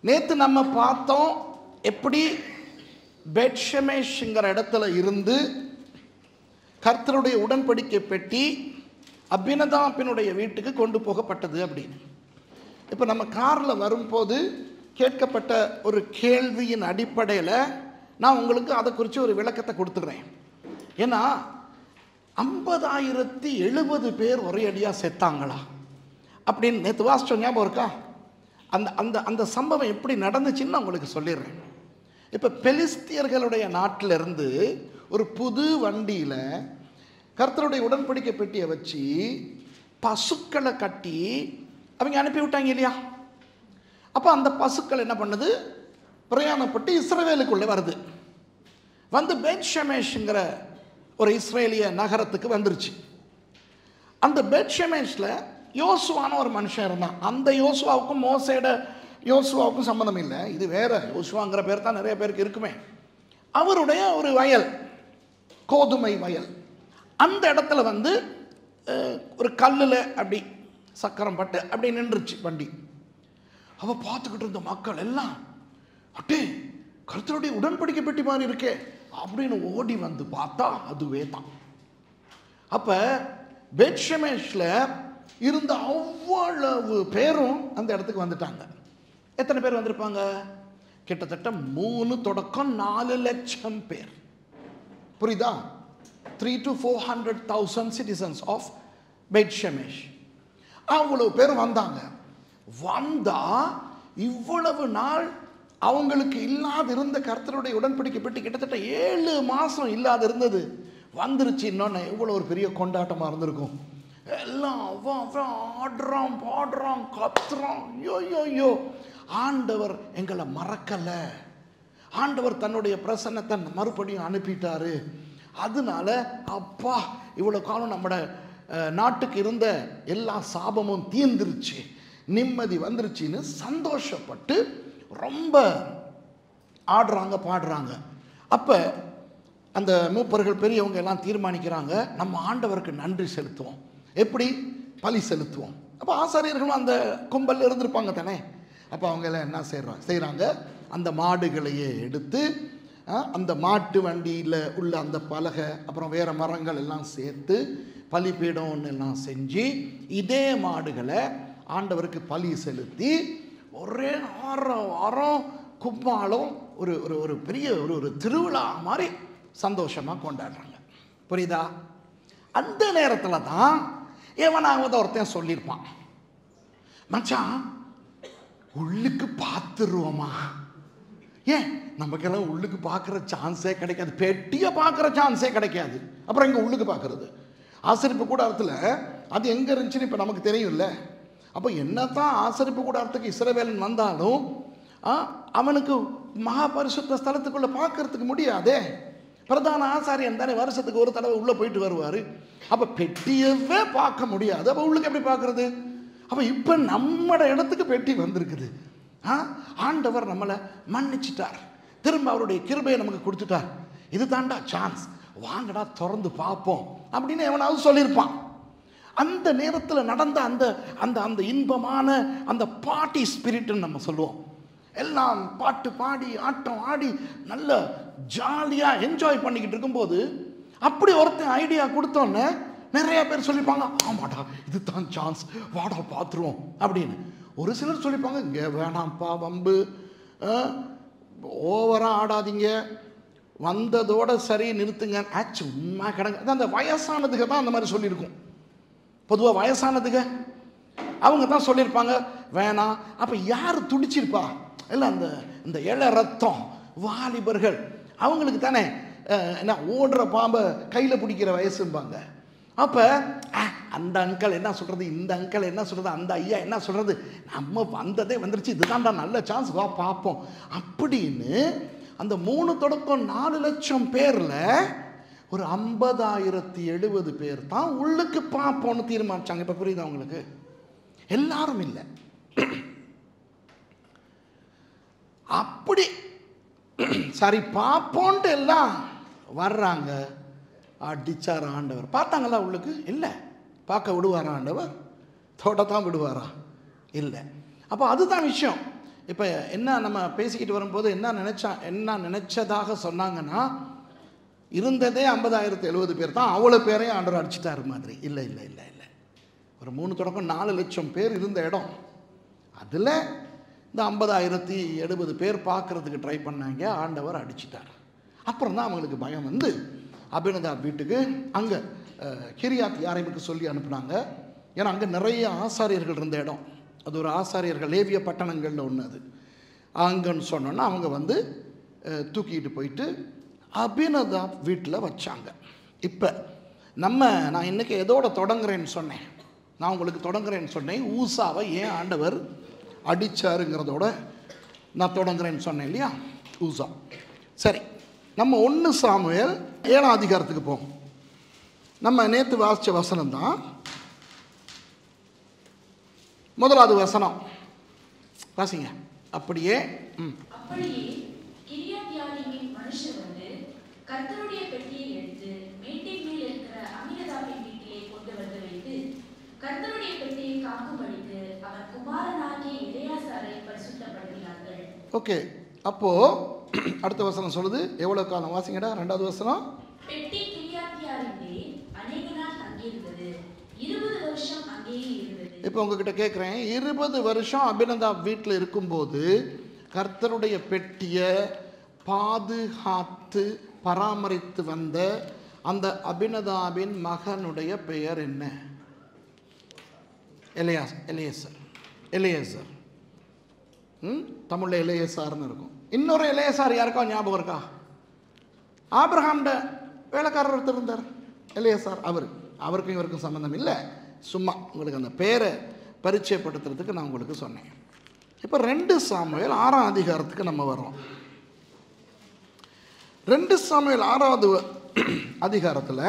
நேற்று நம்ம பார்த்தோம் எப்படி பெட்ஷமேஷ்ங்கிற இடத்துல இருந்து கர்த்தருடைய உடன்படிக்கை பெட்டி அபினதாப்பினுடைய வீட்டுக்கு கொண்டு போகப்பட்டது அப்படின்னு இப்போ நம்ம காரில் வரும்போது கேட்கப்பட்ட ஒரு கேள்வியின் அடிப்படையில் நான் உங்களுக்கு அதை குறித்து ஒரு விளக்கத்தை கொடுத்துக்கிறேன் ஏன்னா ஐம்பதாயிரத்தி எழுபது பேர் ஒரே அடியாக செத்தாங்களா அப்படின்னு நேற்று வாசிச்சோம் ஞாபகம் இருக்கா அந்த அந்த அந்த சம்பவம் எப்படி நடந்துச்சுன்னு நான் உங்களுக்கு சொல்லிடுறேன் இப்போ பெலிஸ்தியர்களுடைய நாட்டிலிருந்து ஒரு புது வண்டியில் கர்த்தருடைய உடன்படிக்கை பெட்டியை வச்சு பசுக்களை கட்டி அவங்க அனுப்பி விட்டாங்க இல்லையா அப்போ அந்த பசுக்கள் என்ன பண்ணுது பிரயாணப்பட்டு இஸ்ரவேலுக்குள்ளே வருது வந்து பெட் ஷமேஷுங்கிற ஒரு இஸ்ரேலிய நகரத்துக்கு வந்துருச்சு அந்த பெட் ஷமேஷில் யோசுவான ஒரு மனுஷன் இருந்தான் அந்த யோசுவாவுக்கும் மோசேட யோசுவாவுக்கும் சம்மந்தம் இல்லை இது வேற யோசுவாங்கிற பேர் தான் நிறைய பேருக்கு இருக்குமே அவருடைய ஒரு வயல் கோதுமை வயல் அந்த இடத்துல வந்து அஹ், ஒரு கல்லில் அப்படி சக்கரம் பட்டு அப்படி நின்றுச்சு வண்டி அவ பார்த்துக்கிட்டு இருந்த மக்கள் எல்லாம் அட்டே கருத்தருடைய உடன்படிக்கை பெட்டி மாதிரி இருக்கே அப்படின்னு ஓடி வந்து பார்த்தா அதுவே தான் அப்போ பெட்ஷமேஷில் இருந்த அவ்வளவு பேரும் அந்த இடத்துக்கு வந்துட்டாங்க எத்தனை பேர் வந்திருப்பாங்க கிட்டத்தட்ட மூணு தொடக்கம் நாலு லட்சம் பேர் புரியுதா three to four hundred thousand citizens of Beth Shemesh அவ்வளவு பேர் வந்தாங்க வந்தா இவ்வளவு நாள் அவங்களுக்கு இல்லாத இருந்த கர்த்தருடைய உடன்படிக்கை பெட்டி கிட்டத்தட்ட ஏழு மாசம் இல்லாத இருந்தது வந்துருச்சு இன்னொன்று எவ்வளோ ஒரு பெரிய கொண்டாட்டமாக இருந்திருக்கும் எல்லாம் அவன் அவன் ஆடுறான் பாடுறான் கத்துறான் ஐயோ ஐயோ ஐயோ ஆண்டவர் எங்களை மறக்கலை ஆண்டவர் தன்னுடைய பிரசன்னத்தை மறுபடியும் அனுப்பிட்டாரு அதனால அப்பா இவ்வளோ காலம் நம்மட அஹ், நாட்டுக்கு இருந்த எல்லா சாபமும் தீர்ந்துருச்சு நிம்மதி வந்துருச்சுன்னு சந்தோஷப்பட்டு ரொம்ப ஆடுறாங்க பாடுறாங்க அப்போ அந்த மூப்பர்கள் பெரியவங்க எல்லாம் தீர்மானிக்கிறாங்க நம்ம ஆண்டவருக்கு நன்றி செலுத்துவோம் எப்படி பலி செலுத்துவோம் அப்போ ஆசாரியர்களும் அந்த கும்பல்ல இருந்திருப்பாங்க தானே அப்போ அவங்க எல்லாம் என்ன செய்கிறாங்க செய்கிறாங்க அந்த மாடுகளையே எடுத்து அஹ், அந்த மாட்டு வண்டியில் உள்ள அந்த பலகை அப்புறம் வேறு மரங்கள் எல்லாம் சேர்த்து பலிபீடம் ஒன்று எல்லாம் செஞ்சு இதே மாடுகளை ஆண்டவருக்கு பலி செலுத்தி ஒரே வாரம் வாரம் கும்மாளம் ஒரு ஒரு ஒரு பெரிய ஒரு ஒரு திருவிழா மாதிரி சந்தோஷமாக கொண்டாடுறாங்க புரியுதா அந்த நேரத்தில் தான் எவனாவது ஒருத்தன் சொல்லியிருப்பான் மச்சான் உள்ளுக்கு பார்த்துருவோமா ஏன் நமக்கெல்லாம் உள்ளுக்கு பார்க்குற சான்ஸே கிடைக்காது பெட்டியை பார்க்குற சான்ஸே கிடைக்காது அப்புறம் எங்கே உள்ளுக்கு பார்க்குறது ஆசரிப்பு கூடாரத்தில் அது எங்கே இருந்துச்சுன்னு இப்போ நமக்கு தெரியும்ல அப்போ என்னத்தான் ஆசரிப்பு கூடாரத்துக்கு இஸ்ரவேலன் வந்தாலும் ஆ, அவனுக்கு மகா பரிசுத்த ஸ்தலத்துக்குள்ளே பார்க்கறதுக்கு முடியாதே பிரதான ஆசாரியன் தானே வருஷத்துக்கு ஒரு தடவை உள்ளே போயிட்டு வருவார் அப்போ பெட்டியவே பார்க்க முடியாது அப்போ உள்ளுக்கு எப்படி பார்க்குறது அப்போ இப்போ நம்மட இடத்துக்கு பெட்டி வந்திருக்குது ஆ ஆண்டவர் நம்மளை மன்னிச்சிட்டார் திரும்ப அவருடைய கிருபையை நமக்கு கொடுத்துட்டார் இது தாண்டா சான்ஸ் வாங்கடா திறந்து பார்ப்போம் அப்படின்னு எவனாவது சொல்லியிருப்பான் அந்த நேரத்தில் நடந்த அந்த அந்த அந்த இன்பமான அந்த பார்ட்டி ஸ்பிரிட்னு நம்ம சொல்லுவோம் எல்லாம் பாட்டு பாடி ஆட்டம் ஆடி நல்ல ஜாலியாக என்ஜாய் பண்ணிக்கிட்டு இருக்கும்போது அப்படி ஒருத்தன் ஐடியா கொடுத்தோன்னே நிறைய பேர் சொல்லிப்பாங்க ஆமாடா இதுதான் சான்ஸ் வாடா பார்த்துருவோம் அப்படின்னு ஒரு சிலர் சொல்லிப்பாங்க இங்கே வேணாம்ப்பா வம்பு ஓவராக ஆடாதீங்க வந்ததோட சரி நிறுத்துங்க ஆ சும்மா கிடங்க அதான் அந்த வயசானதுக்கு தான் அந்த மாதிரி சொல்லியிருக்கும் பொதுவாக வயசானதுங்க அவங்க தான் சொல்லியிருப்பாங்க வேணாம் அப்போ யார் துடிச்சிருப்பா இல்லை அந்த இந்த இள ரத்தம் வாலிபர்கள் அவங்களுக்கு தானே அஹ், என்ன ஓடுற பாம்பை கையில் பிடிக்கிற வயசும்பாங்க அப்போ அந்த அங்கிள் என்ன சொல்கிறது இந்த அங்கிள் என்ன சொல்கிறது அந்த ஐயா என்ன சொல்கிறது நம்ம வந்ததே வந்துருச்சு இதுதான்டா நல்ல சான்ஸ் வா பார்ப்போம் அப்படின்னு அந்த மூணு தொடக்கம் நாலு லட்சம் பேரில் ஒரு ஐம்பதாயிரத்தி எழுபது பேர் தான் உள்ளுக்கு பார்ப்போம்னு தீர்மானிச்சாங்க இப்போ புரியுதா உங்களுக்கு எல்லாரும் இல்லை அப்படி சரி பார்ப்போன்ட்டு எல்லாம் வர்றாங்க அடிச்சார் ஆண்டவர் பார்த்தாங்களா உள்ளுக்கு இல்லை பார்க்க விடுவாரா ஆண்டவர் தொட தான் விடுவாரா இல்லை அப்போ அதுதான் விஷயம் இப்போ என்ன நம்ம பேசிக்கிட்டு வரும்போது என்ன நினச்சா என்ன நினச்சதாக சொன்னாங்கன்னா இருந்ததே ஐம்பதாயிரத்து எழுபது பேர் தான் அவ்வளோ பேரையும் ஆண்டவர் அடிச்சிட்டாரு மாதிரி இல்லை இல்லை இல்லை இல்லை ஒரு மூணு தொடக்கம் நாலு லட்சம் பேர் இருந்த இடம் அதில் இந்த ஐம்பதாயிரத்தி எழுபது பேர் பார்க்குறதுக்கு ட்ரை பண்ணாங்க ஆண்டவர் அடிச்சிட்டார் அப்புறம் தான் அவங்களுக்கு பயம் வந்து அபினதாப் வீட்டுக்கு அங்கே கிரியாத் யாரைமுக்கு சொல்லி அனுப்புனாங்க ஏன்னா அங்கே நிறைய ஆசாரியர்கள் இருந்த இடம் அது ஒரு ஆசாரியர்கள் லேவிய பட்டணங்களில் ஒன்று அது அங்கன்னு சொன்னோன்னா அவங்க வந்து அஹ், தூக்கிட்டு போயிட்டு அபினதாப் வீட்டில் வச்சாங்க இப்போ நம்ம நான் இன்னைக்கு எதோட தொடங்குறேன்னு சொன்னேன் நான் உங்களுக்கு தொடங்குறேன்னு சொன்னேன் ஊசாவை ஏன் ஆண்டவர் அடிச்சாருங்கிறதோட நான் தொடங்குறேன்னு சொன்னேன் இல்லையா ஊசா சரி நம்ம ஒன்று சாமுவேல் ஏழாம் அதிகாரத்துக்கு போவோம் நம்ம நேற்று வாசித்த வசனம் தான் முதலாவது வசனம் வாசிங்க அப்படியே ம் அப்படியே கிரியாத்யாரீமின் மனுஷர் வந்து கர்த்தருடைய பெட்டியை எடுத்து மேட்டின் மேல் இருக்கிற அமினதாபின் வீட்டிலே கொண்டு வந்து வைத்து கர்த்தருடைய பெட்டியை காக்கும்படிக்கு அவர் குமாரனாகிய இளையாசாரை பரிசுத்தப்படுத்தினார்கள் ஓகே அப்போது அடுத்த வசனம் சொல்லுது எவ்வளோ காலம் வாசிங்கடா ரெண்டாவது வசனம் பெட்டி கிரியாத்யாரிலே அநேக நாள் தங்கியிருந்தது இருபது வருஷம் அங்கேயே இருந்தது இப்போ உங்ககிட்ட கேட்குறேன் இருபது வருஷம் அபினதாப் வீட்டில் இருக்கும்போது கர்த்தருடைய பெட்டியை பாதுகாத்து பராமரித்து வந்த அந்த அபினதாபின் மகனுடைய பெயர் என்ன எலியாஸ் எலியேசர் எலியேசர் ம் தமிழில் எலியேசார்னு இருக்கும் இன்னொரு எலியேசார் யாருக்கா ஞாபகம் இருக்கா ஆபிரஹாம்ட வேலைக்காரர் ஒருத்தர் இருந்தார் எலியேசார் அவர் அவருக்கும் இவருக்கும் சம்மந்தம் இல்லை சும்மா உங்களுக்கு அந்த பேரை பரிச்சயப்படுத்துறதுக்கு நான் உங்களுக்கு சொன்னேன் இப்போ ரெண்டு சாமுவேல் ஆறாம் அதிகாரத்துக்கு நம்ம வர்றோம் ரெண்டு சாமுவேல் ஆறாவது வ- அதிகாரத்தில்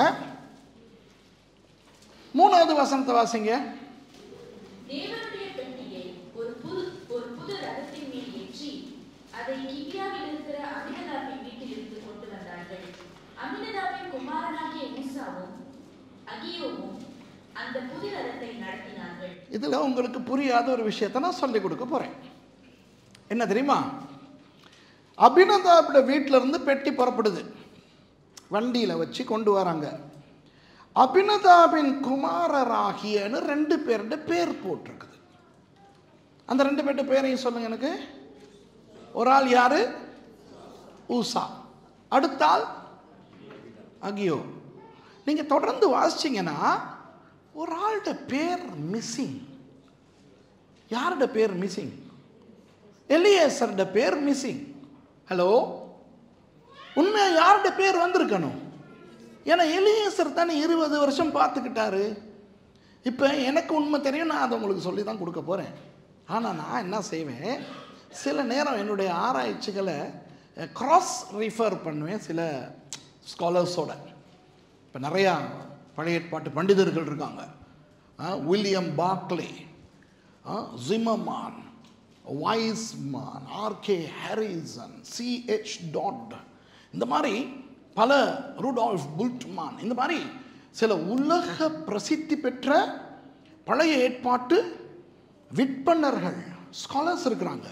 மூணாவது வசனத்தை வாசிங்க தேவனுடைய பெட்டியை ஒரு புது ஒரு புது ரதத்தின் மேல் ஏற்றி அதை கிபியாவில் இருக்கிற அமினதாபின் வீட்டிலிருந்து கொண்டு வந்தார்கள் அமினதாபின் குமாரனாகிய ஊசாவும் அகியோவும் அந்த புது ரதத்தை நடத்தினார்கள் இதில் உங்களுக்கு புரியாத ஒரு விஷயத்தை நான் சொல்லிக் கொடுக்க போகிறேன் என்ன தெரியுமா அபினதாபோட வீட்டில் இருந்து பெட்டி புறப்படுது வண்டியில் வச்சு கொண்டு வராங்க அபினதாபின் குமாரராகியன்னு ரெண்டு பேருடைய பேர் போட்டிருக்குது அந்த ரெண்டு பேர்ட்ட பேரையும் சொல்லுங்க எனக்கு ஒரு ஆள் யாரு ஊசா அடுத்த ஆள் அகியோ நீங்கள் தொடர்ந்து வாசிச்சீங்கன்னா ஒரு ஆள்கிட்ட பேர் மிஸ்ஸிங் யாரோட பேர் மிஸ்ஸிங் எலியேசரோட பேர் மிஸ்ஸிங் ஹலோ உண்மையா யாரோட பேர் வந்திருக்கணும் ஏன்னா எலியேசர் தானே இருபது வருஷம் பார்த்துக்கிட்டாரு இப்போ எனக்கு உண்மை தெரியும் நான் அதை உங்களுக்கு சொல்லி தான் கொடுக்க போகிறேன் ஆனால் நான் என்ன செய்வேன் சில நேரம் என்னுடைய ஆராய்ச்சிகளை கிராஸ் ரிஃபர் பண்ணுவேன் சில ஸ்காலர்ஸோட இப்போ நிறையா பழைய ஏற்பாட்டு பண்டிதர்கள் இருக்காங்க ஆ, William Barclay Zimmermann Weissman R K Harrison C H Dodd இந்த மாதிரி பல ரூடால்ஃப் புல்ட்மான் இந்த மாதிரி சில உலக பிரசித்தி பெற்ற பழைய ஏற்பாட்டு விற்பனர்கள் ஸ்காலர்ஸ் இருக்கிறாங்க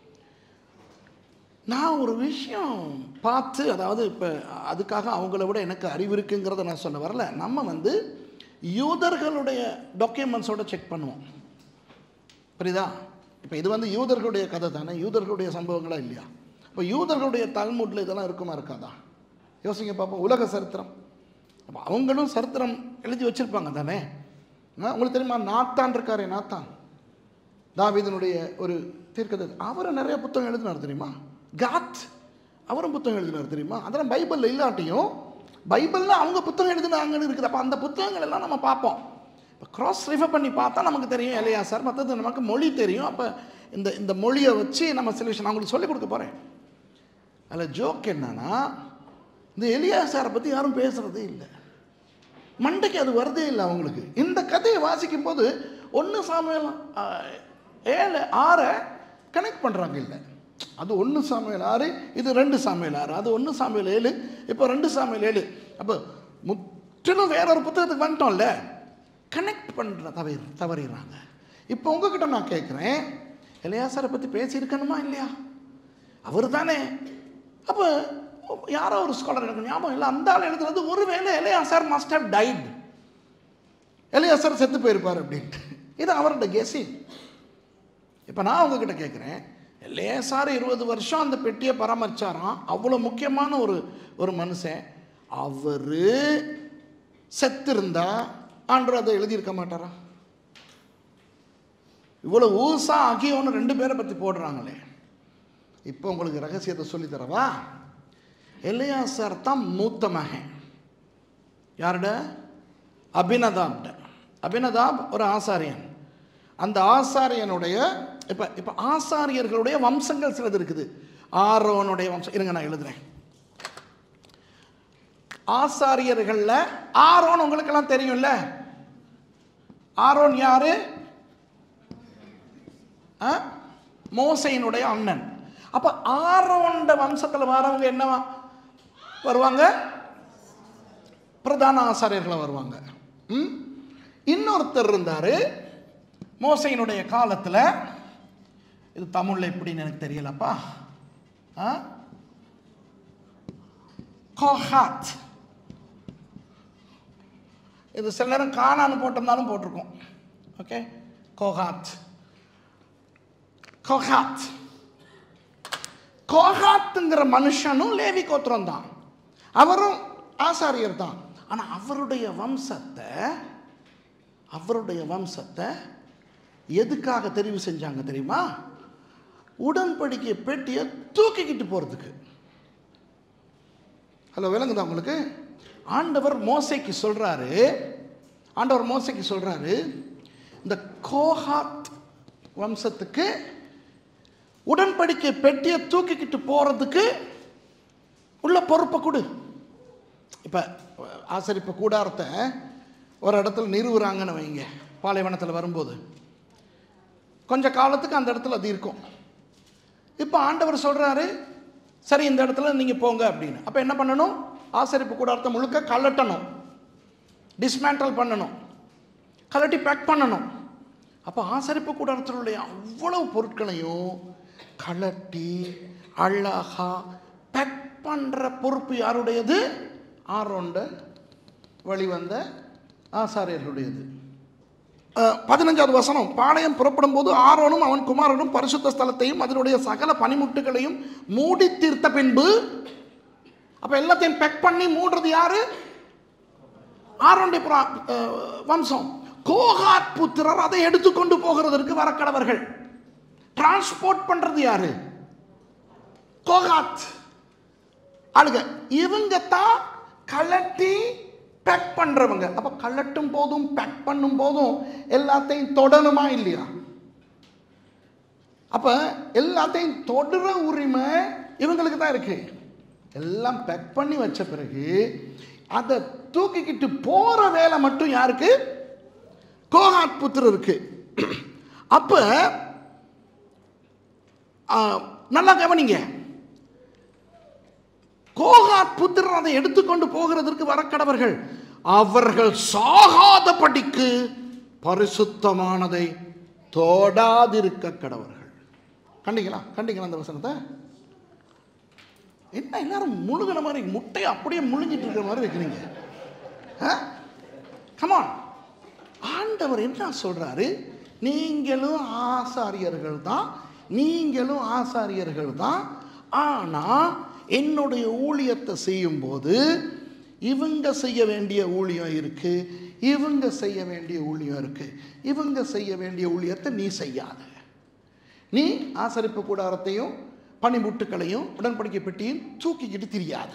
நான் ஒரு விஷயம் பார்த்து அதாவது இப்போ அதுக்காக அவங்கள விட எனக்கு அறிவு இருக்குங்கிறத நான் சொல்ல வரல நம்ம வந்து யூதர்களுடைய டாக்குமெண்ட்ஸோட செக் பண்ணுவோம் புரியுதா இப்போ இது வந்து யூதர்களுடைய கதை தானே யூதர்களுடைய சம்பவங்களா இல்லையா இப்போ யூதர்களுடைய தல்முட்ல இதெல்லாம் இருக்குமா இருக்காதா யோசிங்க பார்ப்போம் உலக சரித்திரம் அப்போ அவங்களும் சரித்திரம் எழுதி வச்சிருப்பாங்க தானே ஆ, உங்களுக்கு தெரியுமா நாத்தான் இருக்காரே நாத்தான் தாவீதனுடைய ஒரு தீர்க்கதரிசி அவரும் நிறைய புத்தகம் எழுதினார் தெரியுமா காத் அவரும் புத்தகம் எழுதினார் தெரியுமா அதெல்லாம் பைபிளில் இல்லாட்டியும் பைபிளில் அவங்க புத்தகம் எழுதினாங்கன்னு இருக்குது அப்போ அந்த புத்தகங்கள் எல்லாம் நம்ம பார்ப்போம் இப்போ க்ராஸ் ரிஃபர் பண்ணி பார்த்தா நமக்கு தெரியும் இல்லையா சார் மற்றது நமக்கு மொழி தெரியும் அப்போ இந்த இந்த மொழியை வச்சு நம்ம சில விஷயம் நான் உங்களுக்கு சொல்லிக் கொடுக்க போகிறேன் அதில் ஜோக் என்னன்னா இந்த எலியாசாரை பற்றி யாரும் பேசுகிறதே இல்லை மண்டைக்கு அது வரதே இல்லை அவங்களுக்கு இந்த கதையை வாசிக்கும் போது ஒன்று சாமியல் ஏழு ஆறை கனெக்ட் பண்ணுறாங்க இல்லை அது ஒன்று சாமியல் ஆறு இது ரெண்டு சாமியல் ஆறு அது ஒன்று சாமியல் ஏழு இப்போ ரெண்டு சாமியல் ஏழு அப்போ முற்றிலும் வேற ஒரு புத்தகத்துக்கு வந்துட்டோம்ல கனெக்ட் பண்ணுற தவறி தவறிடுறாங்க இப்போ உங்ககிட்ட நான் கேட்குறேன் எலையாசாரை பற்றி பேசியிருக்கணுமா இல்லையா அவர் தானே அப்போ யாரோ ஒரு ஸ்காலர் எனக்கு ஞாபகம் இல்லை அந்த ஆள் எழுதுறது ஒருவேளை Eleazar must have died Eleazar செத்து போயிருப்பார் அப்படின்ட்டு இது அவரோட கெஸிங் இப்போ நான் உங்ககிட்ட கேட்குறேன் லேசார் இருபது வருஷம் அந்த பெட்டியை பராமரிச்சாராம் அவ்வளோ முக்கியமான ஒரு ஒரு மனுஷன் அவர் செத்திருந்தா ஆண்டவர் அதை எழுதியிருக்க மாட்டாரா இவ்வளோ ஊசா அகியோன்னு ரெண்டு பேரை பற்றி போடுறாங்களே இப்போ உங்களுக்கு ரகசியத்தை சொல்லித் தரவா எல்லையாசார் தான் மூத்த மகன் யாருட அபினதாப்ட அபினதாப் ஒரு ஆசாரியன் அந்த ஆசாரியனுடைய இப்போ இப்போ ஆசாரியர்களுடைய வம்சங்கள் சிலது இருக்குது ஆரோனுடைய வம்சம் இருங்க நான் எழுதுறேன் ஆசாரியர்களில் ஆரோன் உங்களுக்கெல்லாம் தெரியும்ல ஆரோன் யாரு ஆ? மோசையினுடைய அண்ணன் அப்ப ஆரோண்ட வம்சத்தில் வரவங்க என்னவா வருவாங்க பிரதான ஆசாரியர்கள் வருவாங்க ம்? இன்னொருத்தர் இருந்தார் மோசையினுடைய காலத்தில் இது தமிழில் எப்படின்னு எனக்கு தெரியலப்பா ஆ? கோஹாத் இது சில நேரம் காணான்னு போட்டிருந்தாலும் போட்டிருக்கோம் ஓகே கோஹாத் கோஹாத் கோஹாத்துங்கிற மனுஷனும் லேவி கோத்திரம் தான் அவரும் ஆசாரியர் தான் ஆனால் அவருடைய வம்சத்தை அவருடைய வம்சத்தை எதுக்காக தெரிவு செஞ்சாங்க தெரியுமா உடன்படிக்கை பெட்டியை தூக்கிக்கிட்டு போகிறதுக்கு ஹலோ விளங்குதா உங்களுக்கு ஆண்டவர் மோசைக்கு சொல்கிறாரு ஆண்டவர் மோசைக்கு சொல்கிறாரு இந்த கோஹாத் வம்சத்துக்கு உடன்படிக்கை பெட்டியை தூக்கிக்கிட்டு போகிறதுக்கு உள்ள பொறுப்பை கொடு இப்போ ஆசரிப்பு கூடாரத்தை ஒரு இடத்துல நிறுவுறாங்கன்னு வைங்க பாலைவனத்தில் வரும்போது கொஞ்ச காலத்துக்கு அந்த இடத்துல அது இருக்கும் இப்போ ஆண்டவர் சொல்கிறாரு சரி இந்த இடத்துல நீங்கள் போங்க அப்படின்னு அப்போ என்ன பண்ணணும் ஆசரிப்பு கூடாரத்தை முழுக்க கலட்டணும் டிஸ்மேண்டல் பண்ணணும் கலட்டி பேக் பண்ணணும் அப்போ ஆசரிப்பு கூடாரத்தினுடைய அவ்வளவு பொருட்களையும் கலட்டி அழகா பேக் பண்ணுற பொறுப்பு யாருடையது ஆரோண்ட வழிவந்த ஆசாரியர்களுடையது அஹ், பதினஞ்சாவது வசனம் பாளையம் புறப்படும் போது ஆரோனும் அவன் குமாரனும் பரிசுத்த ஸ்தலத்தையும் அதனுடைய சகல பனிமுட்டுகளையும் மூடி தீர்த்த பின்பு அப்ப எல்லாத்தையும் பெக் பண்ணி மூடுறது யாரு ஆரோனுடைய புறா- அஹ், வம்சம் கோகாத் புத்திரர் அதை எடுத்துக்கொண்டு போகிறதற்கு வரக்கடவர்கள் டிரான்ஸ்போர்ட் பண்றது யாரு கோகாத் ஆளுங்க இவங்க தான் கலட்டி பேக் பண்றவங்க அப்ப கலட்டும் போதும் பேக் பண்ணும் போதும் எல்லாத்தையும் தொடணுமா இல்லையா அப்ப எல்லாத்தையும் தொடர உரிமை இவங்களுக்கு தான் இருக்கு எல்லாம் பேக் பண்ணி வச்ச பிறகு அதை தூக்கிக்கிட்டு போற வேலை மட்டும் யாருக்கு கோகாத் புத்திரருக்கு அப்ப ஆ, நல்லா கவனிங்க கோகாத் புத்திரர் அதை எடுத்துக்கொண்டு போகிறதற்கு வரக்கடவர்கள் அவர்கள் சாகாதபடிக்கு பரிசுத்தமானதை தொடாதிருக்க கடவர்கள் கண்டிங்களா கண்டிங்களா அந்த வசனத்தை என்ன எல்லாரும் முழுகின மாதிரி முட்டையை அப்படியே முழுங்கிட்டு இருக்கிற மாதிரி வைக்கிறீங்க கமான் ஆண்டவர் என்ன சொல்றாரு நீங்களும் ஆசாரியர்கள் தான் நீங்களும் ஆசாரியர்கள் தான் ஆனா என்னுடைய ஊழியத்தை செய்யும்போது இவங்க செய்ய வேண்டிய ஊழியம் இருக்கு இவங்க செய்ய வேண்டிய ஊழியம் இருக்கு இவங்க செய்ய வேண்டிய ஊழியத்தை நீ செய்யாத நீ ஆசரிப்பு கூடாரத்தையும் பனிமுட்டுக்களையும் உடன்படிக்கை பெட்டியும் தூக்கிக்கிட்டு திரியாத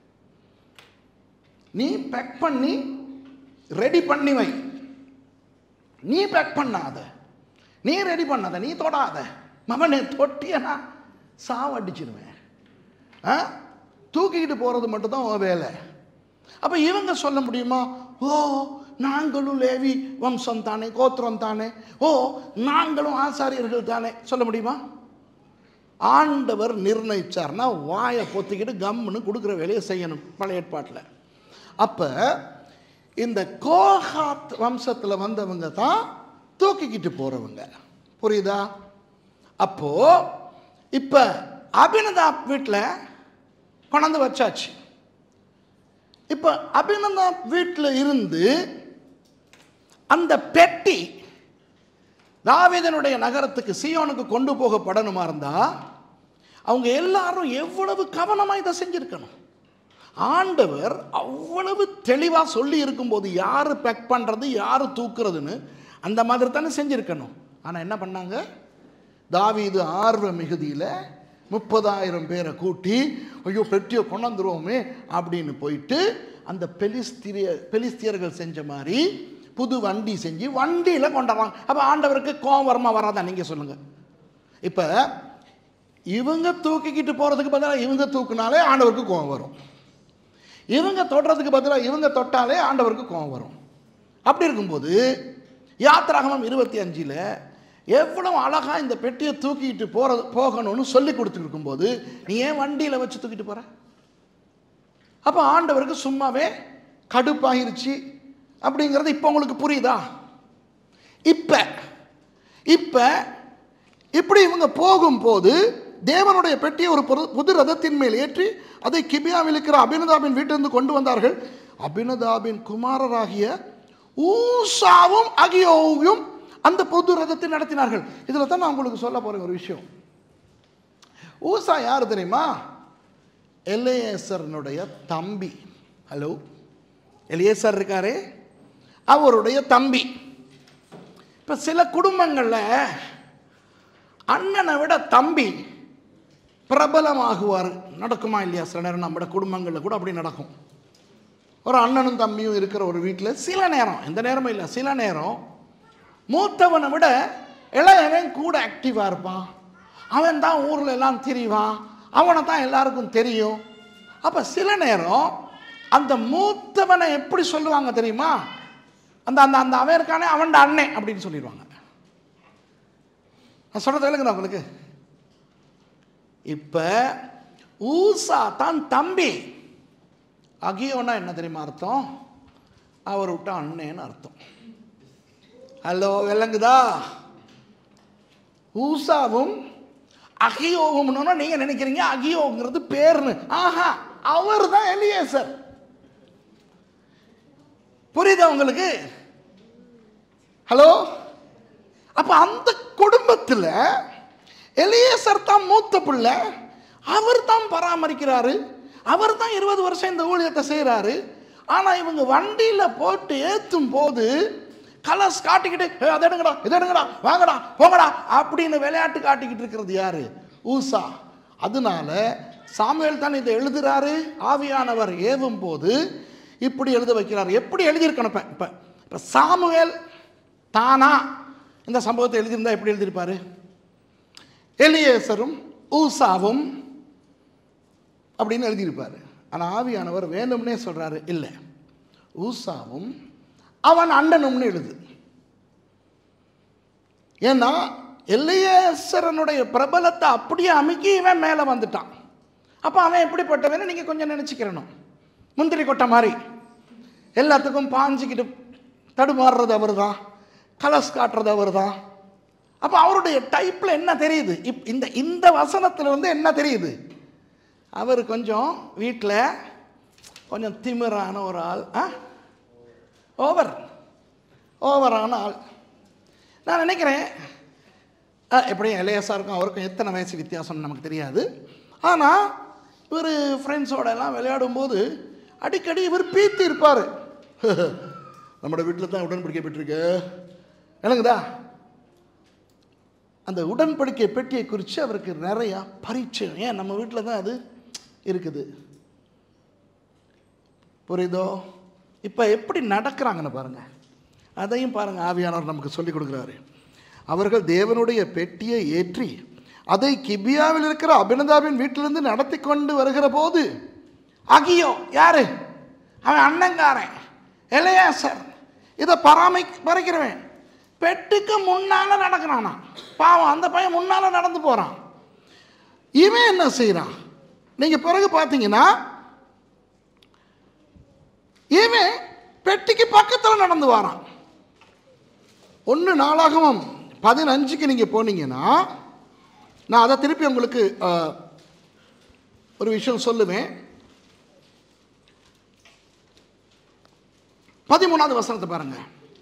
நீ பேக் பண்ணி ரெடி பண்ணி வை நீ பேக் பண்ணாத நீ ரெடி பண்ணாத நீ தொடாத மகனே தொட்டியனா சாவடிச்சிருவேன் ஆ தூக்கிக்கிட்டு போகிறது மட்டும்தான் உன் வேலை அப்போ இவங்க சொல்ல முடியுமா ஓ நாங்களும் லேவி வம்சம் தானே கோத்திரம் தானே ஓ நாங்களும் ஆசாரியர்கள் தானே சொல்ல முடியுமா ஆண்டவர் நிர்ணயிச்சார்னா வாயை பொத்திக்கிட்டு கம்முன்னு கொடுக்குற வேலையை செய்யணும் பழைய ஏற்பாட்டில் அப்போ இந்த கோஹாத் வம்சத்தில் வந்தவங்க தான் தூக்கிக்கிட்டு போகிறவங்க புரியுதா அப்போ இப்போ அபினதாப் வீட்டில் கொண்டாந்து வச்சாச்சு இப்போ அபினதாப் வீட்டில் இருந்து அந்த பெட்டி தாவீதனுடைய நகரத்துக்கு சீயோனுக்கு கொண்டு போகப்படணுமா இருந்தா அவங்க எல்லாரும் எவ்வளவு கவனமாக இதை செஞ்சிருக்கணும் ஆண்டவர் அவ்வளவு தெளிவாக சொல்லி இருக்கும்போது யார் பேக் பண்ணுறது யார் தூக்குறதுன்னு அந்த மாதிரி தானே செஞ்சுருக்கணும் ஆனால் என்ன பண்ணாங்க தாவீது ஆர்வ மிகுதியில் முப்பதாயிரம் பேரை கூட்டி ஐயோ பெட்டியை கொண்டாந்துருவோமே அப்படின்னு போயிட்டு அந்த பெலிஸ்திரிய பெலிஸ்தியர்கள் செஞ்ச மாதிரி புது வண்டி செஞ்சு வண்டியில் கொண்டாடுறாங்க அப்போ ஆண்டவருக்கு கோவம் வருமா வராதா நீங்கள் சொல்லுங்கள் இப்போ இவங்க தூக்கிக்கிட்டு போகிறதுக்கு பதிலாக இவங்க தூக்குனாலே ஆண்டவருக்கு கோவம் வரும் இவங்க தொடுறதுக்கு பதிலாக இவங்க தொட்டாலே ஆண்டவருக்கு கோவம் வரும் அப்படி இருக்கும்போது யாத்திராகமம் இருபத்தி அஞ்சில் எவ்வளவு அழகாக இந்த பெட்டியை தூக்கிட்டு போகிறது போகணும்னு சொல்லி கொடுத்துட்டு இருக்கும்போது நீ ஏன் வண்டியில் வச்சு தூக்கிட்டு போகிற அப்போ ஆண்டவருக்கு சும்மாவே கடுப்பாயிருச்சு அப்படிங்கிறது இப்போ உங்களுக்கு புரியுதா இப்போ இப்போ இப்படி இவங்க போகும்போது தேவனுடைய பெட்டியை ஒரு புது- புது ரதத்தின் மேல் ஏற்றி அதை கிபியாவில் இருக்கிற அபினதாபின் வீட்டிலிருந்து கொண்டு வந்தார்கள் அபினதாபின் குமாரராகிய ஊசாவும் அகியோவும் அந்த புது ரதத்தை நடத்தினார்கள் இதில் தான் நான் உங்களுக்கு சொல்ல போகிறேன் ஒரு விஷயம் ஊசா யார் தெரியுமா எல்ஏஎஸ்ஆர்னுடைய தம்பி ஹலோ எலியேசர் இருக்காரே அவருடைய தம்பி இப்போ சில குடும்பங்களில் அண்ணனை விட தம்பி பிரபலமாகுவார் நடக்குமா இல்லையா சில நேரம் நம்ம குடும்பங்களில் கூட அப்படி நடக்கும் ஒரு அண்ணனும் தம்பியும் இருக்கிற ஒரு வீட்டில் சில நேரம் எந்த நேரமும் இல்லை சில நேரம் மூத்தவனை விட இளையவன் கூட ஆக்டிவாக இருப்பான் அவன் தான் ஊரில் எல்லாம் திரிவான் அவனை தான் எல்லாருக்கும் தெரியும் அப்போ சில நேரம் அந்த மூத்தவனை எப்படி சொல்லுவாங்க தெரியுமா அந்த அந்த அந்த அவன் இருக்கானே அவன்ட அண்ணன் அப்படின்னு சொல்லிடுவாங்க நான் சொல்கிறது விளங்குதா உங்களுக்கு இப்போ ஊசா தான் தம்பி அகியோனா என்ன தெரியுமா அர்த்தம் அவர் விட்ட அண்ணேன்னு அர்த்தம் ஹலோ விளங்குதா ஊசாவும் அகியோவும்னு நீங்க நினைக்கிறீங்க அகியோங்கிறது பேர்னு ஆஹா அவர் தான் எலியேசர் புரியுதா உங்களுக்கு ஹலோ அப்ப அந்த குடும்பத்தில் எலியேசர் தான் மூத்த பிள்ளை அவர் தான் பராமரிக்கிறாரு அவர் தான் இருபது வருஷம் இந்த ஊழியத்தை செய்கிறாரு ஆனால் இவங்க வண்டியில் போட்டு ஏற்றும் போது கலர்ஸ் காட்டிக்கிட்டு "ஏய், அதை எடுங்கடா இதை எடுங்கடா வாங்கடா போங்கடா அப்படின்னு விளையாட்டு காட்டிக்கிட்டு இருக்கிறது யாரு ஊசா அதனால சாமுவேல் தான் இதை எழுதுறாரு ஆவியானவர் ஏவும் போது இப்படி எழுத வைக்கிறார் எப்படி எழுதியிருக்கணும் இப்போ இப்போ இப்போ சாமுவேல் தானா இந்த சம்பவத்தை எழுதியிருந்தா எப்படி எழுதியிருப்பாரு எலியேசரும் ஊசாவும் அப்படின்னு எழுதியிருப்பாரு ஆனால் ஆவியானவர் வேணும்னே சொல்றாரு இல்லை ஊசாவும் அவன் அண்ணனும்னு எழுது ஏன்னா எல்லையேஸ்வரனுடைய பிரபலத்தை அப்படியே அமுக்கி இவன் மேலே வந்துட்டான் அப்போ அவன் எப்படிப்பட்டவன்னு நீங்கள் கொஞ்சம் நினச்சிக்கிறணும் முந்திரி கொட்டை மாதிரி எல்லாத்துக்கும் பாஞ்சிக்கிட்டு தடுமாறுறது அவர் தான் கலஸ் காட்டுறது அவர் தான் அப்போ அவருடைய டைப்பில் என்ன தெரியுது இப் இந்த இந்த வசனத்தில் வந்து என்ன தெரியுது அவர் கொஞ்சம் வீட்டில் கொஞ்சம் திமிரான ஒரு ஆள் ஆ ஓவர் ஓவரான ஆள் நான் நினைக்கிறேன் ஆ, எப்படியும் இளையசா இருக்கும் அவருக்கும் எத்தனை வயசு வித்தியாசம்னு நமக்கு தெரியாது ஆனால் இவர் ஃப்ரெண்ட்ஸோட எல்லாம் விளையாடும்போது அடிக்கடி இவர் பீத்து இருப்பார் நம்மளோட வீட்டில் தான் உடன்படிக்கை பெற்றிருக்கு விளங்குதா அந்த உடன்படிக்கை பெட்டியை குறித்து அவருக்கு நிறையா பரிச்சயம் ஏன் நம்ம வீட்டில் தான் அது இருக்குது புரியுதோ இப்போ எப்படி நடக்கிறாங்கன்னு பாருங்க அதையும் பாருங்க ஆவியானவர் நமக்கு சொல்லிக் கொடுக்குறாரு அவர்கள் தேவனுடைய பெட்டியை ஏற்றி அதை கிபியாவில் இருக்கிற அபினதாபின் வீட்டிலிருந்து நடத்தி கொண்டு வருகிற போது அகியோ யாரு அவன் அண்ணங்காரன் எலையாசர் இதை பராமரி பறிக்கிறவன் பெட்டுக்கு முன்னால நடக்கிறானா பாவம் அந்த பையன் முன்னால நடந்து போறான் இவன் என்ன செய்றான் நீங்க பிறகு பார்த்தீங்கன்னா இவன் பெட்டிக்கு பக்கத்தில் நடந்து வரான் ஒன்று நாளாகவும் பதினஞ்சுக்கு நீங்கள் போனீங்கன்னா நான் அதை திருப்பி உங்களுக்கு அஹ், ஒரு விஷயம் சொல்லுவேன் பதிமூணாவது வசனத்தை பாருங்க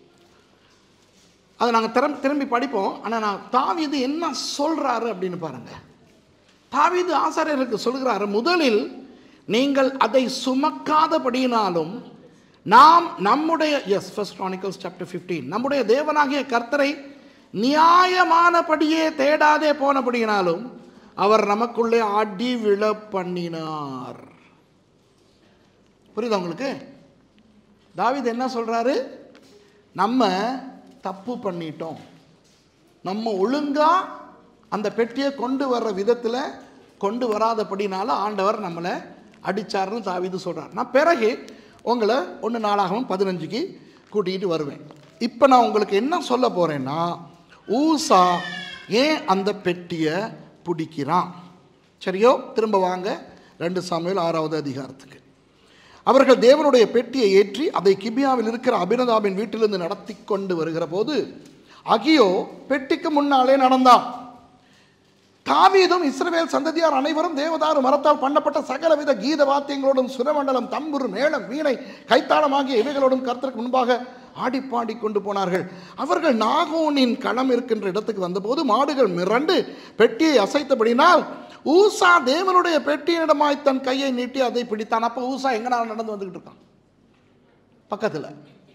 அதை நாங்கள் திறம் திரும்பி படிப்போம் ஆனால் நான் தாவீது என்ன சொல்றாரு அப்படின்னு பாருங்க தாவீது ஆசாரியருக்கு சொல்கிறாரு முதலில் நீங்கள் அதை சுமக்காதபடியினாலும் நாம் நம்முடைய எஸ் ஃபர்ஸ்ட் Chronicles சாப்டர் 15 நம்முடைய தேவனாகிய கர்த்தரை நியாயமானபடியே தேடாதே போனபடியினாலும் அவர் நமக்குள்ளே அடி விழ பண்ணினார் புரியுதா உங்களுக்கு தாவீது என்ன சொல்றாரு நம்ம தப்பு பண்ணிட்டோம் நம்ம ஒழுங்கா அந்த பெட்டியை கொண்டு வர்ற விதத்தில் கொண்டு வராதபடினால ஆண்டவர் நம்மளை அடிச்சாருன்னு தாவீது சொல்றார் நான் பிறகு உங்களை ஒன்று நாளாகவும் பதினஞ்சுக்கு கூட்டிகிட்டு வருவேன் இப்போ நான் உங்களுக்கு என்ன சொல்ல போகிறேன்னா ஊசா ஏன் அந்த பெட்டியை பிடிக்கிறான் சரியோ திரும்ப வாங்க ரெண்டு சாமுவேல் ஆறாவது அதிகாரத்துக்கு அவர்கள் தேவனுடைய பெட்டியை ஏற்றி அதை கிபியாவில் இருக்கிற அபினதாபின் வீட்டிலிருந்து நடத்தி கொண்டு வருகிற போது அகியோ பெட்டிக்கு முன்னாலே நடந்தான் தாவீதும் இஸ்ரவேல் சந்ததியார் அனைவரும் தேவதாரு மரத்தால் பண்ணப்பட்ட சகலவித கீத வாத்தியங்களோடும் சுரமண்டலம் தம்புரு மேளம் வீணை கைத்தாளம் ஆகிய இவைகளோடும் கர்த்தருக்கு முன்பாக ஆடிப்பாடி கொண்டு போனார்கள் அவர்கள் நாகோனின் களம் இருக்கின்ற இடத்துக்கு வந்தபோது மாடுகள் மிரண்டு பெட்டியை அசைத்தபடினால் ஊசா தேவனுடைய பெட்டியிடமாய் தன் கையை நீட்டி அதை பிடித்தான் அப்போ ஊசா எங்கனால நடந்து வந்துகிட்டு இருக்கான் பக்கத்தில்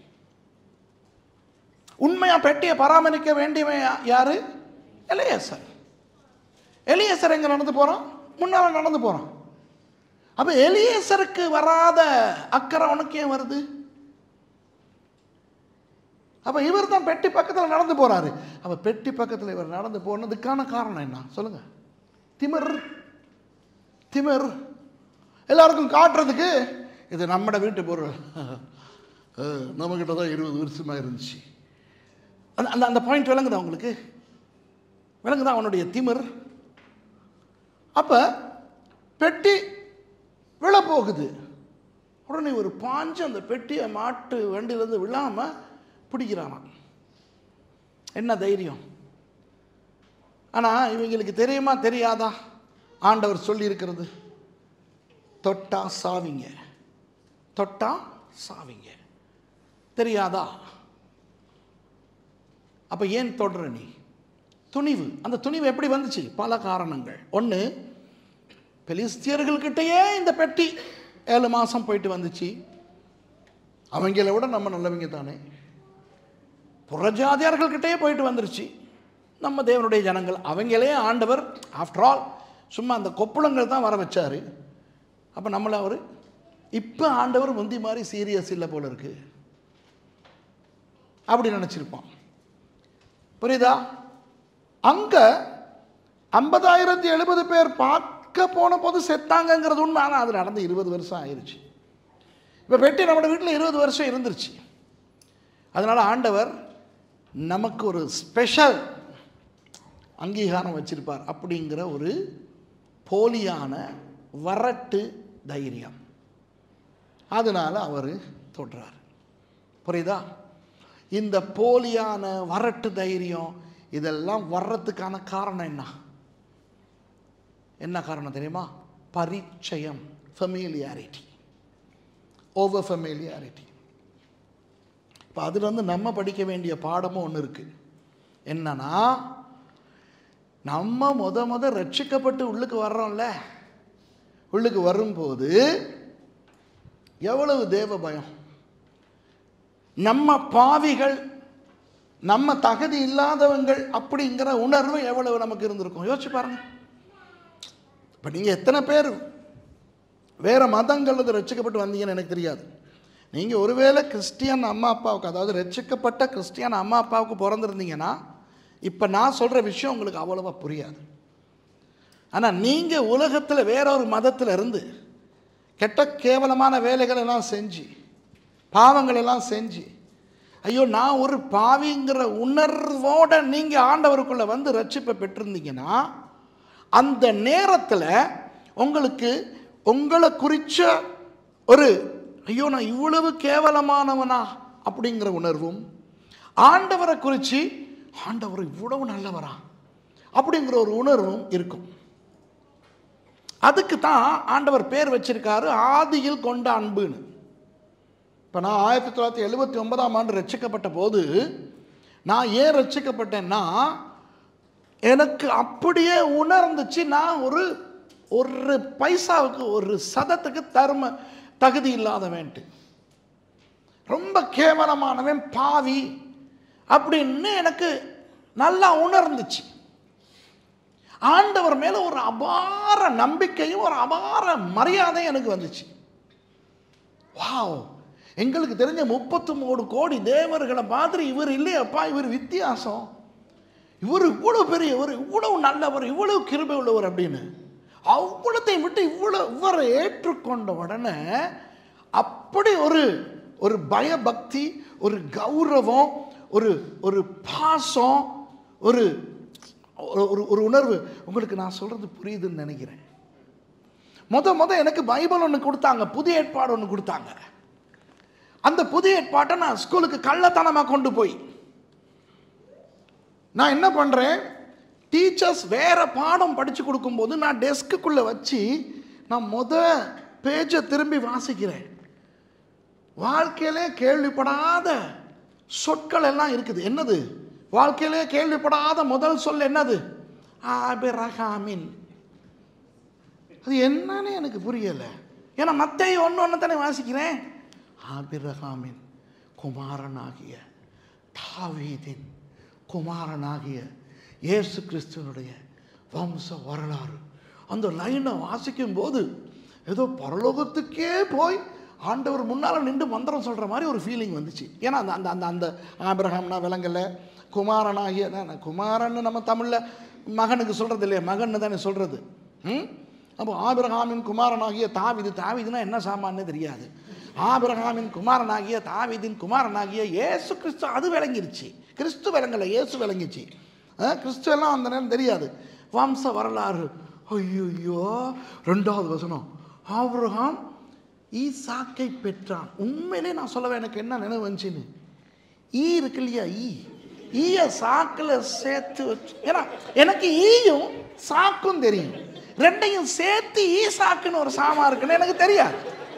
உண்மையா பெட்டியை பராமரிக்க வேண்டியவன் யா- யாரு எலியேசர் எலியேசர் எங்க நடந்து போறான் முன்னால நடந்து போறான் அப்ப எலியேசருக்கு வராத அக்கறை உனக்கு ஏன் வருது அப்ப இவர் தான் பெட்டி பக்கத்தில் நடந்து போறாரு அப்ப பெட்டி பக்கத்தில் இவர் நடந்து போனதுக்கான காரணம் என்ன சொல்லுங்க திமிர் திமிர் எல்லாருக்கும் காட்டுறதுக்கு இது நம்மட வீட்டு பொருள் அஹ், நம்மகிட்ட தான் இருபது வருஷமா இருந்துச்சு அந்த அந்த அந்த பாயிண்ட் விளங்குதா உங்களுக்கு விளங்குதா அவனுடைய திமிர் அப்ப பெட்டி விழ போகுது உடனே ஒரு பாஞ்சு அந்த பெட்டியை மாட்டு வண்டியிலேருந்து விழாம பிடிக்கிறானாம் என்ன தைரியம் ஆனா இவங்களுக்கு தெரியுமா தெரியாதா ஆண்டவர் சொல்லியிருக்கிறது தொட்டா சாவிங்க தொட்டா சாவிங்க தெரியாதா அப்ப ஏன் தொடர நீ துணிவு அந்த துணிவு எப்படி வந்துச்சு பல காரணங்கள் ஒன்று பெலிஸ்தியர்கள்கிட்டயே இந்த பெட்டி ஏழு மாதம் போயிட்டு வந்துச்சு அவங்கள விட நம்ம நல்லவங்க தானே புறஜாதியார்கள்கிட்டயே போயிட்டு வந்துருச்சு நம்ம தேவனுடைய ஜனங்கள் அவங்களே ஆண்டவர் ஆஃப்டர் ஆல் சும்மா அந்த கொப்புளங்கள் தான் வர வச்சாரு அப்போ நம்மளை அவர் இப்போ ஆண்டவர் முந்தி மாதிரி சீரியஸ் இல்லை போல இருக்கு அப்படி நினச்சிருப்பான் புரியுதா அங்க ஐம்பதாயிரத்தி எழுபது பேர் பார்க்க போன போது செத்தாங்கங்கிறது உண்மை ஆனால் அது நடந்து இருபது வருஷம் ஆயிருச்சு இப்போ பெட்டி நம்ம வீட்டில் இருபது வருஷம் இருந்துருச்சு அதனால் ஆண்டவர் நமக்கு ஒரு ஸ்பெஷல் அங்கீகாரம் வச்சிருப்பார் அப்படிங்கிற ஒரு போலியான வரட்டு தைரியம் அதனால் அவர் தொடுறார் புரியுதா இந்த போலியான வரட்டு தைரியம் இதெல்லாம் வர்றதுக்கான காரணம் என்ன என்ன காரணம் தெரியுமா பரிச்சயம் ஃபெமிலியாரிட்டி ஓவர் ஃபெமிலியாரிட்டி இப்போ அதுலேருந்து நம்ம படிக்க வேண்டிய பாடமும் ஒன்று இருக்குது என்னன்னா நம்ம முத முத ரட்சிக்கப்பட்டு உள்ளுக்கு வர்றோம்ல உள்ளுக்கு வரும்போது எவ்வளவு தேவ பயம் நம்ம பாவிகள் நம்ம தகுதி இல்லாதவங்கள் அப்படிங்கிற உணர்வு எவ்வளவு நமக்கு இருந்திருக்கும் யோசிச்சு பாருங்க இப்போ நீங்கள் எத்தனை பேர் வேற மதங்கள்ல ரட்சிக்கப்பட்டு வந்தீங்கன்னு எனக்கு தெரியாது நீங்கள் ஒருவேளை கிறிஸ்டியன் அம்மா அப்பாவுக்கு அதாவது ரட்சிக்கப்பட்ட கிறிஸ்டியன் அம்மா அப்பாவுக்கு பிறந்திருந்தீங்கன்னா இப்போ நான் சொல்கிற விஷயம் உங்களுக்கு அவ்வளவா புரியாது ஆனால் நீங்கள் உலகத்தில் வேற ஒரு மதத்தில் இருந்து கெட்ட கேவலமான வேலைகள் எல்லாம் செஞ்சு பாவங்கள் எல்லாம் செஞ்சு ஐயோ நான் ஒரு பாவிங்கிற உணர்வோட நீங்கள் ஆண்டவருக்குள்ளே வந்து ரட்சிப்பை பெற்றிருந்தீங்கன்னா அந்த நேரத்தில் உங்களுக்கு உங்களை குறித்த ஒரு ஐயோ நான் இவ்வளவு கேவலமானவனா அப்படிங்கிற உணர்வும் ஆண்டவரை குறித்து ஆண்டவர் இவ்வளவு நல்லவரா அப்படிங்கிற ஒரு உணர்வும் இருக்கும் அதுக்கு தான் ஆண்டவர் பேர் வச்சிருக்காரு ஆதியில் கொண்ட அன்புன்னு இப்போ நான் ஆயிரத்தி தொள்ளாயிரத்தி எழுபத்தி ஒன்பதாம் ஆண்டு ரட்சிக்கப்பட்ட போது நான் ஏன் ரட்சிக்கப்பட்டேன்னா எனக்கு அப்படியே உணர்ந்துச்சு நான் ஒரு ஒரு பைசாவுக்கு ஒரு சதத்துக்கு தர்ம தகுதி இல்லாதவன்ட்டு ரொம்ப கேவலமானவன் பாவி அப்படின்னு எனக்கு நல்லா உணர்ந்துச்சு ஆண்டவர் மேல ஒரு அபார நம்பிக்கையும் ஒரு அபார மரியாதையும் எனக்கு வந்துச்சு வாவ் எங்களுக்கு தெரிஞ்ச முப்பத்து மூணு கோடி தேவர்களை மாதிரி இவர் இல்லையப்பா இவர் வித்தியாசம் இவர் இவ்வளவு பெரியவர் இவ்வளவு நல்லவர் இவ்வளவு கிருபை உள்ளவர் அப்படின்னு அவ்வளத்தையும் விட்டு இவ்வளவு இவரை ஏற்றுக்கொண்ட உடனே அப்படி ஒரு ஒரு பயபக்தி ஒரு கௌரவம் ஒரு ஒரு பாசம் ஒரு ஒரு- ஒரு ஒரு உணர்வு உங்களுக்கு நான் சொல்றது புரியுதுன்னு நினைக்கிறேன் முத முத எனக்கு பைபிள் ஒன்று கொடுத்தாங்க புதிய ஏற்பாடு ஒன்று கொடுத்தாங்க அந்த புதிய ஏற்பாட்டை நான் ஸ்கூலுக்கு கள்ளத்தனமாக கொண்டு போய் நான் என்ன பண்ணுறேன் டீச்சர்ஸ் வேற பாடம் படித்து கொடுக்கும்போது நான் டெஸ்க்குள்ளே வச்சு நான் முத பேஜை திரும்பி வாசிக்கிறேன் வாழ்க்கையிலே கேள்விப்படாத சொற்கள் எல்லாம் இருக்குது என்னது வாழ்க்கையிலே கேள்விப்படாத முதல் சொல் என்னது ஆபிரகாமின் அது என்னன்னு எனக்கு புரியலை ஏன்னா மத்தைய ஒன்று ஒன்று தானே வாசிக்கிறேன் ஆபிரகாமின் குமாரனாகிய தாவீதின் குமாரனாகிய இயேசு கிறிஸ்துவனுடைய வம்ச வரலாறு அந்த லைனை வாசிக்கும் போது ஏதோ பரலோகத்துக்கே போய் ஆண்டவர் முன்னால் நின்று மந்திரம் சொல்கிற மாதிரி ஒரு ஃபீலிங் வந்துச்சு ஏன்னா அந்த அந்த அந்த அந்த ஆபிரகாம்னா விளங்கலை குமாரனாகிய நான் குமாரன்னு நம்ம தமிழில் மகனுக்கு சொல்கிறது இல்லையா மகன்னு தானே சொல்கிறது ம் அப்போ ஆபிரகாமின் குமாரனாகிய தாவிது தாவிதுனா என்ன சாமான்னு தெரியாது ஆபிரகாமின் குமாரனாகிய தாவிதின் குமாரனாகிய இயேசு கிறிஸ்து அது விளங்கிருச்சு கிறிஸ்து விளங்கலை இயேசு விளங்கிச்சு அஹ், கிறிஸ்து எல்லாம் அந்த நேரம் தெரியாது வம்ச வரலாறு ஐயோ ரெண்டாவது வசனம் ஆபிரகாம் ஈசாக்கை பெற்றான் உண்மையிலே நான் சொல்லவே எனக்கு என்ன நினைவு வந்துச்சுன்னு ஈ இருக்கு இல்லையா ஈ ஈய சாக்கில் சேர்த்து வச்சு ஏன்னா எனக்கு ஈயும் சாக்கும் தெரியும் ரெண்டையும் சேர்த்து ஈ சாக்குன்னு ஒரு சாமா இருக்குன்னு எனக்கு தெரியாது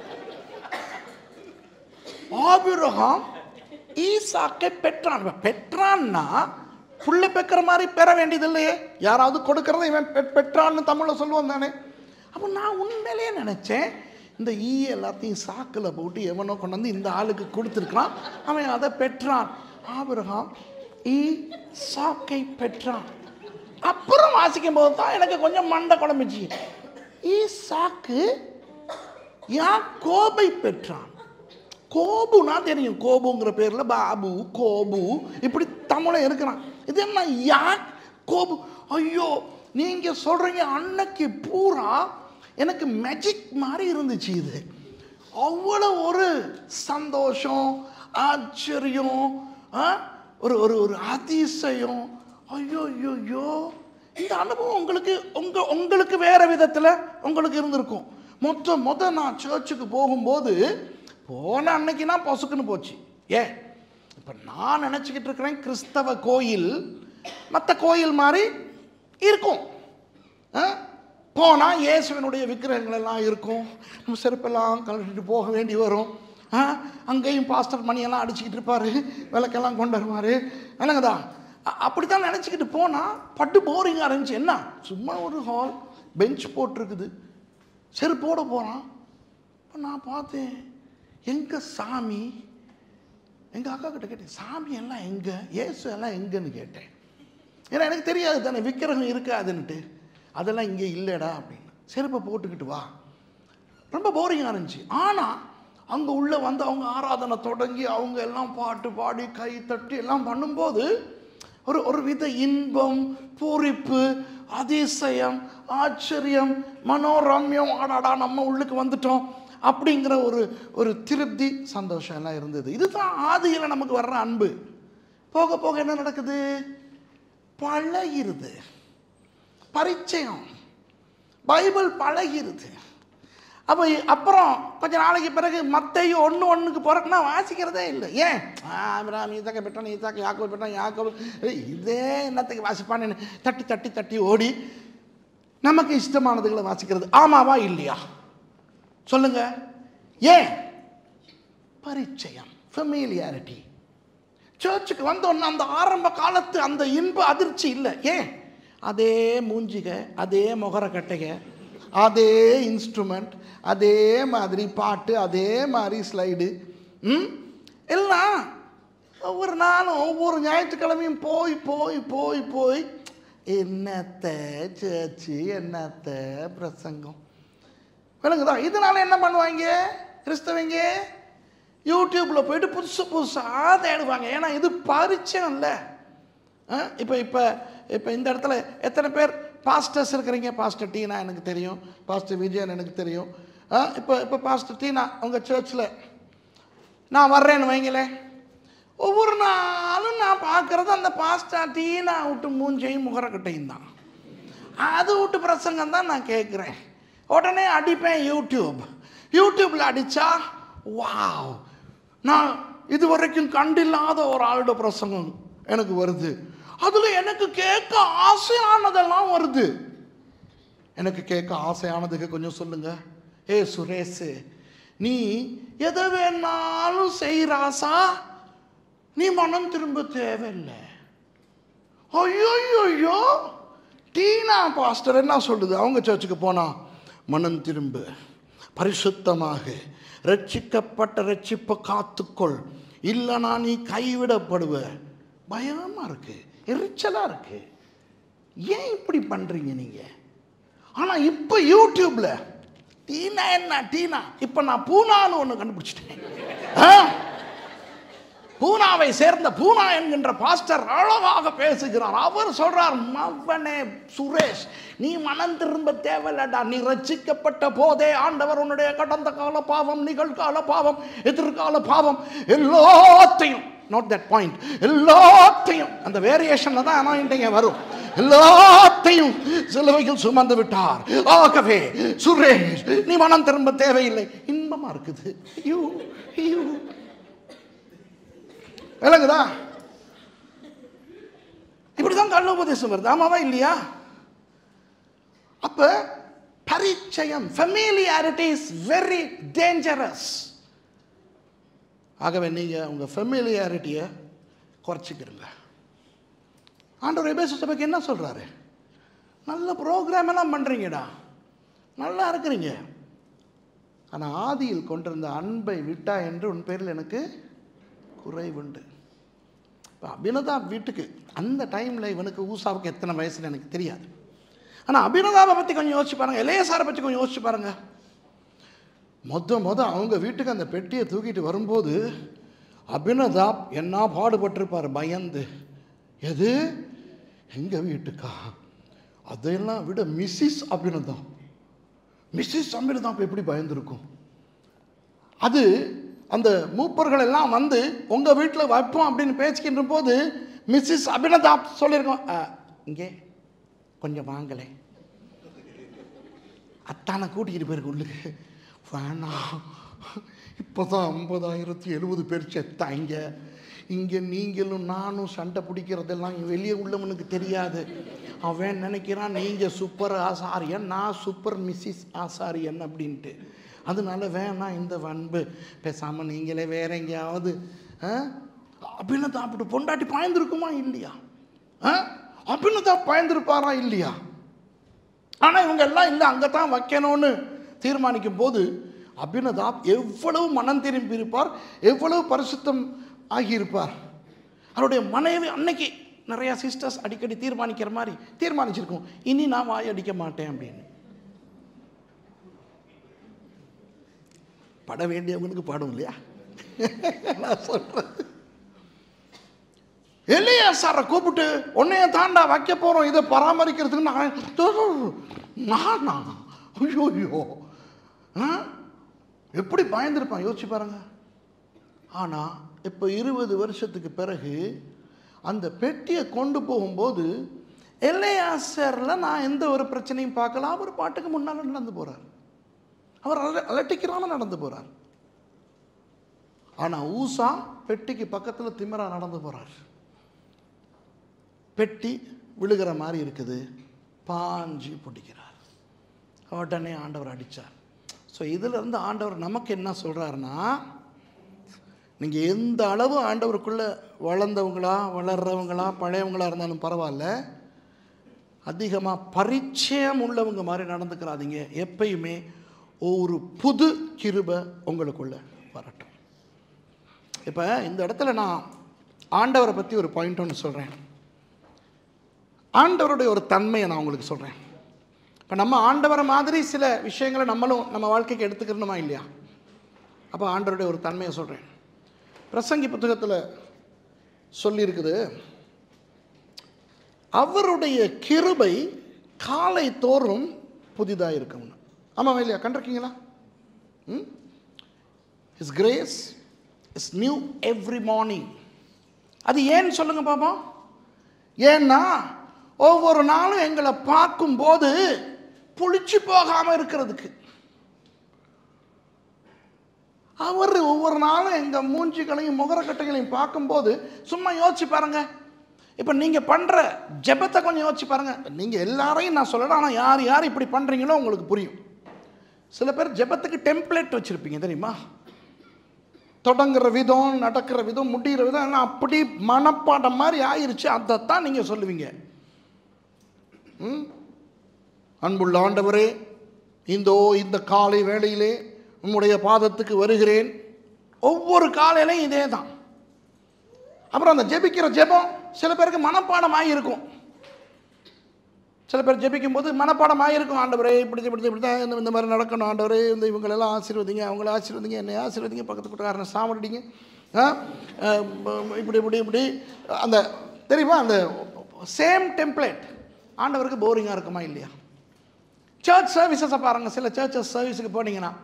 ஆபிரகாம் ஈசாக்கை பெற்றான் இப்ப பெற்றான்னா புள்ள பெக்கிற மாதிரி பெற வேண்டியது இல்லையே யாராவது கொடுக்கறத இவன் பெ- பெற்றான்னு தமிழில் சொல்லுவான் தானே அப்போ நான் உண்மையிலேயே நினச்சேன் இந்த ஈ எல்லாத்தையும் சாக்கில் போட்டு எவனோ கொண்டு வந்து இந்த ஆளுக்கு கொடுத்துருக்கான் அவன் அதை பெற்றான் ஆபிரகாம் ஈ சாக்கை பெற்றான் அப்புறம் வாசிக்கும் போது தான் எனக்கு கொஞ்சம் மண்டை குழம்பிச்சு ஈ சாக்கு யாக்கோபை பெற்றான் கோபுனா தெரியும் கோபுங்கிற பேரில் பாபு கோபு இப்படி தமிழன் இருக்கிறான் இது என்ன யா கோபு ஐயோ நீங்கள் சொல்கிறீங்க அன்னைக்கு பூரா எனக்கு மேஜிக் மாதிரி இருந்துச்சு இது அவ்வளோ ஒரு சந்தோஷம் ஆச்சரியம் ஆ? ஒரு ஒரு ஒரு அதிசயம் ஐயோ ஐயோ ஐயோ இந்த அனுபவம் உங்களுக்கு உங்க உங்களுக்கு வேற விதத்தில் உங்களுக்கு இருந்திருக்கும் மொத்த மொத நான் சர்ச்சுக்கு போகும்போது போன அன்னைக்குனா பொசுக்குன்னு போச்சு ஏன் இப்போ நான் நினச்சிக்கிட்டு இருக்கிறேன் கிறிஸ்தவ கோயில் மற்ற கோயில் மாதிரி இருக்கும் போனால் இயேசுவினுடைய விக்கிரகங்கள் எல்லாம் இருக்கும் நம்ம செருப்பெல்லாம் கழட்டிட்டு போக வேண்டி வரும் ஆ, அங்கேயும் பாஸ்டர் மணியெல்லாம் அடிச்சுக்கிட்டு இருப்பாரு விளக்கெல்லாம் கொண்டு வருவார் என்னங்கதா அப்படி தான் நினச்சிக்கிட்டு போனால் பட்டு போரிங்காக இருந்துச்சு என்ன சும்மா ஒரு ஹால் பெஞ்ச் போட்டிருக்குது செருப்போட போகிறான் இப்போ நான் பார்த்தேன் எங்க சாமி எங்கள் அக்கா கிட்ட கேட்டேன் சாமி எல்லாம் எங்கே இயேசு எல்லாம் எங்கன்னு கேட்டேன் ஏன்னா எனக்கு தெரியாது தானே விக்கிரகம் இருக்காதுன்னுட்டு அதெல்லாம் இங்கே இல்லைடா அப்படின்னு செருப்பை போட்டுக்கிட்டு வா ரொம்ப போரிங்காக இருந்துச்சு ஆனால் அங்கே உள்ளே வந்து அவங்க ஆராதனை தொடங்கி அவங்க எல்லாம் பாட்டு பாடி கை தட்டி எல்லாம் பண்ணும்போது ஒரு ஒரு வித இன்பம் பூரிப்பு அதிசயம் ஆச்சரியம் மனோரம்யம் ஆடாடா நம்ம உள்ளுக்கு வந்துட்டோம் அப்படிங்கிற ஒரு ஒரு திருப்தி சந்தோஷம் எல்லாம் இருந்தது இதுதான் ஆதியில் நமக்கு வர்ற அன்பு போக போக என்ன நடக்குது பழகிருது பரிச்சயம் பைபிள் பழகிருது அப்போ அப்புறம் கொஞ்ச நாளைக்கு பிறகு மத்தையும் ஒன்று ஒன்றுக்கு பிறகுனா வாசிக்கிறதே இல்லை ஏன் ஆமிராம் ஈசாக்க பெற்றான் ஈசாக்க யாக்கோ பெற்றான் யாக்கோ இதே என்னத்துக்கு வாசிப்பான்னு தட்டி தட்டி தட்டி ஓடி நமக்கு இஷ்டமானதுகளை வாசிக்கிறது ஆமாவா இல்லையா சொல்லுங்க ஏன் பரிச்சயம் ஃபெமிலியாரிட்டி சர்ச்சுக்கு வந்தோன்னா அந்த ஆரம்ப காலத்து அந்த இன்ப அதிர்ச்சி இல்லை ஏன் அதே மூஞ்சிக அதே முகரக்கட்டைக அதே இன்ஸ்ட்ருமெண்ட் அதே மாதிரி பாட்டு அதே மாதிரி ஸ்லைடு ம் எல்லாம் ஒவ்வொரு நாளும் ஒவ்வொரு ஞாயிற்றுக்கிழமையும் போய் போய் போய் போய் என்னத்த சர்ச்சு என்னத்த பிரசங்கம் விளங்குதா இதனால என்ன பண்ணுவாங்க கிறிஸ்தவங்க யூடியூப்பில் போயிட்டு புதுசு புதுசாக தேடுவாங்க ஏன்னா இது பரிச்சயம் இல்லை இப்போ இப்போ இப்போ இந்த இடத்துல எத்தனை பேர் பாஸ்டர்ஸ் இருக்கிறீங்க பாஸ்டர் டீனா எனக்கு தெரியும் பாஸ்டர் விஜயன் எனக்கு தெரியும் ஆ, இப்போ இப்போ பாஸ்டர் டீனா உங்கள் சர்ச்சில் நான் வர்றேன்னு வைங்களேன் ஒவ்வொரு நாளும் நான் பார்க்குறது அந்த பாஸ்டர் டீனா விட்டு மூஞ்சையும் முகரக்கட்டையும் தான் அது விட்டு பிரசங்கம் தான் நான் கேட்குறேன் உடனே அடிப்பேன் யூடியூப் யூடியூப்பில் அடித்தா வாவ் நான் இது வரைக்கும் கண்டில்லாத ஒரு ஆளோட பிரசங்கம் எனக்கு வருது அதில் எனக்கு கேட்க ஆசையானதெல்லாம் வருது எனக்கு கேட்க ஆசையானதுக்கு கொஞ்சம் சொல்லுங்க ஏ சுரேஷ் நீ எதை வேணாலும் செய்கிறாசா நீ மனம் திரும்ப தேவையில்லை ஐயோ டீனா பாஸ்டர் என்ன சொல்லுது அவங்க சர்ச்சுக்கு போனா மனம் திரும்ப பரிசுத்தமாக ரட்சிக்கப்பட்ட ரட்சிப்பை காத்துக்கொள் இல்லைனா நீ கைவிடப்படுவ பயமா இருக்கு எரிச்சலா இருக்கு ஏன் இப்படி பண்றீங்க நீங்க ஆனா இப்போ யூடியூப்ல டீனா என்ன டீனா இப்போ நான் பூனான்னு ஒன்று கண்டுபிடிச்சிட்டேன் ஆ? பூனாவை சேர்ந்த பூனா என்கின்ற பாஸ்டர் அழகாக பேசுகிறார் அவர் சொல்றார் மவனே சுரேஷ் நீ மனம் திரும்ப தேவையில்லடா நீ ரட்சிக்கப்பட்ட போதே ஆண்டவர் உன்னுடைய கடந்த கால பாவம் நிகழ்கால பாவம் எதிர்கால பாவம் எல்லாத்தையும் நோட் தட் பாயிண்ட் எல்லாத்தையும் அந்த வேரியேஷன்ல தான் அனாயிண்டிங்க வரும் எல்லாத்தையும் சிலுவையில் சுமந்து விட்டார் ஆகவே சுரேஷ் நீ மனம் திரும்ப தேவையில்லை இன்பமா இருக்குது யூ யூ விளங்குதா இப்படிதான் கள்ள உபதேசம் வருது ஆமாவா இல்லையா அப்ப பரிச்சயம் ஃபெமிலியாரிட்டி இஸ் வெரி டேஞ்சரஸ் ஆகவே நீங்க உங்க ஃபெமிலியாரிட்டியை குறைச்சிக்கிறங்க ஆண்டவர் எபேசு சபைக்கு என்ன சொல்றாரு நல்ல ப்ரோக்ராம் எல்லாம் பண்றீங்கடா நல்லா இருக்கிறீங்க ஆனா ஆதியில் கொண்டிருந்த அன்பை விட்டா என்று உன் பேரில் எனக்கு குறைவுண்டு இப்போ அபினதாப் வீட்டுக்கு அந்த டைமில் இவனுக்கு ஊசாவுக்கு எத்தனை வயசுன்னு எனக்கு தெரியாது ஆனால் அபினதாபை பற்றி கொஞ்சம் யோசிச்சு பாருங்கள் இளையசாரை பற்றி கொஞ்சம் யோசிச்சு பாருங்கள் மொத மொத அவங்க வீட்டுக்கு அந்த பெட்டியை தூக்கிட்டு வரும்போது அபினதாப் என்ன பாடுபட்டிருப்பார் பயந்து எது எங்கள் வீட்டுக்கா அதையெல்லாம் விட மிஸ்ஸஸ் அபினதாப் மிஸ்ஸஸ் அபினதாப் எப்படி பயந்துருக்கும் அது அந்த மூப்பர்கள் எல்லாம் வந்து உங்கள் வீட்டில் வைப்போம் அப்படின்னு பேசிக்கின்ற போது மிஸ்ஸஸ் அபினதாப் சொல்லியிருக்கோம் "அ, இங்கே கொஞ்சம் வாங்கலை அத்தானை கூட்டிக்கிட்டு போயிருக்கு உள்ளுக்கு வேணாம் இப்போ தான் ஐம்பதாயிரத்தி எழுபது பேர் செத்தாங்க இங்கே நீங்களும் நானும் சண்டை பிடிக்கிறதெல்லாம் வெளியே உள்ளவனுக்கு தெரியாது அவன் நினைக்கிறான் நீங்கள் சூப்பர் ஆசாரியன் நான் சூப்பர் மிஸ்ஸஸ் ஆசாரியன் அப்படின்ட்டு அதனால வேணாம் இந்த வன்பு பேசாமல் நீங்களே வேற எங்கேயாவது அப்படின்னு தான் அப்படி பொண்டாட்டி பாய்ந்திருக்குமா இல்லையா அப்படின்னு தான் பாய்ந்திருப்பாரா இல்லையா ஆனால் இவங்க எல்லாம் இல்லை அங்கே தான் வைக்கணும்னு தீர்மானிக்கும் போது அபினதாப் எவ்வளவு மனம் திரும்பி இருப்பார் எவ்வளவு பரிசுத்தம் ஆகியிருப்பார் அவருடைய மனைவி அன்னைக்கு நிறையா சிஸ்டர்ஸ் அடிக்கடி தீர்மானிக்கிற மாதிரி தீர்மானிச்சிருக்கோம் இனி நான் வாய் அடிக்க மாட்டேன் அப்படின்னு பட வேண்டியவங்களுக்கு பாடும் இல்லையா நான் சொல்றேன் எல்லையா சாரை கூப்பிட்டு உன்னைய தாண்டா வைக்க போகிறோம் இதை பராமரிக்கிறதுக்கு நான் நானா ஐயோ ஐயோ ஆ? எப்படி பயந்துருப்பான் யோசிச்சு பாருங்க ஆனால் இப்போ இருபது வருஷத்துக்கு பிறகு அந்த பெட்டியை கொண்டு போகும்போது எல்லையாசரில் நான் எந்த ஒரு பிரச்சனையும் பார்க்கல அவர் பாட்டுக்கு முன்னால் நடந்து போகிறார் அவர் அல- அலட்டிக்கிறாம நடந்து போறார் ஆனா ஊசா பெட்டிக்கு பக்கத்துல திமிரா நடந்து போறார் பெட்டி விழுகிற மாதிரி இருக்குது பாஞ்சு பிடிக்கிறார் உடனே ஆண்டவர் அடிச்சார் ஸோ இதிலிருந்து ஆண்டவர் நமக்கு என்ன சொல்றாருன்னா நீங்கள் எந்த அளவு ஆண்டவருக்குள்ளே வளர்ந்தவங்களா வளர்றவங்களா பழையவங்களா இருந்தாலும் பரவாயில்ல அதிகமாக பரிச்சயம் உள்ளவங்க மாதிரி நடந்துக்கிறாதீங்க எப்பயுமே ஒரு புது கிருபை உங்களுக்குள்ள வரட்டும் இப்போ இந்த இடத்துல நான் ஆண்டவரை பற்றி ஒரு பாயிண்ட் ஒன்று சொல்கிறேன் ஆண்டவருடைய ஒரு தன்மையை நான் உங்களுக்கு சொல்கிறேன் இப்போ நம்ம ஆண்டவரை மாதிரி சில விஷயங்களை நம்மளும் நம்ம வாழ்க்கைக்கு எடுத்துக்கிறணுமா இல்லையா அப்போ ஆண்டவருடைய ஒரு தன்மையை சொல்கிறேன் பிரசங்கி புத்தகத்தில் சொல்லியிருக்குது அவருடைய கிருபை காலை தோறும் புதிதாக இருக்கும்னு ஆமாம் இல்லையா கண்டிருக்கீங்களா hmm is grace is new every morning அது ஏன்னு சொல்லுங்க பாப்போம் ஏன்னா ஒவ்வொரு நாளும் எங்களை பார்க்கும்போது புளிச்சு போகாமல் இருக்கிறதுக்கு அவர் ஒவ்வொரு நாளும் எங்கள் மூஞ்சிகளையும் முகரக்கட்டைகளையும் பார்க்கும்போது சும்மா யோசிச்சு பாருங்க இப்போ நீங்கள் பண்ணுற ஜெபத்தை கொஞ்சம் யோசிச்சு பாருங்க நீங்கள் எல்லாரையும் நான் சொல்லலாம் ஆனால் யார் யார் இப்படி பண்ணுறீங்களோ உங்களுக்கு புரியும் சில பேர் ஜெபத்துக்கு டெம்ப்ளேட் வச்சுருப்பீங்க தெரியுமா தொடங்குற விதம் நடக்கிற விதம் முடிகிற விதம் எல்லாம் அப்படி மனப்பாடம் மாதிரி ஆயிருச்சு அதைத்தான் நீங்கள் சொல்லுவீங்க ம்? அன்புள்ள ஆண்டவரே இந்தோ இந்த காலை வேளையிலே உம்முடைய பாதத்துக்கு வருகிறேன் ஒவ்வொரு காலையிலையும் இதே தான் அப்புறம் அந்த ஜெபிக்கிற ஜெபம் சில பேருக்கு மனப்பாடம் ஆகியிருக்கும் சில பேர் ஜெபிக்கும் போது மனப்பாடம் ஆகிருக்கும் ஆண்டவரே இப்படி இப்படி இப்படி தான் இந்த- இந்த மாதிரி நடக்கணும் ஆண்டவரே இந்த இவங்களெல்லாம் ஆசீர்வதிங்க அவங்கள ஆசீர்வதிங்க என்னை ஆசீர்வதிங்க பக்கத்து கூட்டக்காரனை சாமடிங்க ஆ அஹ், இப்படி இப்படி இப்படி அந்த தெரியுமா அந்த சேம் டெம்ப்ளேட் ஆண்டவருக்கு போரிங்காக இருக்குமா இல்லையா சர்ச் சர்வீசஸை பாருங்கள் சில சர்ச்சஸ் சர்வீஸுக்கு போனீங்கன்னா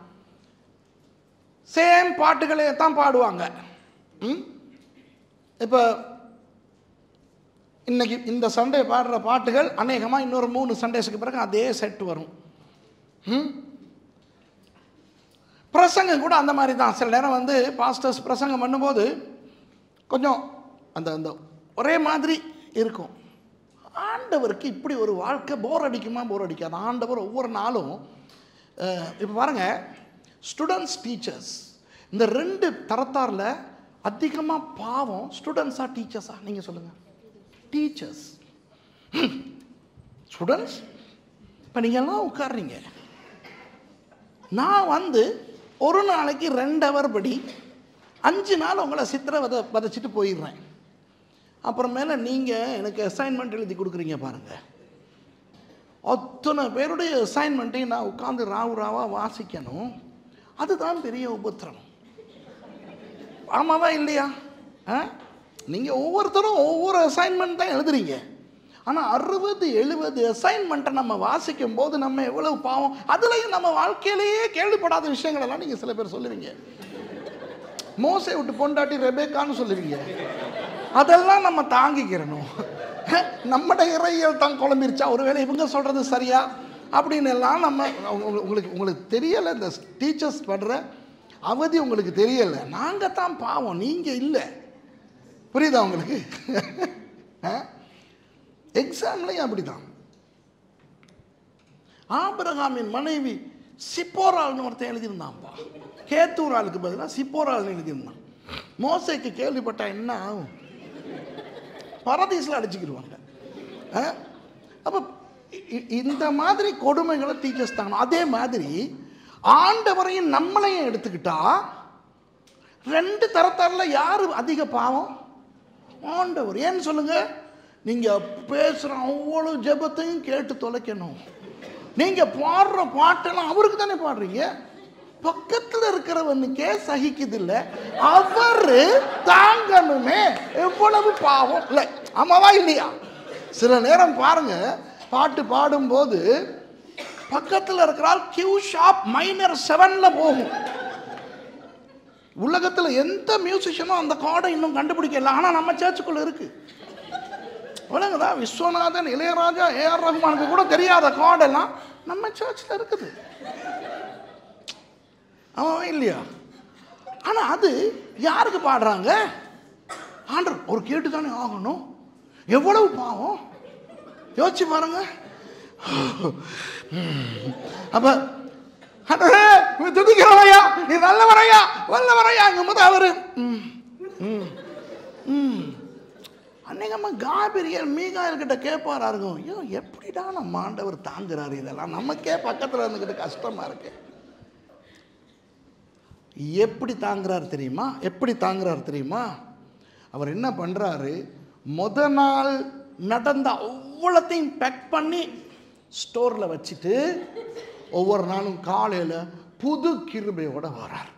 சேம் பாட்டுகளே தான் பாடுவாங்க ம் இப்போ இன்னைக்கு இந்த சண்டே பாடுற பாட்டுகள் அநேகமாக இன்னொரு மூணு சண்டேஸுக்கு பிறகு அதே செட் வரும் ம் பிரசங்கம் கூட அந்த மாதிரி தான் சில நேரம் வந்து பாஸ்டர்ஸ் பிரசங்கம் பண்ணும்போது கொஞ்சம் அந்த அந்த ஒரே மாதிரி இருக்கும் ஆண்டவருக்கு இப்படி ஒரு வாழ்க்கை போர் அடிக்குமா போர் அடிக்காது ஆண்டவர் ஒவ்வொரு நாளும் இப்போ பாருங்க ஸ்டூடெண்ட்ஸ் டீச்சர்ஸ் இந்த ரெண்டு தரத்தாரில் அதிகமாக பாவம் ஸ்டூடெண்ட்ஸா டீச்சர்ஸா நீங்கள் சொல்லுங்கள் டீச்சர்ஸ் ஸ்டூடெண்ட்ஸ் இப்போ நீங்கள் எல்லாம் உட்கார்றீங்க நான் வந்து ஒரு நாளைக்கு ரெண்டு ஹவர் படி அஞ்சு நாள் உங்களை சித்திரை வத வதச்சிட்டு போயிடுறேன் அப்புறமேல நீங்கள் எனக்கு அசைன்மெண்ட் எழுதி கொடுக்குறீங்க பாருங்கள் அத்தனை பேருடைய அசைன்மெண்ட்டையும் நான் உட்காந்து ராவு ராவாக வாசிக்கணும் அதுதான் பெரிய உபத்திரம் ஆமாவா இல்லையா ஆ நீங்கள் ஒவ்வொருத்தரும் ஒவ்வொரு அசைன்மெண்ட் தான் எழுதுறீங்க ஆனால் அறுபது எழுபது அசைன்மெண்ட்டை நம்ம வாசிக்கும் போது நம்ம எவ்வளவு பாவம் அதுலேயும் நம்ம வாழ்க்கையிலேயே கேள்விப்படாத விஷயங்கள் எல்லாம் நீங்கள் சில பேர் சொல்லுவீங்க மோசை விட்டு பொண்டாட்டி ரெபேக்கான்னு சொல்லுவீங்க அதெல்லாம் நம்ம தாங்கிக்கிறணும் நம்மட இறையியல் தான் குழம்பிருச்சா ஒருவேளை இவங்க சொல்கிறது சரியா அப்படின்னு எல்லாம் நம்ம உங்க- உங்களுக்கு உங்களுக்கு தெரியலை இந்த டீச்சர்ஸ் படுற அவதி உங்களுக்கு தெரியலை நாங்கள் தான் பாவம் நீங்கள் இல்லை புரியுதா உங்களுக்கு எக்ஸாம்லையும் அப்படி தான் ஆபிரகாமின் மனைவி சிப்போரால்னு ஒருத்தன் எழுதியிருந்தான்ப்பா கேத்தூர் ஆளுக்கு பதிலாக சிப்போரால்னு எழுதியிருந்தான் மோசைக்கு கேள்விப்பட்டா என்ன ஆகும் பரதீசில் அடிச்சுக்கிடுவாங்க அப்போ இந்த மாதிரி கொடுமைகளை டீச்சர்ஸ் தாங்க அதே மாதிரி ஆண்டவரையும் நம்மளையும் எடுத்துக்கிட்டா ரெண்டு தரத்தாரில் யார் அதிக பாவம் ஆண்டவர் ஏன்னு சொல்லுங்க நீங்க பேசுற அவ்வளோ ஜெபத்தையும் கேட்டு தொலைக்கணும் நீங்க பாடுற பாட்டெல்லாம் அவருக்கு தானே பாடுறீங்க பக்கத்துல இருக்கிறவனுக்கே சகிக்குது இல்ல அவரு தாங்கணுமே எவ்வளவு பாவம் இல்லை ஆமாவா இல்லையா சில நேரம் பாருங்க பாட்டு பாடும்போது பக்கத்தில் இருக்கிறால் கியூ ஷாப் மைனர் செவன்ல போகும் உலகத்தில் எந்த மியூசிஷியனும் அந்த கார்டை இன்னும் கண்டுபிடிக்கல ஆனால் நம்ம சர்ச்சுக்குள்ள இருக்கு விளங்குதா விஸ்வநாதன் இளையராஜா ஏஆர் ரஹ்மானுக்கு கூட தெரியாத கார்டெல்லாம் நம்ம சர்ச்சில் இருக்குது அவன் இல்லையா ஆனால் அது யாருக்கு பாடுறாங்க ஆண்டர் ஒரு கேட்டு தானே ஆகணும் எவ்வளவு பாவம் யோசிச்சு பாருங்க அப்ப ஆண்டவரே, இவன் துதிக்கிறவரையா நீ நல்லவரையா வல்லவரையா போது அவரு ம், ம், ம். அன்னைக்கு அம்மா காபிரியர் மீகாயல் கிட்ட கேட்பாரா இருக்கும் ஐயோ எப்படிடா நம்ம ஆண்டவர் தாங்குறாரு இதெல்லாம் நமக்கே பக்கத்தில் இருந்துக்கிட்டு கஷ்டமா இருக்கு எப்படி தாங்குறாரு தெரியுமா எப்படி தாங்குறாரு தெரியுமா அவர் என்ன பண்ணுறாரு முத நாள் நடந்த அவ்வளோத்தையும் பேக் பண்ணி ஸ்டோரில் வச்சுட்டு ஒவ்வொரு நாளும் காலையில் புது கிருபையோட வரார்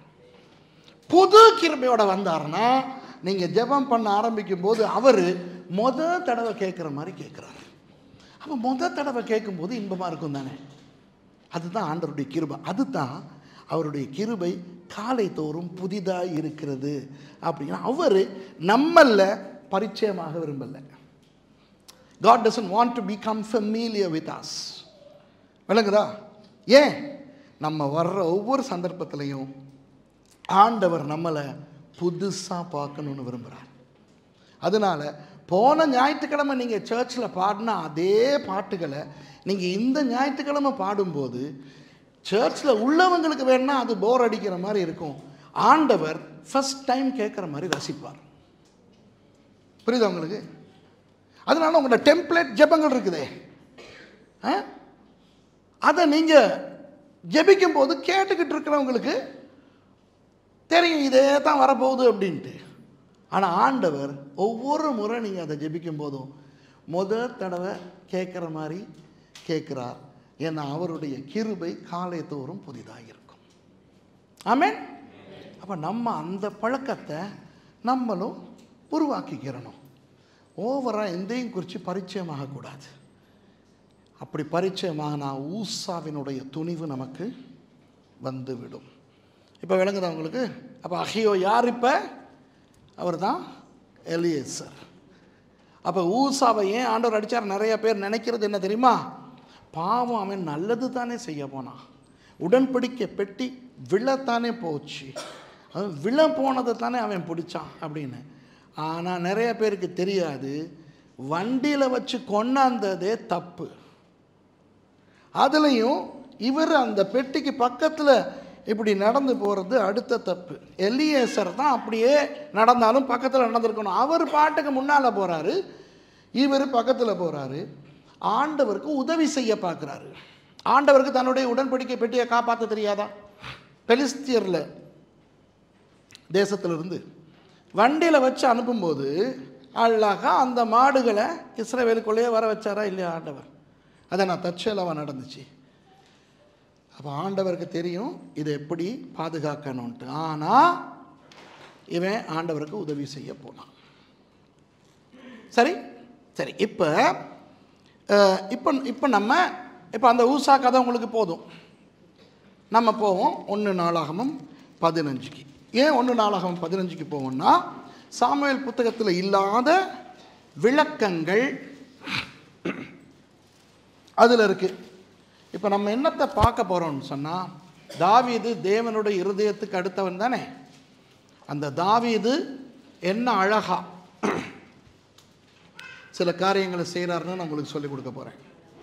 புது கிருபையோட வந்தாருன்னா நீங்கள் ஜெபம் பண்ண ஆரம்பிக்கும் போது அவர் முத தடவை கேட்குற மாதிரி கேட்குறாரு அப்போ முத தடவை கேட்கும்போது இன்பமாக இருக்கும் தானே அதுதான் ஆண்டவருடைய கிருபை அதுதான் அவருடைய கிருபை காலை தோறும் புதிதாக இருக்கிறது அப்படின்னா அவர் நம்மள பரிச்சயமாக விரும்பலை God doesn't want to become familiar with us விளங்குதா ஏன் நம்ம வர்ற ஒவ்வொரு சந்தர்ப்பத்திலையும் ஆண்டவர் நம்மளை புதுசாக பார்க்கணுன்னு விரும்புகிறார் அதனால் போன ஞாயிற்றுக்கிழமை நீங்கள் சர்ச்சில் பாடின அதே பாட்டுகளை நீங்கள் இந்த ஞாயிற்றுக்கிழமை பாடும்போது சர்ச்சில் உள்ளவங்களுக்கு வேணா அது போர் அடிக்கிற மாதிரி இருக்கும் ஆண்டவர் ஃபஸ்ட் டைம் கேட்குற மாதிரி ரசிப்பார் புரியுதா உங்களுக்கு அதனால உங்களோட டெம்ப்ளேட் ஜெபங்கள் இருக்குதே ஆ? அதை நீங்கள் ஜெபிக்கும் போது கேட்டுக்கிட்டு இருக்கிறவங்களுக்கு தெரியும் இதே தான் வரப்போகுது அப்படின்ட்டு ஆனால் ஆண்டவர் ஒவ்வொரு முறை நீங்கள் அதை ஜெபிக்கும் போதும் முதல் தடவை கேட்குற மாதிரி கேட்குறார் ஏன்னா அவருடைய கிருபை காலை தோறும் புதிதாக இருக்கும் ஆமென் அப்போ நம்ம அந்த பழக்கத்தை நம்மளும் உருவாக்கிக்கிறணும் ஓவராக எந்தையும் குறித்து பரிச்சயமாகக்கூடாது அப்படி பரிச்சயமாகனா ஊசாவினுடைய துணிவு நமக்கு வந்துவிடும் இப்போ விளங்குதா உங்களுக்கு அப்போ அஹியோ யார் இப்போ அவர் தான் எலியேசர் அப்போ ஊசாவை ஏன் ஆண்டவர் அடித்தார் நிறைய பேர் நினைக்கிறது என்ன தெரியுமா பாவம் அவன் நல்லது தானே செய்ய போனான் உடன்படிக்கை பெட்டி விழத்தானே போச்சு அவன் விழ போனதை தானே அவன் பிடிச்சான் அப்படின்னு ஆனால் நிறைய பேருக்கு தெரியாது வண்டியில் வச்சு கொண்டாந்ததே தப்பு அதுலேயும் இவர் அந்த பெட்டிக்கு பக்கத்தில் இப்படி நடந்து போகிறது அடுத்த தப்பு எலியேசர் தான் அப்படியே நடந்தாலும் பக்கத்தில் நடந்திருக்கணும் அவர் பாட்டுக்கு முன்னால் போகிறாரு இவர் பக்கத்தில் போகிறாரு ஆண்டவருக்கு உதவி செய்ய பார்க்குறாரு ஆண்டவருக்கு தன்னுடைய உடன்படிக்கை பெட்டியை காப்பாற்ற தெரியாதா பெலிஸ்தியரில் தேசத்திலிருந்து வண்டியில் வச்சு அனுப்பும்போது அழகாக அந்த மாடுகளை இஸ்ரவேலுக்குள்ளேயே வர வச்சாரா இல்லையா ஆண்டவர் அதை நான் தற்செயலாக நடந்துச்சு அப்போ ஆண்டவருக்கு தெரியும் இதை எப்படி பாதுகாக்கணுன்ட்டு ஆனால் இவன் ஆண்டவருக்கு உதவி செய்ய போனான் சரி சரி இப்போ இப்போ இப்போ நம்ம இப்போ அந்த ஊசா கதை உங்களுக்கு போதும் நம்ம போவோம் ஒன்று நாளாகமும் பதினஞ்சுக்கு ஏன் ஒன்று நாளாகமும் பதினஞ்சுக்கு போவோம்னா சாமுவேல் புத்தகத்தில் இல்லாத விளக்கங்கள் அதில் இருக்குது இப்போ நம்ம என்னத்தை பார்க்க போகிறோம்னு சொன்னால் தாவீது தேவனுடைய இருதயத்துக்கு அடுத்தவன் தானே அந்த தாவீது என்ன அழகா சில காரியங்களை செய்கிறாருன்னு நான் உங்களுக்கு சொல்லிக் கொடுக்க போகிறேன்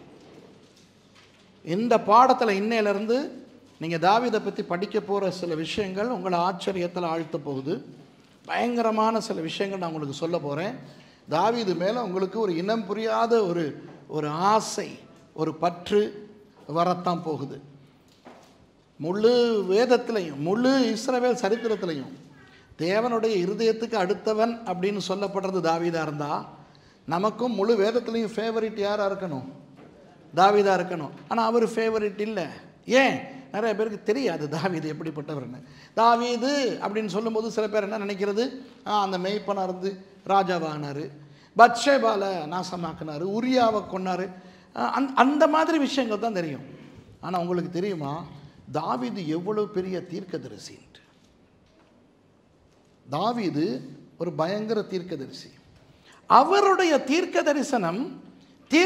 இந்த பாடத்தில் இன்னையிலேருந்து நீங்கள் தாவீதை பற்றி படிக்க போகிற சில விஷயங்கள் உங்களை ஆச்சரியத்தில் ஆழ்த்த போகுது பயங்கரமான சில விஷயங்கள் நான் உங்களுக்கு சொல்ல போகிறேன் தாவீது மேலே உங்களுக்கு ஒரு இனம் புரியாத ஒரு ஒரு ஆசை ஒரு பற்று வரத்தான் போகுது முழு வேதத்திலையும் முழு இஸ்ரவேல் சரித்திரத்திலையும் தேவனுடைய இருதயத்துக்கு அடுத்தவன் அப்படின்னு சொல்லப்படுறது தாவீதா இருந்தா நமக்கும் முழு வேதத்துலேயும் ஃபேவரிட் யாராக இருக்கணும் தாவீதா இருக்கணும் ஆனால் அவர் ஃபேவரிட் இல்லை ஏன் நிறைய பேருக்கு தெரியாது தாவீது எப்படிப்பட்டவர்னு தாவீது அப்படின்னு சொல்லும்போது சில பேர் என்ன நினைக்கிறது ஆ, அந்த மெய்ப்பனா இருந்து ராஜாவானார் பத்ஷேபால நாசமாக்குனாரு உரியாவை கொன்னாரு ஆ, அந்த அந்த மாதிரி விஷயங்கள் தான் தெரியும் ஆனால் உங்களுக்கு தெரியுமா தாவீது எவ்வளவு பெரிய தீர்க்கதரிசின்ட்டு தாவீது ஒரு பயங்கர தீர்க்கதரிசி அவருடைய தீர்க்க தரிசனம்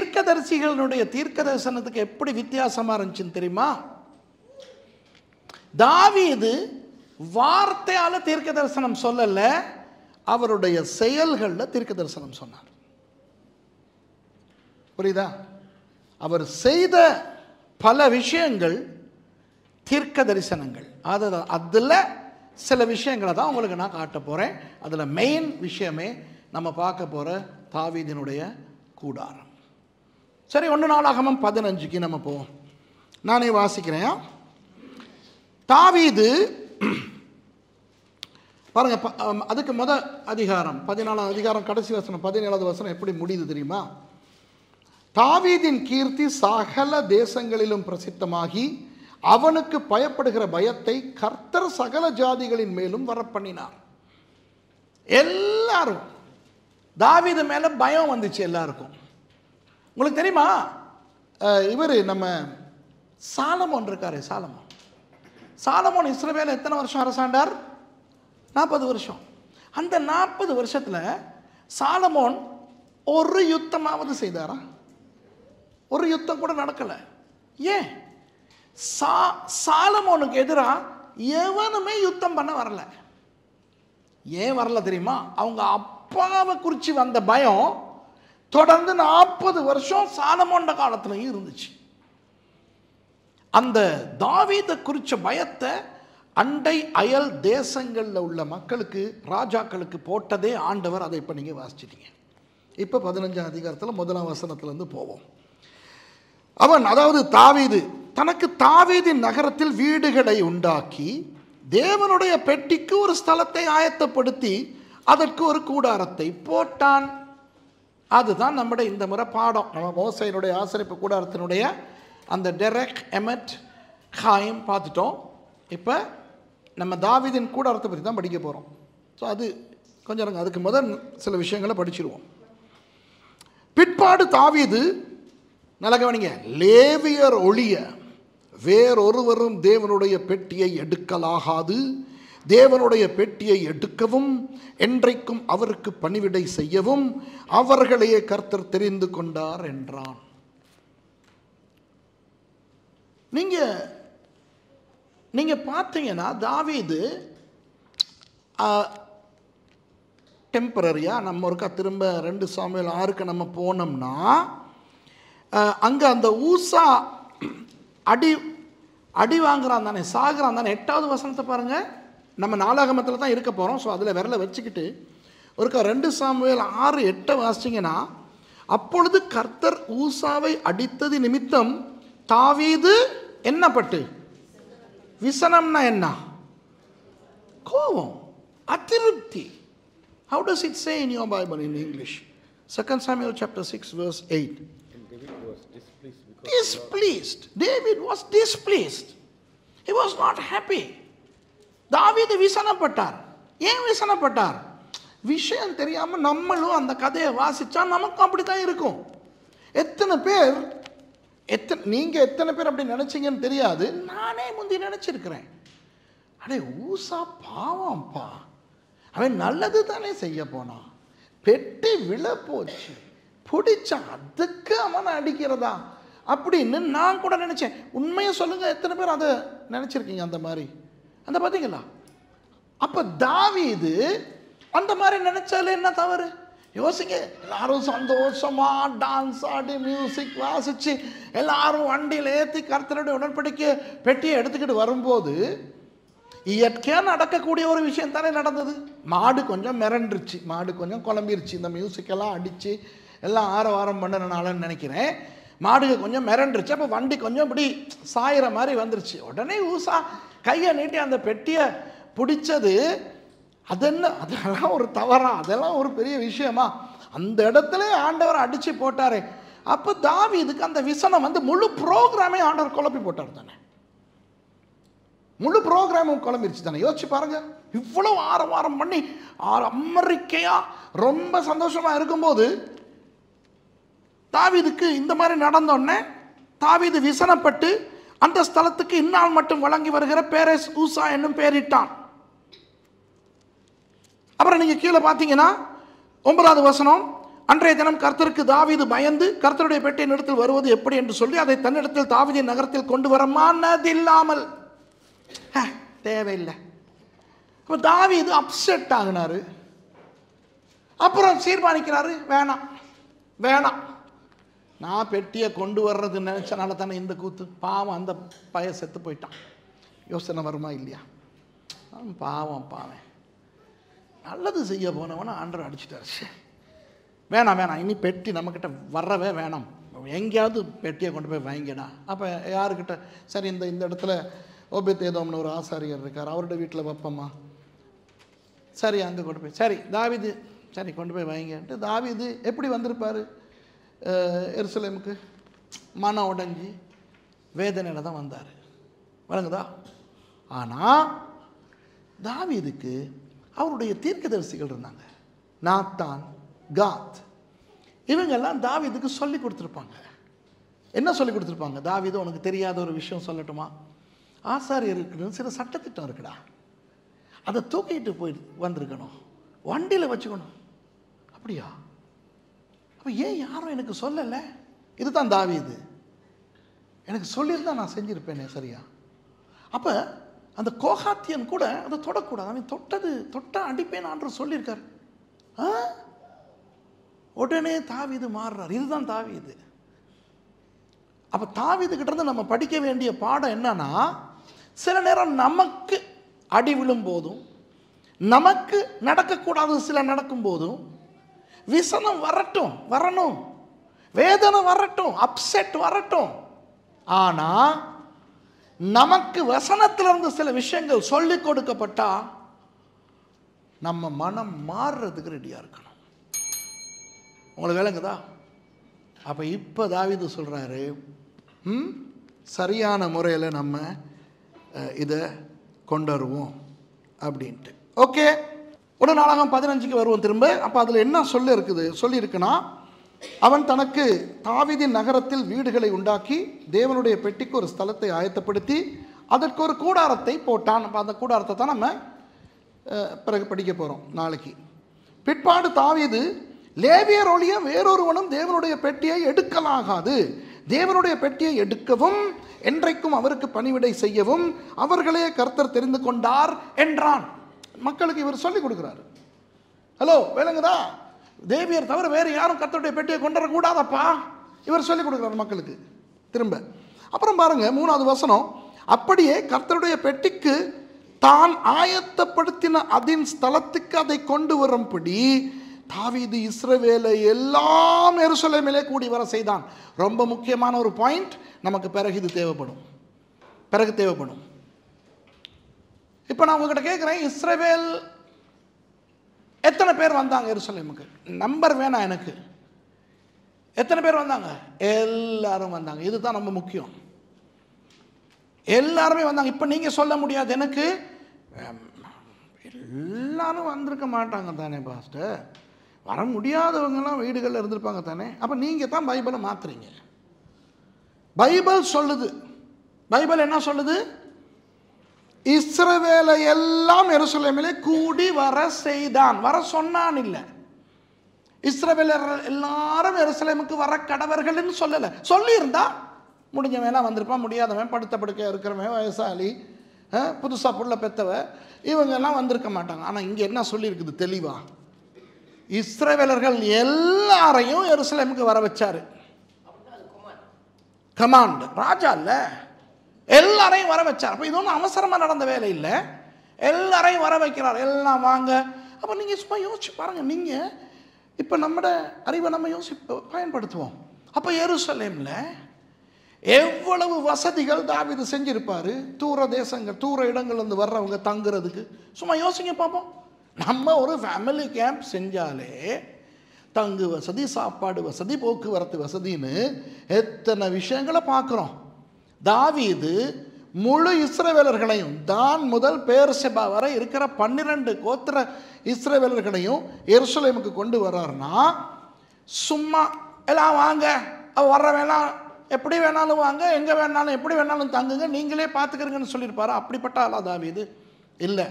தீர்க்கதரிசிகளுடைய தீர்க்க தரிசனத்துக்கு எப்படி வித்தியாசமாக இருந்துச்சுன்னு தெரியுமா தாவீது வார்த்தையால தீர்க்க தரிசனம் சொல்லல அவருடைய செயல்களில் தீர்க்க தரிசனம் சொன்னார் புரியுதா அவர் செய்த பல விஷயங்கள் தீர்க்க தரிசனங்கள் அது அதில் சில விஷயங்களை தான் உங்களுக்கு நான் காட்ட போகிறேன் அதில் மெயின் விஷயமே நம்ம பார்க்க போகிற தாவீதினுடைய கூடாரம் சரி ஒன்று நாளாகமம் பதினஞ்சுக்கு நம்ம போவோம் நானே வாசிக்கிறேன் தாவீது பாருங்க ப- ஆம், அதுக்கு முத அதிகாரம் பதினாலாம் அதிகாரம் கடைசி வசனம் பதினேழாவது வசனம் எப்படி முடியுது தெரியுமா தாவீதின் கீர்த்தி சகல தேசங்களிலும் பிரசித்தமாகி அவனுக்கு பயப்படுகிற பயத்தை கர்த்தர் சகல ஜாதிகளின் மேலும் வரப்பண்ணினார் எல்லாரும் தாவீது மேல பயம் வந்துச்சு எல்லாருக்கும் உங்களுக்கு தெரியுமா இவர் நம்ம சாலமோன் இருக்காரு சாலமோன் சாலமோன் இஸ்ரவேல எத்தனை வருஷம் அரசாண்டார் நாற்பது வருஷம் அந்த நாற்பது வருஷத்துல சாலமோன் ஒரு யுத்தமாவது செய்தாரா ஒரு யுத்தம் கூட நடக்கல ஏன் சா சாலமோனுக்கு எதிராக எவனுமே யுத்தம் பண்ண வரல ஏன் வரல தெரியுமா அவங்க அப்பாவை குறித்து வந்த பயம் தொடர்ந்து நாற்பது வருஷம் சாலமோண்ட காலத்துலையும் இருந்துச்சு அந்த தாவீதை குறித்த பயத்தை அண்டை அயல் தேசங்களில் உள்ள மக்களுக்கு ராஜாக்களுக்கு போட்டதே ஆண்டவர் அதை இப்போ நீங்கள் வாசிச்சிட்டீங்க இப்போ பதினஞ்சாம் அதிகாரத்தில் முதலாம் வசனத்துலேருந்து போவோம் அவன் அதாவது தாவீது தனக்கு தாவீதின் நகரத்தில் வீடுகளை உண்டாக்கி தேவனுடைய பெட்டிக்கு ஒரு ஸ்தலத்தை ஆயத்தப்படுத்தி அதற்கு ஒரு கூடாரத்தை போட்டான் அதுதான் நம்முடைய இந்த முறை பாடம் நம்ம மோசையினுடைய ஆசிரியப்பு கூடாரத்தினுடைய அந்த டெரெக் எமெட் ஹாயம் பார்த்துட்டோம் இப்போ நம்ம தாவீதின் கூடாரத்தை பற்றி தான் படிக்க போகிறோம் ஸோ அது கொஞ்சம் இருங்க அதுக்கு முதல் சில விஷயங்களை படிச்சிருவோம் பிற்பாடு தாவீது நல்ல கவனிங்க லேவியர் ஒழிய வேறொருவரும் தேவனுடைய பெட்டியை எடுக்கலாகாது தேவனுடைய பெட்டியை எடுக்கவும் என்றைக்கும் அவருக்கு பணிவிடை செய்யவும் அவர்களையே கர்த்தர் தெரிந்து கொண்டார் என்றான் நீங்க நீங்க பார்த்தீங்கன்னா தாவீது டெம்பரரியாக நம்ம ஒருக்கா திரும்ப ரெண்டு சாமியல் ஆறுக்கு நம்ம போனோம்னா அங்கே அந்த ஊசா அடி அடி வாங்குறான் தானே சாகுறான் தானே எட்டாவது வசனத்தை பாருங்க நம்ம நாளாகமத்தில் தான் இருக்க போகிறோம் ஸோ அதில் விரலை வச்சுக்கிட்டு ஒருக்கா ரெண்டு சாமுவேல் ஆறு எட்டை வாசிச்சிங்கன்னா அப்பொழுது கர்த்தர் ஊசாவை அடித்தது நிமித்தம் தாவீது என்னப்பட்டு விசனம்னா என்ன கோபம் அதிருப்தி how does it say in your Bible in English second Samuel chapter six verse eight displeased. David was displeased. He was not happy. தாவீது விசனப்பட்டார் ஏன் விசனப்பட்டார் விஷயம் தெரியாம நம்மளும் அந்த கதையை வாசிச்சா நமக்கும் அப்படித்தான் இருக்கும் எத்தனை பேர் எத்தனை நீங்க எத்தனை பேர் அப்படி நினைச்சீங்கன்னு தெரியாது நானே முந்தி நினைச்சிருக்கிறேன் அடே ஊசா பாவம்ப்பா அவன் நல்லது தானே செய்ய போனான் பெட்டி விழ போச்சு பிடிச்சான் அதுக்கு அவனை அடிக்கிறதா அப்படின்னு நான் கூட நினச்சேன் உண்மையை சொல்லுங்க எத்தனை பேர் அதை நினச்சிருக்கீங்க அந்த மாதிரி அந்த பார்த்தீங்களா அப்போ தாவீது அந்த மாதிரி நினைச்சாலே என்ன தவறு யோசிங்க எல்லாரும் சந்தோஷமா டான்ஸ் ஆடி மியூசிக் வாசிச்சு எல்லாரும் வண்டியில் ஏற்றி கர்த்தருடைய உடன்படிக்கை பெட்டியை எடுத்துக்கிட்டு வரும்போது இயற்கையாக நடக்கக்கூடிய ஒரு விஷயம் தானே நடந்தது மாடு கொஞ்சம் மிரண்டுருச்சு மாடு கொஞ்சம் குழம்பிருச்சு இந்த மியூசிக்கெல்லாம் அடித்து எல்லாம் ஆரவாரம் பண்ணனாலன்னு நினைக்கிறேன் மாடுக்கு கொஞ்சம் மிரண்டுருச்சு அப்போ வண்டி கொஞ்சம் இப்படி சாயிற மாதிரி வந்துருச்சு உடனே ஊசா கையை நீட்டி அந்த பெட்டியை பிடிச்சது அதென்ன அதெல்லாம் ஒரு தவறா அதெல்லாம் ஒரு பெரிய விஷயமா அந்த இடத்துல ஆண்டவர் அடித்து போட்டாரே அப்போ தாவீதுக்கு அந்த விசனம் வந்து முழு ப்ரோக்ராமே ஆண்டவர் குழப்பி போட்டார் தானே முழு ப்ரோக்ராமும் குழம்பிருச்சு தானே யோசிச்சு பாருங்க இவ்வளவு ஆரவாரம் பண்ணி ஆ- அமெரிக்கையா ரொம்ப சந்தோஷமா இருக்கும்போது தாவீதுக்கு இந்த மாதிரி நடந்தோடனே தாவீது விசனப்பட்டு அந்த ஸ்தலத்துக்கு இந்நாள் மட்டும் வழங்கி வருகிற பேரஸ் ஊசா என்னும் பெயரிட்டான் அப்புறம் நீங்க கீழே பார்த்தீங்கன்னா ஒன்பதாவது வசனம் அன்றைய தினம் கர்த்தருக்கு தாவீது பயந்து கர்த்தருடைய பெட்டியின் இடத்தில் வருவது எப்படி என்று சொல்லி அதை தன்னிடத்தில் தாவீதின் நகரத்தில் கொண்டு வர மனதில்லாமல் ஹ, தேவையில்லை அப்போ தாவீது அப்செட் ஆகினாரு அப்புறம் தீர்மானிக்கிறாரு வேணாம் வேணாம் நான் பெட்டியை கொண்டு வர்றது நினச்சனால தானே இந்த கூத்து பாவம் அந்த பைய செத்து போயிட்டான் யோசனை வருமா இல்லையா அவன் பாவம் பாவன் நல்லது செய்ய போனவனை ஆண்டர் அடிச்சிட்டாரு ச்சே. வேணாம் வேணாம் இனி பெட்டி நம்மக்கிட்ட வரவே வேணாம் எங்கேயாவது பெட்டியை கொண்டு போய் வாங்கிடா அப்போ யாருக்கிட்ட சரி இந்த இந்த இடத்துல ஓபித்தேதோம்னு ஒரு ஆசாரியர் இருக்கார் அவரோட வீட்டில் வைப்போம்மா சரி அங்கே கொண்டு போய் சரி தாவிது சரி கொண்டு போய் வைங்கன்ட்டு தாவிது எப்படி வந்திருப்பார் எருசலேமுக்கு மனம் உடைஞ்சி வேதனையில் தான் வந்தார் வழங்குதா ஆனால் தாவீதுக்கு அவருடைய தீர்க்கதரிசிகள் இருந்தாங்க நாத்தான் காத் இவங்கெல்லாம் தாவீதுக்கு சொல்லி கொடுத்துருப்பாங்க என்ன சொல்லி கொடுத்துருப்பாங்க தாவீது உனக்கு தெரியாத ஒரு விஷயம் சொல்லட்டுமா ஆசாரியருக்கு சில சட்டத்திட்டம் இருக்குடா அதை தூக்கிட்டு போய் வந்திருக்கணும் வண்டியில் வச்சுக்கணும் அப்படியா அப்போ ஏன் யாரும் எனக்கு சொல்லலை இதுதான் தாவீது எனக்கு சொல்லியிருந்தா நான் செஞ்சிருப்பேனே சரியா அப்போ அந்த கோகாத்தியன் கூட அதை தொடக்கூடாது அவன் தொட்டது தொட்டா அடிப்பேன் ஆண்டு சொல்லியிருக்கார் ஆ உடனே தாவீது மாறுறார் இதுதான் தாவீது அப்போ தாவீது கிட்ட இருந்து நம்ம படிக்க வேண்டிய பாடம் என்னன்னா சில நேரம் நமக்கு அடி விழும் போதும் நமக்கு நடக்கக்கூடாது சில நடக்கும் போதும் விசனம் வரட்டும் வரணும் வேதனை வரட்டும் அப்செட் வரட்டும் ஆனா நமக்கு வசனத்திலிருந்து சில விஷயங்கள் சொல்லி கொடுக்கப்பட்டா நம்ம மனம் மாறுறதுக்கு ரெடியா இருக்கணும் உங்களுக்கு விளங்குதா அப்ப இப்ப தாவீது சொல்றாரு ம் சரியான முறையில் நம்ம அஹ், இதை கொண்டு வருவோம் அப்படின்ட்டு ஓகே ஒரு நாடகம் பதினஞ்சுக்கு வருவோம் திரும்ப அப்போ அதில் என்ன சொல்ல இருக்குது சொல்லியிருக்குன்னா அவன் தனக்கு தாவீதின் நகரத்தில் வீடுகளை உண்டாக்கி தேவனுடைய பெட்டிக்கு ஒரு ஸ்தலத்தை ஆயத்தப்படுத்தி அதற்கு ஒரு கூடாரத்தை போட்டான் அப்போ அந்த கூடாரத்தை தான் நம்ம அஹ், பிறகு படிக்க போகிறோம் நாளைக்கு பிற்பாடு தாவீது லேவியர் ஒழிய வேறொருவனும் தேவனுடைய பெட்டியை எடுக்கலாகாது தேவனுடைய பெட்டியை எடுக்கவும் என்றைக்கும் அவருக்கு பணிவிடை செய்யவும் அவர்களே கர்த்தர் தெரிந்து கொண்டார் என்றான் மக்களுக்கு இவர் சொல்லிக் கொடுக்குறாரு ஹலோ வேலுங்கதா தேவியர் தவிர வேறு யாரும் கர்த்தருடைய பெட்டியை கொண்டு வரக்கூடாதப்பா இவர் சொல்லிக் கொடுக்குறாரு மக்களுக்கு திரும்ப அப்புறம் பாருங்க மூணாவது வசனம் அப்படியே கர்த்தருடைய பெட்டிக்கு தான் ஆயத்தப்படுத்தின அதின் ஸ்தலத்துக்கு அதை கொண்டு வரும்படி தாவீது இஸ்ரவேலை எல்லாம் எருசலேமிலே கூடி வர செய்தான் ரொம்ப முக்கியமான ஒரு பாயிண்ட் நமக்கு பிறகு இது தேவைப்படும் பிறகு தேவைப்படும் இப்போ நான் உங்ககிட்ட கேட்குறேன் இஸ்ரவேல் எத்தனை பேர் வந்தாங்க எருசலேமுக்கு நம்பர் வேணாம் எனக்கு எத்தனை பேர் வந்தாங்க எல்லாரும் வந்தாங்க இதுதான் ரொம்ப முக்கியம் எல்லாருமே வந்தாங்க இப்போ நீங்கள் சொல்ல முடியாது எனக்கு ஹம், எல்லாரும் வந்திருக்க மாட்டாங்க தானே பாஸ்டர் வர முடியாதவங்கெல்லாம் வீடுகளில் இருந்திருப்பாங்க தானே அப்போ நீங்கள் தான் பைபிளை மாத்துறீங்க பைபிள் சொல்லுது பைபிள் என்ன சொல்லுது இஸ்ரவேலை எல்லாம் எருசலேமிலே கூடி வர செய்தான் வர சொன்னான் இல்லை இஸ்ரவேலர் எல்லாரும் எருசலேமுக்கு வர கடவர்கள்னு சொல்லலை சொல்லியிருந்தா முடிஞ்சவன் வேணா வந்திருப்பான் முடியாதவன் படுத்த படுக்க இருக்கிறவன் வயசாளி புதுசாக புள்ள பெத்தவ இவங்க எல்லாம் வந்திருக்க மாட்டாங்க ஆனால் இங்கே என்ன சொல்லியிருக்குது தெளிவா இஸ்ரவேலர்கள் எல்லாரையும் எருசலேமுக்கு வர வச்சாரு கமாண்ட் ராஜா இல்லை எல்லாரையும் வர வச்சார் அப்போ இது ஒன்றும் அவசரமாக நடந்த வேலை இல்லை எல்லாரையும் வர வைக்கிறார் எல்லாம் வாங்க அப்போ நீங்கள் சும்மா யோசிச்சு பாருங்கள் நீங்கள் இப்போ நம்மட அறிவை நம்ம யோசி பயன்படுத்துவோம் அப்போ எருசலேமில் எவ்வளவு வசதிகள் தாவீது செஞ்சிருப்பாரு தூர தேசங்கள் தூர இடங்கள்லேருந்து வர்றவங்க தங்குறதுக்கு சும்மா யோசிங்க பார்ப்போம் நம்ம ஒரு ஃபேமிலி கேம்ப் செஞ்சாலே தங்கு வசதி சாப்பாடு வசதி போக்குவரத்து வசதின்னு எத்தனை விஷயங்களை பார்க்குறோம் தாவீது முழு இஸ்ரவேலர்களையும் தான் முதல் பேர்செபா வரை இருக்கிற பன்னிரண்டு கோத்திர இஸ்ரவேலர்களையும் எருசலேமுக்கு கொண்டு வர்றாருன்னா சும்மா எல்லாம் வாங்க அவ வர்ற வேணாம் எப்படி வேணாலும் வாங்க எங்கே வேணாலும் எப்படி வேணாலும் தங்குங்க நீங்களே பார்த்துக்கிறீங்கன்னு சொல்லியிருப்பாரு அப்படிப்பட்ட ஆளா தாவீது இல்லை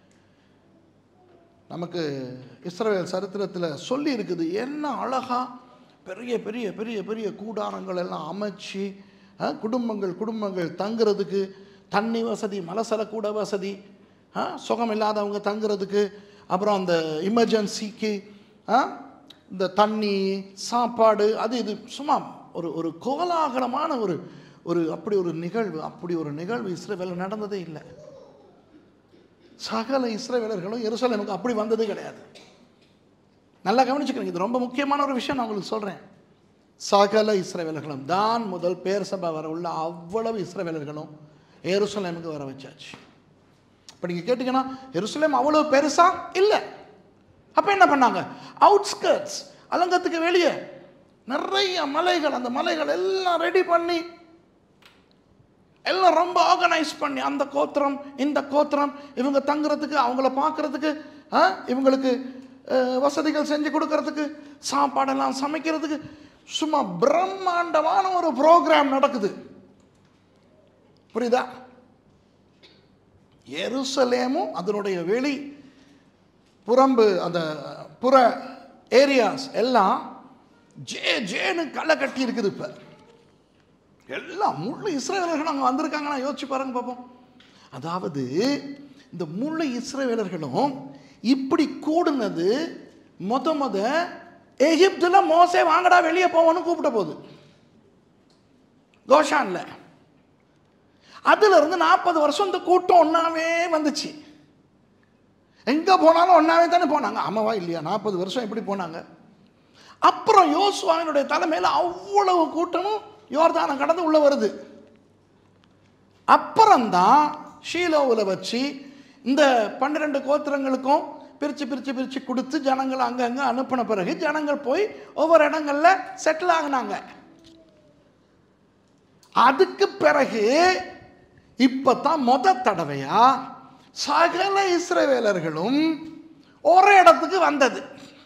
நமக்கு இஸ்ரவேல் சரித்திரத்தில் சொல்லி இருக்குது என்ன அழகா பெரிய பெரிய பெரிய பெரிய கூடாரங்கள் எல்லாம் அமைச்சு அஹ், குடும்பங்கள் குடும்பங்கள் தங்குறதுக்கு தண்ணி வசதி மலசலக்கூட வசதி ஆ, சுகம் இல்லாதவங்க தங்குறதுக்கு அப்புறம் அந்த எமர்ஜென்சிக்கு இந்த தண்ணி சாப்பாடு அது இது சும்மா ஒரு ஒரு கோலாகலமான ஒரு ஒரு அப்படி ஒரு நிகழ்வு அப்படி ஒரு நிகழ்வு இஸ்ரேவேலில் நடந்ததே இல்லை சகல இஸ்ரேவேலர்களும் எருசலேமுக்கு அப்படி வந்ததே கிடையாது நல்லா கவனிச்சுக்கிறீங்க இது ரொம்ப முக்கியமான ஒரு விஷயம் நான் உங்களுக்கு சொல்கிறேன் சகல இஸ்ரவேலர்களும் தான் முதல் பேர் சபை வர உள்ள அவ்வளவு இஸ்ரவேலர்களும் எருசலேமுக்கு வர வச்சாச்சு இப்போ நீங்கள் கேட்டிங்கன்னா எருசலேம் அவ்வளோ பெருசா இல்லை அப்போ என்ன பண்ணாங்க அவுட்ஸ்கர்ட்ஸ் அலங்கத்துக்கு வெளியே நிறைய மலைகள் அந்த மலைகள் எல்லாம் ரெடி பண்ணி எல்லாம் ரொம்ப ஆர்கனைஸ் பண்ணி அந்த கோத்திரம் இந்த கோத்திரம் இவங்க தங்குறதுக்கு அவங்கள பார்க்கறதுக்கு ஆ, இவங்களுக்கு அஹ், வசதிகள் செஞ்சு கொடுக்கறதுக்கு சாப்பாடெல்லாம் சமைக்கிறதுக்கு சும்மா பிரம்மாண்டமான ஒரு ப்ரோக்ராம் நடக்குது புரியுதா எருசலேமும் அதனுடைய வெளி புறம்பு அந்த புற ஏரியாஸ் எல்லாம் ஜே ஜேன்னு களை கட்டி இருக்குது இப்போ எல்லாம் முழு இஸ்ரேலர்கள் அங்கே வந்திருக்காங்கன்னா யோசிச்சு பாருங்க பார்ப்போம் அதாவது இந்த முழு இஸ்ரேலர்களும் இப்படி கூடுனது மொத மொத எகிப்தில் மோசே வாங்கடா வெளியே போவோன்னு கூப்பிட்ட போகுது கோஷான்ல அதுல இருந்து நாற்பது வருஷம் இந்த கூட்டம் ஒன்றாவே வந்துச்சு எங்கே போனாலும் ஒன்றாவே தானே போனாங்க ஆமாவா இல்லையா நாற்பது வருஷம் எப்படி போனாங்க அப்புறம் யோசுவாவினுடைய தலைமையில் அவ்வளவு கூட்டமும் யோர்தானை கடந்து உள்ள வருது அப்புறம்தான் ஷீலோவில் வச்சு இந்த பன்னிரெண்டு கோத்திரங்களுக்கும் பிரித்து பிரித்து பிரித்து கொடுத்து ஜனங்கள் அங்கங்கே அனுப்பின பிறகு ஜனங்கள் போய் ஒவ்வொரு இடங்களில் செட்டில் ஆகினாங்க அதுக்கு பிறகு இப்போ தான் முத தடவையா சகல இஸ்ரவேலர்களும் ஒரே இடத்துக்கு வந்தது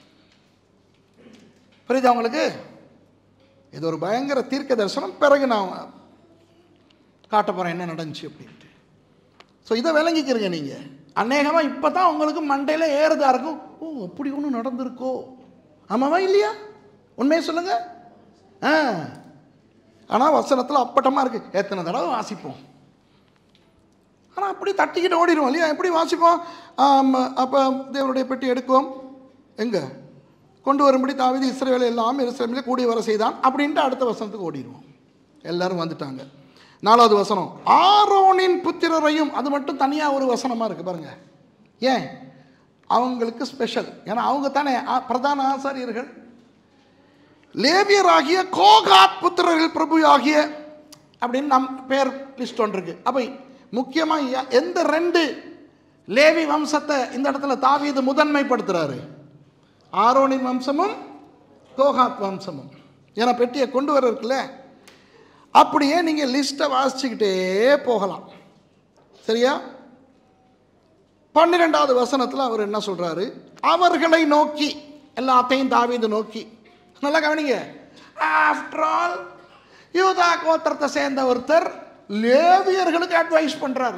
புரியுதா உங்களுக்கு இது ஒரு பயங்கர தீர்க்க தரிசனம் பிறகு நான் காட்ட போகிறேன் என்ன நடந்துச்சு அப்படின்ட்டு ஸோ இதை விளங்கிக்கிறீங்க நீங்கள் அநேகமாக இப்போ தான் உங்களுக்கு மண்டையில் ஏறுதா இருக்கும் ஓ அப்படி ஒன்று நடந்திருக்கோ ஆமாவா இல்லையா உண்மையை சொல்லுங்கள் ஆ ஆனால் வசனத்தில் அப்பட்டமாக இருக்குது எத்தனை தடவை வாசிப்போம் ஆனால் அப்படி தட்டிக்கிட்டு ஓடிடுவோம் இல்லையா எப்படி வாசிப்போம் அப்போ தேவனுடைய பெட்டி எடுக்குவோம் எங்கே கொண்டு வரும்படி தாவீது இஸ்ரவேலை எல்லாம் இஸ்ரேமில் கூடி வர செய்தான் அப்படின்ட்டு அடுத்த வசனத்துக்கு ஓடிடுவோம் எல்லாரும் வந்துட்டாங்க நாலாவது வசனம் ஆரோனின் புத்திரரையும் அது மட்டும் தனியாக ஒரு வசனமாக இருக்குது பாருங்க ஏன் அவங்களுக்கு ஸ்பெஷல் ஏன்னா அவங்க தானே ஆ- பிரதான ஆசாரியர்கள் லேவியராகிய கோகாத் புத்திரர்கள் பிரபு ஆகிய அப்படின்னு நம் பேர் லிஸ்ட் ஒன்று இருக்கு அப்போ முக்கியமாக எந்த ரெண்டு லேவி வம்சத்தை இந்த இடத்துல தாவீது முதன்மைப்படுத்துறாரு ஆரோனின் வம்சமும் கோகாத் வம்சமும் ஏன்னா பெட்டியை கொண்டு வர இருக்குல்ல அப்படியே நீங்கள் லிஸ்ட்டை வாசிச்சுக்கிட்டே போகலாம் சரியா பன்னிரெண்டாவது வசனத்தில் அவர் என்ன சொல்றாரு அவர்களை நோக்கி எல்லாத்தையும் தாவீது நோக்கி நல்லா கவனிங்க ஆஃப்டர் ஆல் யூதா கோத்திரத்தை சேர்ந்த ஒருத்தர் லேவியர்களுக்கு அட்வைஸ் பண்றாரு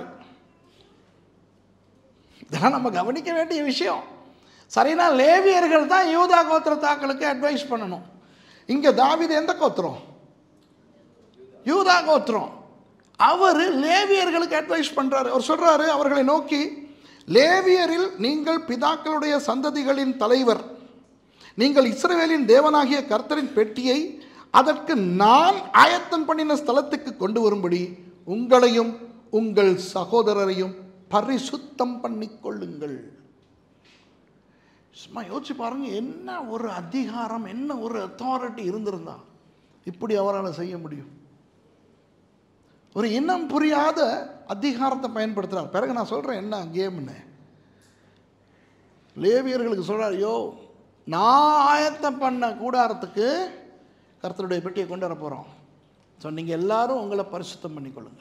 இதெல்லாம் நம்ம கவனிக்க வேண்டிய விஷயம் சரினா லேவியர்கள் தான் யூதா கோத்திரத்தாக்களுக்கு அட்வைஸ் பண்ணணும் இங்கே தாவீது எந்த கோத்திரம் யூதா கோத்திரம் அவர் லேவியர்களுக்கு அட்வைஸ் பண்றாரு அவர் சொல்றாரு அவர்களை நோக்கி லேவியரில் நீங்கள் பிதாக்களுடைய சந்ததிகளின் தலைவர் நீங்கள் இஸ்ரவேலின் தேவனாகிய கர்த்தரின் பெட்டியை அதற்கு நான் ஆயத்தம் பண்ணின ஸ்தலத்துக்கு கொண்டு வரும்படி உங்களையும் உங்கள் சகோதரரையும் பரிசுத்தம் பண்ணிக்கொள்ளுங்கள் சும்மா யோசிச்சு பாருங்க என்ன ஒரு அதிகாரம் என்ன ஒரு அத்தாரிட்டி இருந்திருந்தா இப்படி அவரால் செய்ய முடியும் ஒரு இனம் புரியாத அதிகாரத்தை பயன்படுத்துகிறார் பிறகு நான் சொல்கிறேன் என்ன கேம்னு லேவியர்களுக்கு சொல்கிறார் யோ நான் ஆயத்தம் பண்ண கூடாரத்துக்கு கர்த்தருடைய பெட்டியை கொண்டு வர போகிறோம் ஸோ நீங்கள் எல்லாரும் உங்களை பரிசுத்தம் பண்ணிக்கொள்ளுங்க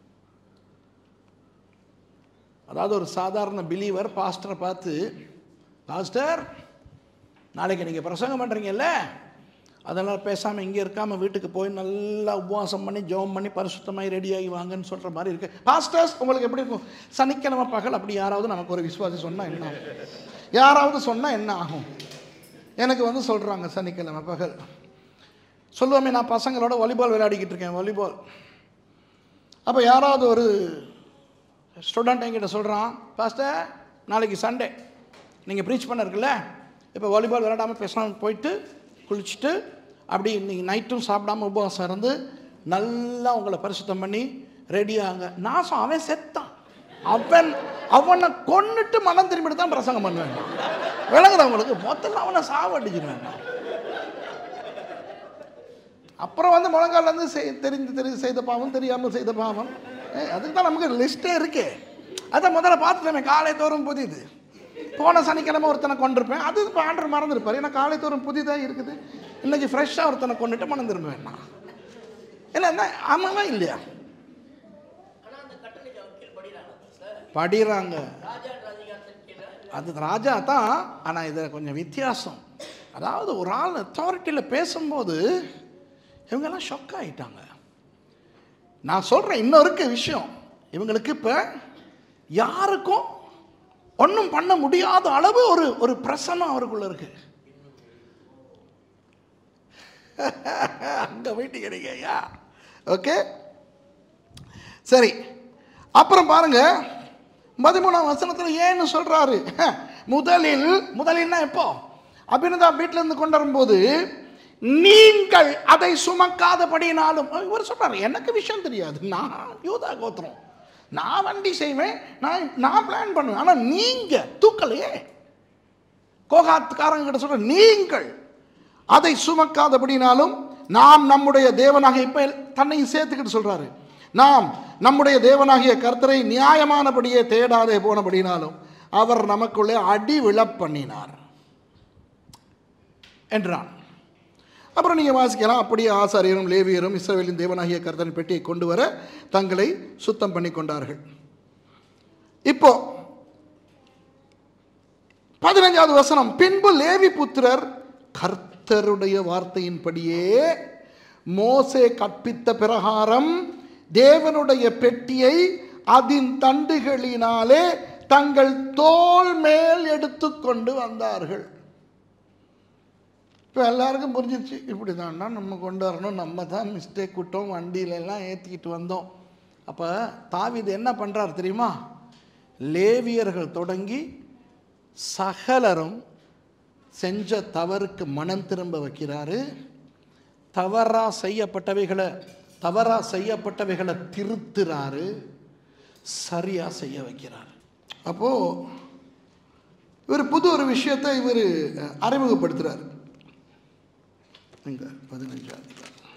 அதாவது ஒரு சாதாரண பிலீவர் பாஸ்டரை பார்த்து பாஸ்டர் நாளைக்கு நீங்கள் பிரசங்கம் பண்ணுறீங்கல்ல அதெல்லாம் பேசாமல் இங்கே இருக்காமல் வீட்டுக்கு போய் நல்லா உபவாசம் பண்ணி ஜெபம் பண்ணி பரிசுத்தமாகி ரெடியாகி வாங்கன்னு சொல்கிற மாதிரி இருக்கு பாஸ்டர்ஸ் உங்களுக்கு எப்படி இருக்கும் சனிக்கிழமை பகல் அப்படி யாராவது நமக்கு ஒரு விசுவாசி சொன்னால் என்ன ஆகும் யாராவது சொன்னால் என்ன ஆகும் எனக்கு வந்து சொல்கிறாங்க சனிக்கிழமை பகல் சொல்லுவோமே நான் பசங்களோட வாலிபால் விளையாடிக்கிட்டு இருக்கேன் வாலிபால் அப்போ யாராவது ஒரு ஸ்டூடெண்ட் என்கிட்ட சொல்கிறான் பாஸ்டர் நாளைக்கு சண்டே நீங்கள் ப்ரீச் பண்ண இருக்குல்ல இப்போ வாலிபால் விளையாடாமல் பேசாமல் போயிட்டு குளிச்சுட்டு அப்படி இன்னைக்கு நைட்டும் சாப்பிடாம உபவாசம் இருந்து நல்லா உங்களை பரிசுத்தம் பண்ணி ரெடியாங்க நாசம் அவன் செத்தான் அவன் அவனை கொன்னுட்டு மனம் திரும்பிட்டு தான் பிரசங்கம் பண்ணுவேன் விளங்குறவங்களுக்கு மொத்தத்தில் அவனை சாவடிச்சிருவேன் நான். அப்புறம் வந்து முழங்கால இருந்து செய் தெரிந்து தெரிந்து செய்த பாவம் தெரியாமல் செய்த பாவம் ஏய், அதுக்கு தான் நமக்கு லிஸ்ட்டே இருக்கே அதை முதல்ல பார்த்துட்டோமே காலை தோறும் புதிது போன சனிக்கிழமை ஒருத்தனை கொண்டிருப்பேன் அது இப்போ ஆண்டர் மறந்துருப்பார் ஏன்னா காலை தோறும் புதிதாக இருக்குது இன்னைக்கு ஃப்ரெஷ்ஷாக ஒருத்தனை கொண்டுட்டு மனம் திரும்புவேன் நான் இல்லை என்ன ஆமாவா இல்லையா படிறாங்க அது ராஜா தான் ஆனால் இது கொஞ்சம் வித்தியாசம் அதாவது ஒரு ஆள் அத்தாரிட்டியில் பேசும்போது இவங்கெல்லாம் ஷொக் ஆயிட்டாங்க நான் சொல்கிறேன் இன்னும் இருக்கு விஷயம் இவங்களுக்கு இப்போ யாருக்கும் ஒன்றும் பண்ண முடியாத அளவு ஒரு ஒரு பிரசனம் அவருக்குள்ள இருக்கு அங்கே போயிட்டு கிடைக்கையா ஓகே சரி அப்புறம் பாருங்க பதிமூணாம் வசனத்தில் ஏன்னு சொல்றாரு முதலில் முதலில்னா எப்போ அபினதா வீட்டில இருந்து கொண்டு வரும்போது நீங்கள் அதை சுமக்காதபடினாலும் இவர் சொல்றாரு எனக்கு விஷயம் தெரியாது நான் யூதா கோத்திரம் நான் வண்டி செய்வேன் நான் நான் பிளான் பண்ணுவேன் ஆனால் நீங்க தூக்கலையே கோகாத்துக்காரங்க கிட்ட சொல்ற நீங்கள் அதை சுமக்காதபடினாலும் நாம் நம்முடைய தேவனாக இப்ப தன்னையும் சேர்த்துக்கிட்டு சொல்றாரு நாம் நம்முடைய தேவனாகிய கர்த்தரை நியாயமானபடியே தேடாதே போனபடினாலும் அவர் நமக்குள்ளே அடி விழப் பண்ணினார் என்றான் அப்புறம் நீங்கள் வாசிக்கலாம் அப்படியே ஆசாரியரும் லேவியரும் இஸ்ரவேலின் தேவனாகிய கர்த்தரின் பெட்டியை கொண்டு வர தங்களை சுத்தம் பண்ணி கொண்டார்கள் இப்போ பதினஞ்சாவது வசனம் பின்பு லேவி புத்திரர் கர்த்தருடைய வார்த்தையின்படியே மோசே கற்பித்த பிரகாரம் தேவனுடைய பெட்டியை அதன் தண்டுகளினாலே தங்கள் தோள் மேல் எடுத்துக்கொண்டு வந்தார்கள் இப்போ எல்லாருக்கும் புரிஞ்சிருச்சு இப்படி தான்டா நம்ம கொண்டு வரணும் நம்ம தான் மிஸ்டேக் விட்டோம் வண்டியில எல்லாம் ஏற்றிக்கிட்டு வந்தோம் அப்போ தாவீது என்ன பண்ணுறார் தெரியுமா லேவியர்கள் தொடங்கி சகலரும் செஞ்ச தவறுக்கு மனம் திரும்ப வைக்கிறாரு தவறாக செய்யப்பட்டவைகளை தவறாக செய்யப்பட்டவைகளை திருத்துறாரு சரியாக செய்ய வைக்கிறார் அப்போது இவர் புது ஒரு விஷயத்தை இவர் அறிமுகப்படுத்துகிறார் இங்க பதினஞ்சாவது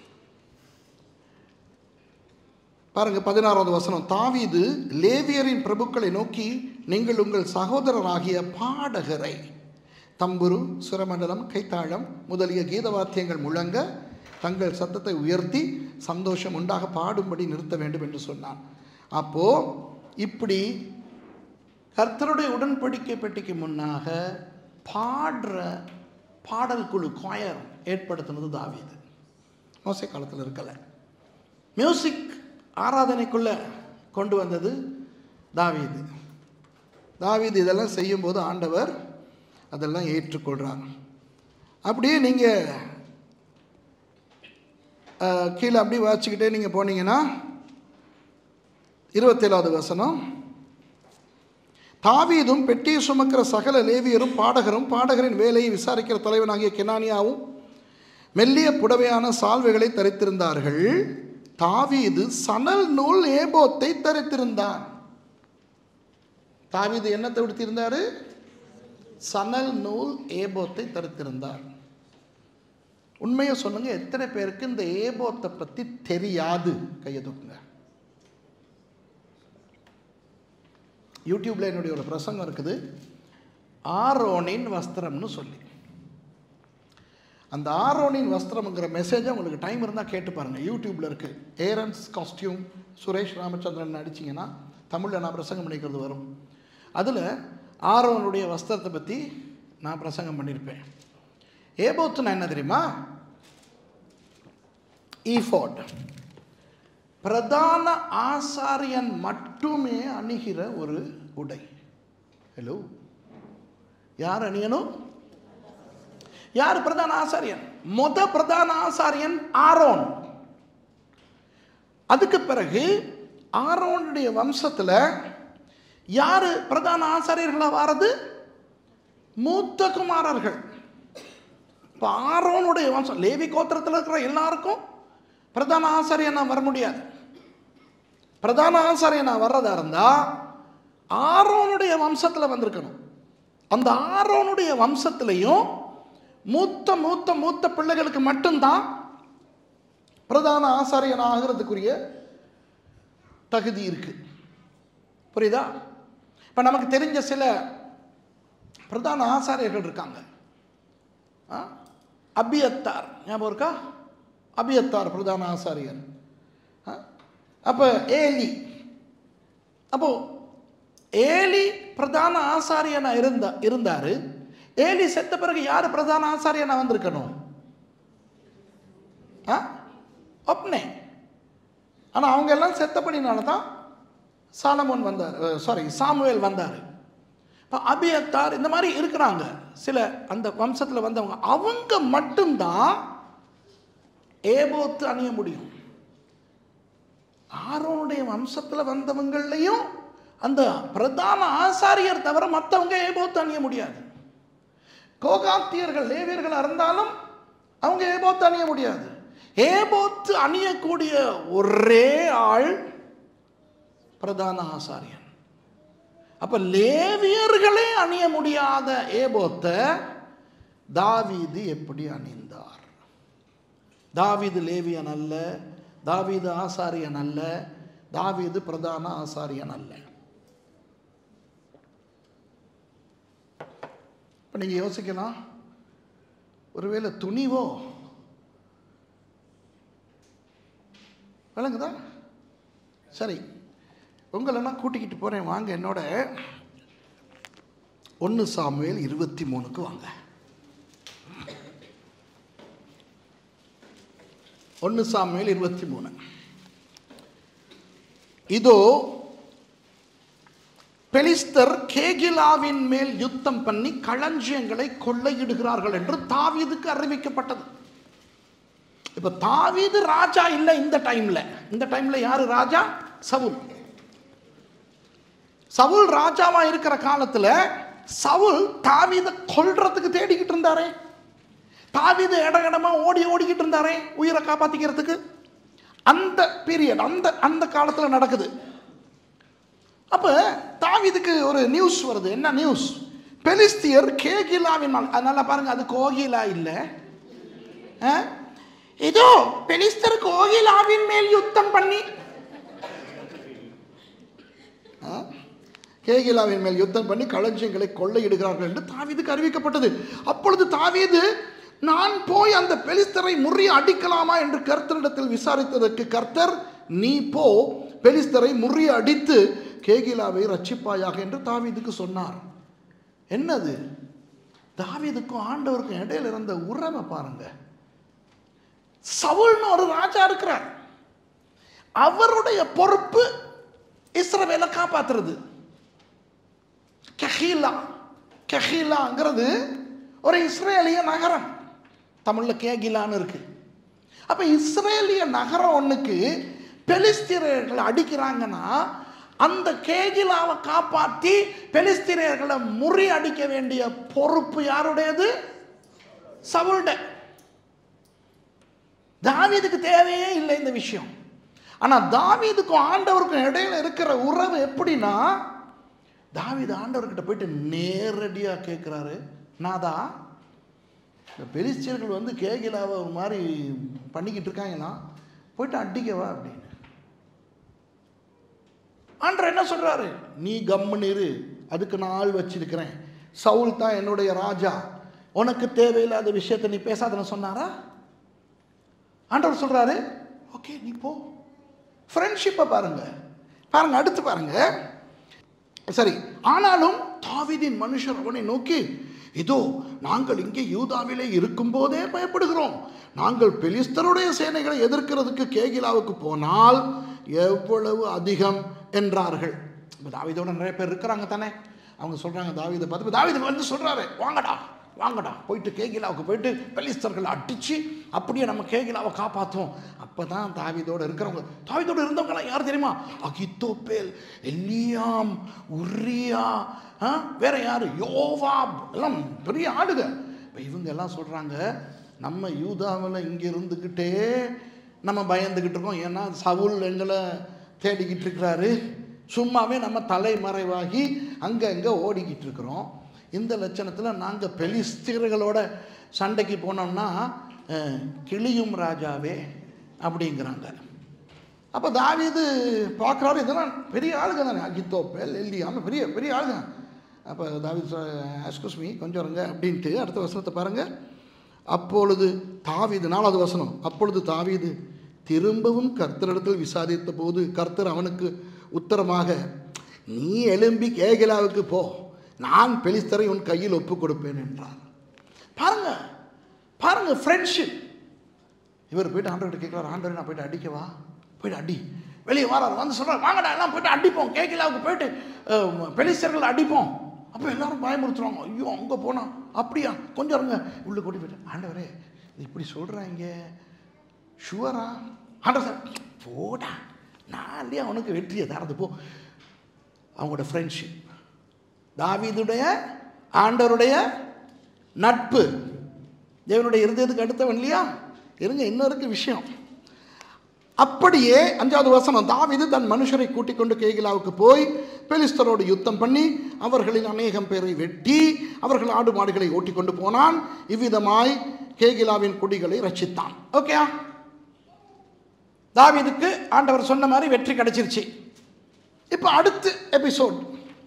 பாருங்க பதினாறாவது வசனம் தாவீது லேவியரின் பிரபுக்களை நோக்கி நீங்கள் உங்கள் சகோதரராகிய பாடகரை தம்புரு சுரமண்டலம் கைத்தாளம் முதலிய கீதவாத்தியங்கள் முழங்க தங்கள் சத்தத்தை உயர்த்தி சந்தோஷம் உண்டாக பாடும்படி நிறுத்த வேண்டும் என்று சொன்னான் அப்போ இப்படி கர்த்தருடைய உடன்படிக்கை பெட்டிக்கு முன்னாக பாடுற பாடல் குழு குவாயர் ஏற்படுத்தினது தாவீது மோசை காலத்தில் இருக்கலை மியூசிக் ஆராதனைக்குள்ள கொண்டு வந்தது தாவீது தாவீது இதெல்லாம் செய்யும்போது ஆண்டவர் அதெல்லாம் ஏற்றுக்கொள்கிறார் அப்படியே நீங்கள் கீழே அப்படியே வாசிச்சுக்கிட்டே நீங்கள் போனீங்கன்னா இருபத்தேழாவது வசனம் தாவீதும் பெட்டியை சுமக்கிற சகல லேவியரும் பாடகரும் பாடகரின் வேலையை விசாரிக்கிற தலைவனாகிய கெனானியாவும் மெல்லிய புடவையான சால்வைகளை தரித்திருந்தார்கள் தாவீது சணல் நூல் ஏபோத்தை தரித்திருந்தான் தாவீது என்னத்தை உடுத்தியிருந்தாரு சணல் நூல் ஏபோத்தை தரித்திருந்தார் உண்மையை சொல்லுங்க எத்தனை பேருக்கு இந்த ஏபோத்தை பற்றி தெரியாது கையை தூக்குங்க யூடியூப்ல என்னுடைய ஒரு பிரசங்கம் இருக்குது ஆரோனின் வஸ்திரம்னு சொல்லி அந்த ஆரோனின் வஸ்திரம்ங்கிற மெசேஜை உங்களுக்கு டைம் இருந்தால் கேட்டு பாருங்கள் யூடியூப்பில் இருக்குது ஏரன்ஸ் காஸ்டியூம் சுரேஷ் ராமச்சந்திரன் அடிச்சிங்கன்னா தமிழில் நான் பிரசங்கம் பண்ணிக்கிறது வரும் அதில் ஆரோனுடைய வஸ்திரத்தை பற்றி நான் பிரசங்கம் பண்ணியிருப்பேன் ஏபோத்துனா என்ன தெரியுமா ஈஃபோர்ட் பிரதான ஆசாரியன் மட்டுமே அணிகிற ஒரு உடை ஹலோ யார் அணியணும் யார் பிரதான ஆசாரியன் மொத பிரதான ஆசாரியன் ஆரோன் அதுக்கு பிறகு ஆரோனுடைய வம்சத்தில் யாரு பிரதான ஆசாரியர்களாக வாரது மூத்த குமாரர்கள் இப்போ ஆரோனுடைய வம்சம் லேவி கோத்திரத்தில் இருக்கிற எல்லாருக்கும் பிரதான ஆசாரியனா வர முடியாது பிரதான ஆசாரியனா வர்றதா இருந்தா ஆரோனுடைய வம்சத்தில் வந்திருக்கணும் அந்த ஆரோனுடைய வம்சத்திலையும் மூத்த மூத்த மூத்த பிள்ளைகளுக்கு மட்டும்தான் பிரதான ஆசாரியன் ஆகிறதுக்குரிய தகுதி இருக்கு புரியுதா இப்போ நமக்கு தெரிஞ்ச சில பிரதான ஆசாரியர்கள் இருக்காங்க ஆ? அபியத்தார் ஞாபகம் இருக்கா அபியத்தார் பிரதான ஆசாரியர் ஆ? அப்போ ஏலி அப்போ ஏலி பிரதான ஆசாரியனா இருந்த இருந்தாரு ஏலி செத்த பிறகு யார் பிரதான ஆசாரியனா வந்திருக்கணும் ஆ ஒப்னே ஆனால் அவங்க எல்லாம் செத்தபடினால தான் சாலமோன் வந்தார் சாரி சாமுவேல் வந்தார் இப்போ அபியத்தார் இந்த மாதிரி இருக்கிறாங்க சில அந்த வம்சத்தில் வந்தவங்க அவங்க மட்டும்தான் ஏபோத்து அணிய முடியும் ஆரோனுடைய வம்சத்தில் வந்தவங்களையும் அந்த பிரதான ஆசாரியர் தவிர மற்றவங்க ஏபோத்து அணிய முடியாது கோகாத்தியர்கள் லேவியர்கள் இருந்தாலும் அவங்க ஏபோத்து அணிய முடியாது ஏபோத்து அணியக்கூடிய ஒரே ஆள் பிரதான ஆசாரியன் அப்ப லேவியர்களே அணிய முடியாத ஏபோத்தை தாவீது எப்படி அணிந்தார் தாவீது லேவியன் அல்ல தாவீது ஆசாரியன் அல்ல தாவீது பிரதான ஆசாரியன் அல்ல இப்போ நீங்கள் யோசிக்கலாம் ஒருவேளை துணிவோ விளங்குதா சரி உங்களை நான் கூட்டிக்கிட்டு போகிறேன் வாங்க என்னோட ஒன்று சாமுவேல் இருபத்தி மூணுக்கு வாங்க ஒன்று சாமுவேல் இருபத்தி மூணு இதோ பெலிஸ்தர் கேகிலாவின் மேல் யுத்தம் பண்ணி களஞ்சியங்களை கொள்ளையிடுகிறார்கள் என்று தாவீதுக்கு அறிவிக்கப்பட்டது இப்ப தாவீது ராஜா இல்லை இந்த டைம்ல இந்த டைம்ல யாரு ராஜா சவுல் சவுல் ராஜாவா இருக்கிற காலத்துல சவுல் தாவீதை கொல்றதுக்கு தேடிக்கிட்டு இருந்தாரே தாவீது இட இடமா ஓடி ஓடிக்கிட்டு இருந்தாரே உயிரை காப்பாத்திக்கிறதுக்கு அந்த பீரியட் அந்த அந்த காலத்துல நடக்குது அப்ப தாவீதுக்கு ஒரு நியூஸ் வருது என்ன நியூஸ் பெலிஸ்தியர் கேகிலாவின் மகள் அதனால பாருங்க அது கோகிலா இல்லை ஆ? இதோ பெலிஸ்தர் கோகிலாவின் மேல் யுத்தம் பண்ணி ஆ? கேகிலாவின் மேல் யுத்தம் பண்ணி களஞ்சியங்களை கொள்ளையிடுகிறார்கள் என்று தாவீதுக்கு அறிவிக்கப்பட்டது அப்பொழுது தாவீது நான் போய் அந்த பெலிஸ்தரை முறிய அடிக்கலாமா என்று கர்த்தரிடத்தில் விசாரித்ததற்கு கர்த்தர் நீ போ பெலிஸ்தரை முறிய அடித்து கேகிலாவை ரட்சிப்பாயாக என்று தாவீதுக்கு சொன்னார் என்னது தாவீதுக்கும் ஆண்டவருக்கும் இடையில இருந்த உறவை பாருங்க சவுல்னு ஒரு ராஜா இருக்கிறார் அவருடைய பொறுப்பு இஸ்ரவேலை காப்பாத்துறது கஹீலா கஹீலாங்கிறது ஒரு இஸ்ரேலிய நகரம் தமிழ்ல கேகிலான்னு இருக்கு அப்ப இஸ்ரேலிய நகரம் ஒண்ணுக்கு பெலிஸ்தீனர்களை அடிக்கிறாங்கன்னா அந்த கேகிலாவை காப்பாற்றி பெலிஸ்தீனியர்களை முறி அடிக்க வேண்டிய பொறுப்பு யாருடையது சவுல்ட தாவீதுக்கு தேவையே இல்லை இந்த விஷயம் ஆனா தாவீதுக்கும் ஆண்டவருக்கும் இடையில இருக்கிற உறவு எப்படின்னா தாவீது ஆண்டவர்கிட்ட போயிட்டு நேரடியா கேட்குறாரு நாதா இந்த பெலிஸ்தியர்கள் வந்து கேகிலாவை ஒரு மாதிரி பண்ணிக்கிட்டு இருக்காங்கன்னா போயிட்டு அடிக்கவா அப்படின்னு ஆண்டர் என்ன சொல்றாரு நீ கம்முன்னு இரு அதுக்கு நான் ஆள் வச்சிருக்கிறேன் சவுல் தான் என்னுடைய ராஜா உனக்கு தேவையில்லாத விஷயத்தை நீ பேசாதன்னு சொன்னாரா ஆண்டவர் சொல்றாரு ஓகே நீ போ ஃப்ரெண்ட்ஷிப்பை பாருங்க பாருங்க அடுத்து பாருங்க சரி ஆனாலும் தாவீதின் மனுஷர் அவனை நோக்கி இதோ நாங்கள் இங்கே யூதாவிலே இருக்கும்போதே பயப்படுகிறோம் நாங்கள் பெலிஸ்தருடைய சேனைகளை எதிர்க்கிறதுக்கு கேகிலாவுக்கு போனால் எவ்வளவு அதிகம் என்றார்கள் இப்போ தாவீதோட நிறைய பேர் இருக்கிறாங்க தானே அவங்க சொல்றாங்க தாவீதை பார்த்து தாவீது வந்து சொல்றாரு வாங்கடா வாங்கடா போயிட்டு கேகிலாவுக்கு போயிட்டு பெலிஸ்தர்களை அடித்து அப்படியே நம்ம கேகிலாவை காப்பாற்றுவோம் அப்போ தான் தாவிதோடு இருக்கிறவங்க தாவிதோடு இருந்தவங்களாம் யார் தெரியுமா அகித்தோப்பேல் எல்லியாம் உரியா ஆ வேற யார் யோவாப் எல்லாம் பெரிய ஆளுங்க இப்போ இவங்க எல்லாம் சொல்கிறாங்க நம்ம யூதாவில் இங்கே இருந்துக்கிட்டே நம்ம பயந்துக்கிட்டு இருக்கோம் ஏன்னா சவுல் எங்களை தேடிக்கிட்டு இருக்கிறாரு சும்மாவே நம்ம தலைமறைவாகி அங்கே அங்கே ஓடிக்கிட்டு இருக்கிறோம் இந்த லட்சணத்தில் நாங்கள் பெலிஸ்தீர்களோட சண்டைக்கு போனோம்னா அஹ், கிளியும் ராஜாவே அப்படிங்கிறாங்க அப்போ தாவீது பார்க்குறாரு இதெல்லாம் பெரிய ஆளுங்க தானே அகித்தோப்பேல் எல்லியாம பெரிய பெரிய ஆளுங்க அப்போ தாவீது எஸ்கூஸ் மீ கொஞ்சம் இருங்க அப்படின்ட்டு அடுத்த வசனத்தை பாருங்கள் அப்பொழுது தாவீது நாலாவது வசனம் அப்பொழுது தாவீது திரும்பவும் கர்த்தரிடத்தில் விசாரித்த போது கர்த்தர் அவனுக்கு உத்தரமாக நீ எழும்பி கேகிலாவுக்கு போ நான் பெலிஸ்தரை உன் கையில் ஒப்பு கொடுப்பேன் என்றார் பாருங்க பாருங்க ஃப்ரெண்ட்ஷிப் இவர் போயிட்டு ஆண்டவர்கிட்ட கேட்குறாரு ஆண்டவர் நான் போயிட்டு அடிக்கவா போயிட்டு அடி வெளியே வராரு வந்து சொல்கிறார் வாங்கடா எல்லாம் போயிட்டு அடிப்போம் கேக்கிலாவுக்கு போயிட்டு அஹ், பெலிஸ்தர்கள் அடிப்போம் அப்போ எல்லாரும் பயமுறுத்துறாங்க ஐயோ அங்கே போனால் அப்படியா கொஞ்சம் இருங்க உள்ளே கூட்டி போயிட்டு ஆண்டவரே இது இப்படி சொல்கிறாங்க ஷுவரா ஆண்டவர் சார் போடா நான் இல்லையா அவனுக்கு வெற்றியை தரது போ அவங்களோட ஃப்ரெண்ட்ஷிப் தாவீதுடைய ஆண்டவருடைய நட்பு தேவனுடைய இருதயத்துக்கு அடுத்தவன் இல்லையா இருங்க இன்னும் இருக்கு விஷயம் அப்படியே அஞ்சாவது வசனம் தாவீது தன் மனுஷரை கூட்டிக் கொண்டு கேகிலாவுக்கு போய் பெலிஸ்தரோடு யுத்தம் பண்ணி அவர்களின் அநேகம் பேரை வெட்டி அவர்கள் ஆடு மாடுகளை ஓட்டிக் கொண்டு போனான் இவ்விதமாய் கேகிலாவின் குடிகளை ரட்சித்தான் ஓகேயா தாவீதுக்கு ஆண்டவர் சொன்ன மாதிரி வெற்றி கிடைச்சிருச்சு இப்போ அடுத்து எபிசோட்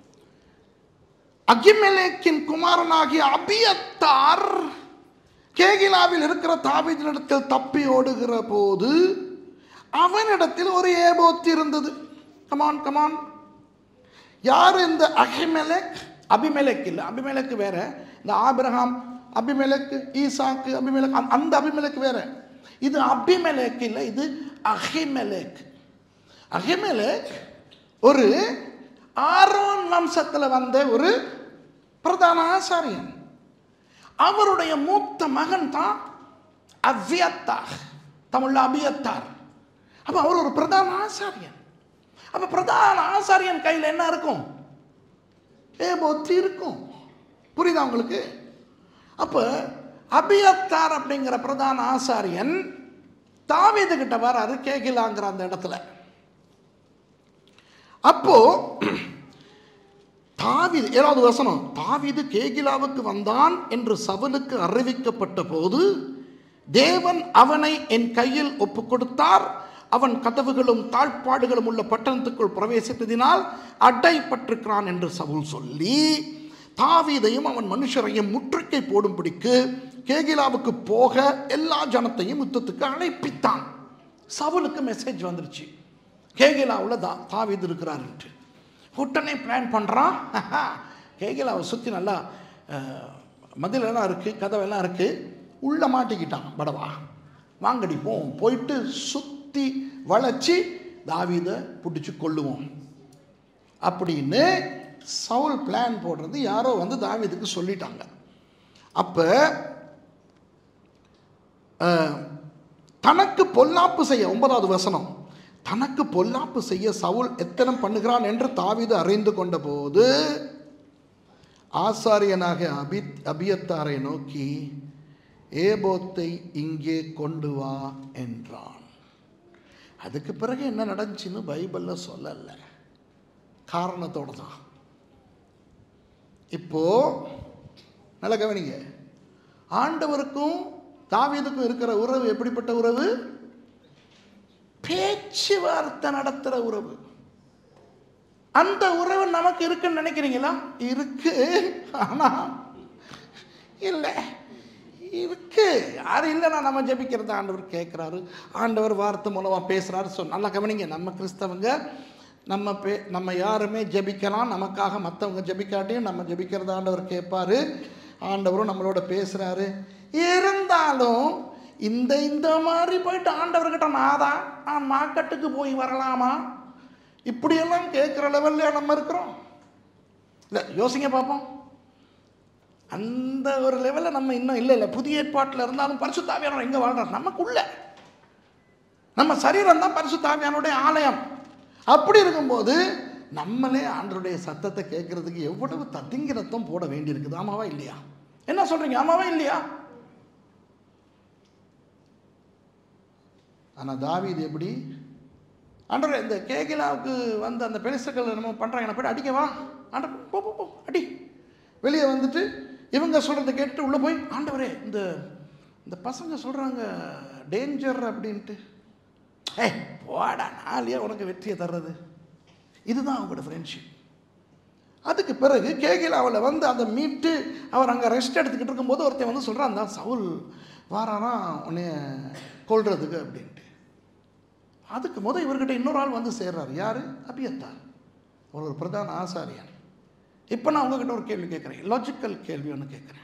அகிமெலேக்கின் குமாரனாகிய அபியத்தார் கேகிலாவில் இருக்கிற தாவீதினிடத்தில் தப்பி ஓடுகிற போது அவனிடத்தில் ஒரு ஏபோத்து இருந்தது கமான் கமான் யார் இந்த அகிமெலேக் அபிமெலேக் இல்லை அபிமெலேக்கு வேற இந்த ஆபிரகாம் அபிமெலேக்கு ஈசாக்கு அபிமெலேக் அந்த- அந்த அபிமெலேக் வேற இது அபிமெலேக் இல்லை இது அஹிமெலேக் அஹிமெலேக் ஒரு ஆரோன் வம்சத்தில் வந்த ஒரு பிரதான ஆசாரியன் அவருடைய மூத்த மகன் தான் அவ்வியத்தார் தமிழ்ல அபியத்தார் அப்ப அவர் ஒரு பிரதான ஆசாரியன் அப்ப பிரதான ஆசாரியன் கையில் என்ன இருக்கும் ஏபோத்தி இருக்கும் புரியுதா உங்களுக்கு அப்ப அபியத்தார் அப்படிங்கிற பிரதான ஆசாரியன் தாவீது கிட்ட வராரு கேகிலாங்கிற அந்த இடத்துல அப்போ தாவீது ஏழாவது வசனம் தாவீது கேகிலாவுக்கு வந்தான் என்று சவுலுக்கு அறிவிக்கப்பட்ட போது தேவன் அவனை என் கையில் ஒப்பு கொடுத்தார் அவன் கதவுகளும் தாழ்ப்பாடுகளும் உள்ள பட்டணத்துக்குள் பிரவேசித்ததினால் அடைப்பட்டிருக்கிறான் என்று சவுல் சொல்லி தாவீதையும் அவன் மனுஷரையும் முற்றுகை போடும்படிக்கு கேகிலாவுக்கு போக எல்லா ஜனத்தையும் யுத்தத்துக்கு அழைப்பித்தான் சவுலுக்கு மெசேஜ் வந்துருச்சு கேகிலாவில் தா தாவீது இருக்கிறாருன்ட்டு உடனே பிளான் பண்ணுறான் கேகிலாவை சுற்றி நல்லா அஹ், மதிலெல்லாம் இருக்குது கதவெல்லாம் இருக்குது உள்ளே மாட்டிக்கிட்டான் படவா வாங்கடி போவோம் போயிட்டு சுற்றி வளைச்சி தாவீதை பிடிச்சி கொள்ளுவோம் அப்படின்னு சவுல் பிளான் போடுறது யாரோ வந்து தாவீதுக்கு சொல்லிட்டாங்க அப்போ தனக்கு பொல்லாப்பு செய்ய ஒன்பதாவது வசனம் தனக்கு பொல்லாப்பு செய்ய சவுல் எத்தனம் பண்ணுகிறான் என்று தாவீது அறிந்து கொண்ட போது ஆசாரியனாக அபி அபியத்தாரை நோக்கி ஏபோத்தை இங்கே கொண்டு வா என்றான் அதுக்கு பிறகு என்ன நடந்துச்சுன்னு பைபிளில் சொல்லலை காரணத்தோடு தான் இப்போ நல்ல கவனிங்க ஆண்டவருக்கும் தாவீதுக்கும் இருக்கிற உறவு எப்படிப்பட்ட உறவு பேச்சுவார்த்தை நடத்துகிற உறவு அந்த உறவு நமக்கு இருக்குன்னு நினைக்கிறீங்களா இருக்கு ஆனா இல்லை இருக்கு யாரு இல்லைன்னா நம்ம ஜெபிக்கிறது ஆண்டவர் கேட்குறாரு ஆண்டவர் வார்த்தை மூலமாக பேசுகிறாரு ஸோ நல்லா கவனிங்க நம்ம கிறிஸ்தவங்க நம்ம பே நம்ம யாருமே ஜெபிக்கலாம் நமக்காக மற்றவங்க ஜெபிக்காட்டியும் நம்ம ஜெபிக்கிறது ஆண்டவர் கேட்பாரு ஆண்டவரும் நம்மளோட பேசுகிறாரு இருந்தாலும் இந்த இந்த மாதிரி போயிட்டு ஆண்டவர்கிட்ட நாதா நான் மார்க்கெட்டுக்கு போய் வரலாமா இப்படியெல்லாம் கேட்குற லெவலில் நம்ம இருக்கிறோம் இல்லை யோசிங்க பார்ப்போம் அந்த ஒரு லெவலில் நம்ம இன்னும் இல்லை இல்லை புதிய ஏற்பாட்டில் இருந்தாலும் பரிசுத்தாவியானவர் எங்கே வாழ்றார் நமக்குள்ள நம்ம சரீரம் தான் பரிசுத்தாவியானுடைய ஆலயம் அப்படி இருக்கும்போது நம்மளே ஆண்டருடைய சத்தத்தை கேட்கறதுக்கு எவ்வளவு தத்திங்கிறத்தும் போட வேண்டியிருக்குது ஆமாவா இல்லையா என்ன சொல்றீங்க ஆமாவா இல்லையா ஆனால் தாவீது எப்படி ஆண்டவரே இந்த கேகிலாவுக்கு வந்து அந்த பெருசுக்கள் நம்ம பண்ணுறாங்க நான் போய்ட்டு அடிக்கவா ஆண்டவர் போ போ போ அடி வெளியே வந்துட்டு இவங்க சொல்கிறத கேட்டுட்டு உள்ளே போய் ஆண்டவரே இந்த இந்த பசங்க சொல்கிறாங்க டேஞ்சர் அப்படின்ட்டு ஏய் போடா நாளையே உனக்கு வெற்றியை தர்றது இதுதான் அவங்களோட ஃப்ரெண்ட்ஷிப் அதுக்கு பிறகு கேகில் அவளை வந்து அதை மீட்டு அவர் அங்கே ரெஸ்ட் எடுத்துக்கிட்டு இருக்கும்போது ஒருத்தன் வந்து சொல்கிறான் அந்த சவுல் வாரானா உன்னைய கொல்றதுக்கு அப்படின்ட்டு அதுக்கு முத இவர்கிட்ட இன்னொரு ஆள் வந்து சேர்றாரு யார் அபியத்தார் அவர் ஒரு பிரதான ஆசாரியன் இப்போ நான் உங்ககிட்ட ஒரு கேள்வி கேட்குறேன் லாஜிக்கல் கேள்வி ஒன்று கேட்குறேன்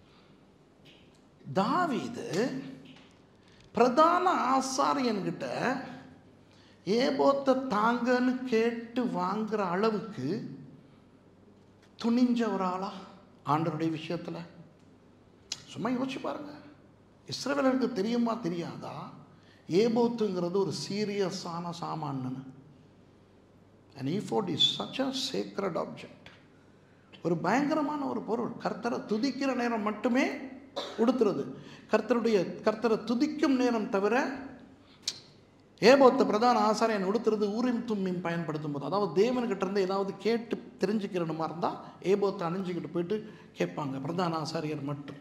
தாவீது பிரதான ஆசாரியன்கிட்ட ஏபோத்தை தாங்கன்னு கேட்டு வாங்குற அளவுக்கு துணிஞ்ச ஒரு ஆளா ஆண்டருடைய விஷயத்தில் சும்மா யோசிச்சு பாருங்க இஸ்ரவேலருக்கு தெரியுமா தெரியாதா ஏபோத்துங்கிறது ஒரு சீரியஸான சாமான்னு and ephod is such a sacred object ஒரு பயங்கரமான ஒரு பொருள் கர்த்தரை துதிக்கிற நேரம் மட்டுமே உடுத்துறது கர்த்தருடைய கர்த்தரை துதிக்கும் நேரம் தவிர ஏபோத்த பிரதான ஆசாரியன் உடுத்துறது ஊரின் தும்மின் பயன்படுத்தும் போது அதாவது தேவன்கிட்ட இருந்து ஏதாவது கேட்டு தெரிஞ்சுக்கிறணுமா இருந்தால் ஏபோத்தை அணிஞ்சுக்கிட்டு போயிட்டு கேட்பாங்க பிரதான ஆசாரியர் மட்டும்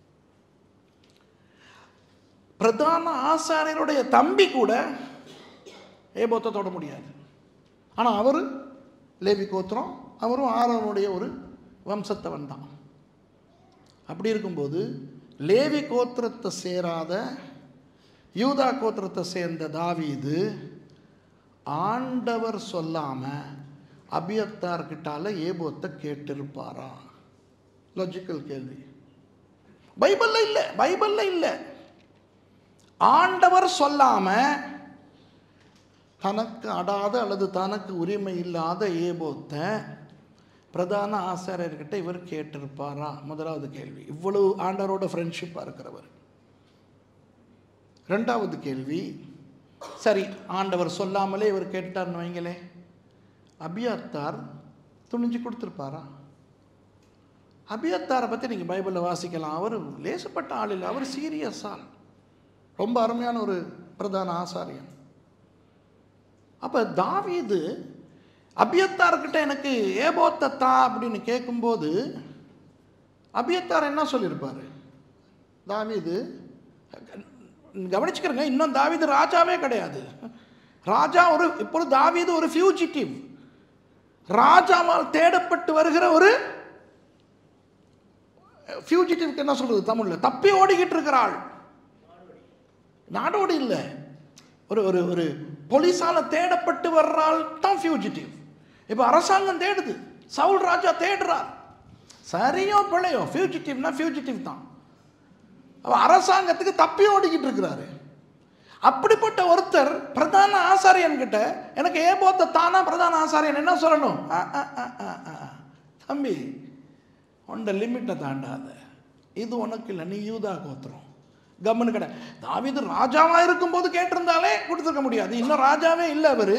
பிரதான ஆசாரியருடைய தம்பி கூட ஏபோத்தை தொட முடியாது ஆனால் அவர் லேவி கோத்திரம் அவரும் ஆரோனுடைய ஒரு வம்சத்தவன் தான் அப்படி இருக்கும்போது லேவி கோத்திரத்தை சேராத யூதா கோத்திரத்தை சேர்ந்த தாவீது ஆண்டவர் சொல்லாம அபியத்தார்கிட்டால ஏபோத்தை கேட்டிருப்பாரா லாஜிக்கல் கேள்வி பைபிள்ல இல்லை பைபிள்ல இல்லை ஆண்டவர் சொல்லாம தனக்கு அடாத அல்லது தனக்கு உரிமை இல்லாத ஏபோத்தை பிரதான ஆசாரியர்கிட்ட இவர் கேட்டிருப்பாரா முதலாவது கேள்வி இவ்வளவு ஆண்டவரோட ஃப்ரெண்ட்ஷிப்பாக இருக்கிறவர் ரெண்டாவது கேள்வி சரி ஆண்டவர் சொல்லாமலே இவர் கேட்டார்னு வைங்களே அபியத்தார் துணிஞ்சு கொடுத்துருப்பாரா அபியத்தாரை பற்றி நீங்கள் பைபிளில் வாசிக்கலாம் அவர் லேசப்பட்ட ஆள் இல்லை அவர் சீரியஸ் ஆள் ரொம்ப அருமையான ஒரு பிரதான ஆசாரியன் அப்போ தாவீது அபியத்தார்கிட்ட எனக்கு ஏபோத்தை தா அப்படின்னு கேட்கும்போது அபியத்தார் என்ன சொல்லியிருப்பார் தாவீது கவனிச்சுக்கிறங்க இன்னும் தாவீது ராஜாவே கிடையாது ராஜா ஒரு இப்பொழுது தாவீது ஒரு ஃபியூஜிட்டிவ் ராஜாவால் தேடப்பட்டு வருகிற ஒரு ஃபியூஜிட்டிவ்க்கு என்ன சொல்றது தமிழ்ல தப்பி ஓடிக்கிட்டு இருக்கிறாள் நாடோடி இல்லை ஒரு ஒரு ஒரு போலீஸால தேடப்பட்டு வர்றால் தான் ஃபியூஜிட்டிவ் இப்போ அரசாங்கம் தேடுது சவுல் ராஜா தேடுறார் சரியோ பிழையோ ஃபியூஜிட்டிவ்னா ஃபியூஜிட்டிவ் தான் அவ அரசாங்கத்துக்கு தப்பி ஓடிக்கிட்டு இருக்கிறாரு அப்படிப்பட்ட ஒருத்தர் பிரதான ஆசாரியன் கிட்ட எனக்கு ஏபோத்த தானா பிரதான ஆசாரியன் என்ன சொல்லணும் அ, அ, அ, அ, அ, அ. தம்பி உண்ட லிமிட்டை தாண்டாத இது உனக்கு இல்லை நீ யூதா கோத்திரம் கம்முன்னு கடை தாவீது ராஜாவா இருக்கும்போது கேட்டிருந்தாலே கொடுத்துருக்க முடியாது இன்னும் ராஜாவே இல்லை அவரு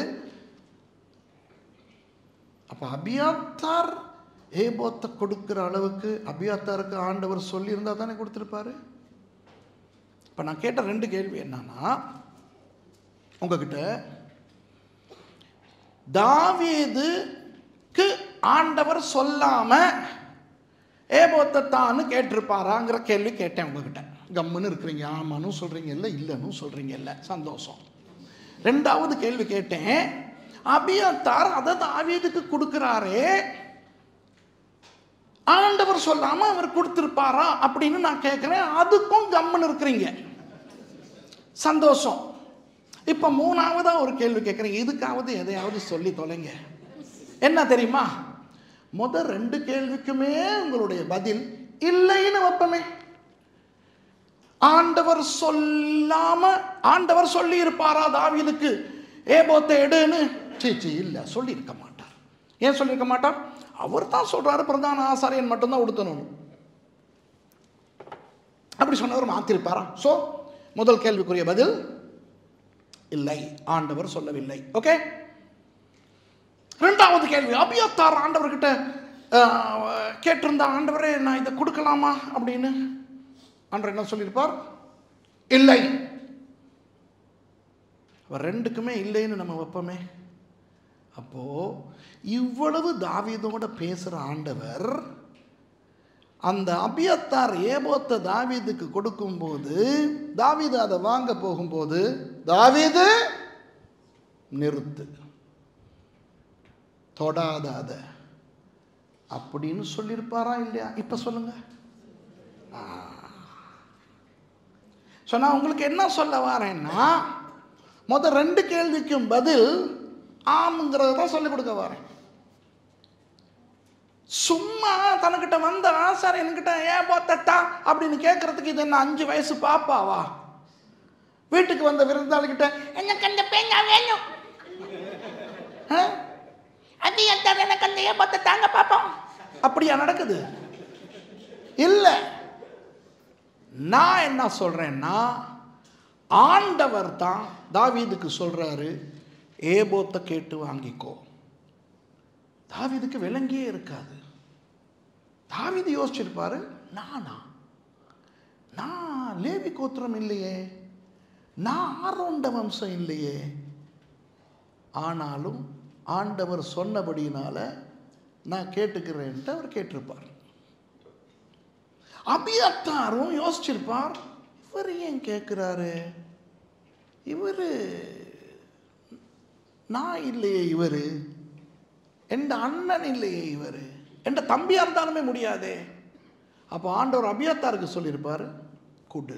அப்ப அபியாத்தார் ஏபோத்தை கொடுக்கிற அளவுக்கு அபியாத்தாருக்கு ஆண்டவர் சொல்லியிருந்தா தானே கொடுத்துருப்பாரு இப்போ நான் கேட்ட ரெண்டு கேள்வி என்னன்னா உங்ககிட்ட தாவீதுக்கு ஆண்டவர் சொல்லாம ஏபோத்தை தான்னு கேட்டிருப்பாராங்கிற கேள்வி கேட்டேன் உங்ககிட்ட கம்முன்னு இருக்கிறீங்க ஆமான்னு சொல்றீங்க இல்லை இல்லைன்னு சொல்றீங்க இல்லை சந்தோஷம் ரெண்டாவது கேள்வி கேட்டேன் அபியத்தார் அதை தாவீதுக்கு கொடுக்குறாரே ஆண்டவர் சொல்லாம அவர் கொடுத்திருப்பாரா அப்படின்னு நான் கேட்கிறேன் அதுக்கும் கம்முன்னு இருக்கிறீங்க சந்தோஷம் இப்ப மூணாவதா ஒரு கேள்வி கேட்குறேன் இதுக்காவது எதையாவது சொல்லி தொலைங்க என்ன தெரியுமா முத ரெண்டு கேள்விக்குமே உங்களுடைய பதில் இல்லைன்னு வைப்பமே ஆண்டவர் சொல்லாம ஆண்டவர் சொல்லி இருப்பாரா தாவீதுக்கு ஏபோத்தை எடுன்னு சீ சீ இல்லை சொல்லியிருக்க மாட்டார் ஏன் சொல்லியிருக்க மாட்டார் அவர் தான் சொல்றாரு பிரதான ஆசாரியன் மட்டும்தான் உடுத்தணும் அப்படி சொன்னவர் மாத்திருப்பாரா ஸோ முதல் கேள்விக்குரிய பதில் இல்லை ஆண்டவர் சொல்லவில்லை ஓகே ரெண்டாவது கேள்வி அபியத்தார் ஆண்டவர்கிட்ட அஹ், கேட்டிருந்தா ஆண்டவரே நான் இதை கொடுக்கலாமா அப்படின்னு ஆண்டவர் என்ன சொல்லியிருப்பார் இல்லை அவர் ரெண்டுக்குமே இல்லைன்னு நம்ம வைப்போமே அப்போ இவ்வளவு தாவீதோட பேசுகிற ஆண்டவர் அந்த அபியத்தார் ஏபோத்த தாவீதுக்கு கொடுக்கும்போது தாவீது அதை வாங்க போகும்போது தாவீது நிறுத்து தொடாத அதை அப்படின்னு சொல்லியிருப்பாரா இல்லையா இப்போ சொல்லுங்க ஸோ நான் உங்களுக்கு என்ன சொல்ல வரேன்னா முத ரெண்டு கேள்விக்கும் பதில் ஆமுங்கிறத தான் சொல்லிக் கொடுக்க வரேன் சும்மா தனக்கிட்ட வந்த ஆசார் என்கிட்ட ஏன் போத்தட்டா அப்படின்னு கேட்கறதுக்கு இது என்ன அஞ்சு வயசு பாப்பாவா வீட்டுக்கு வந்த விருந்தாளிகிட்ட எனக்கு அந்த பேங்கா வேணும் ஆ? அது எந்த எனக்கு அந்த ஏன் போத்த தாங்க பாப்போம் அப்படியா நடக்குது இல்லை நான் என்ன சொல்றேன்னா ஆண்டவர் தான் தாவீதுக்கு சொல்றாரு ஏபோத்தை கேட்டு வாங்கிக்கோ தாவீதுக்கு விளங்கியே இருக்காது தாவீது யோசிச்சிருப்பாரு நானா நான் லேவி கோத்திரம் இல்லையே நான் ஆரோண்ட வம்சம் இல்லையே ஆனாலும் ஆண்டவர் சொன்னபடியினால நான் கேட்டுக்கிறேன்ட்டு அவர் கேட்டிருப்பார் அபியத்தாரும் யோசிச்சிருப்பார் இவர் ஏன் கேட்குறாரு இவர் நான் இல்லையே இவர் எந்த அண்ணன் இல்லையே இவர் எந்த தம்பியா இருந்தாலுமே முடியாதே அப்போ ஆண்டவர் அபியத்தாருக்கு சொல்லியிருப்பார் குடு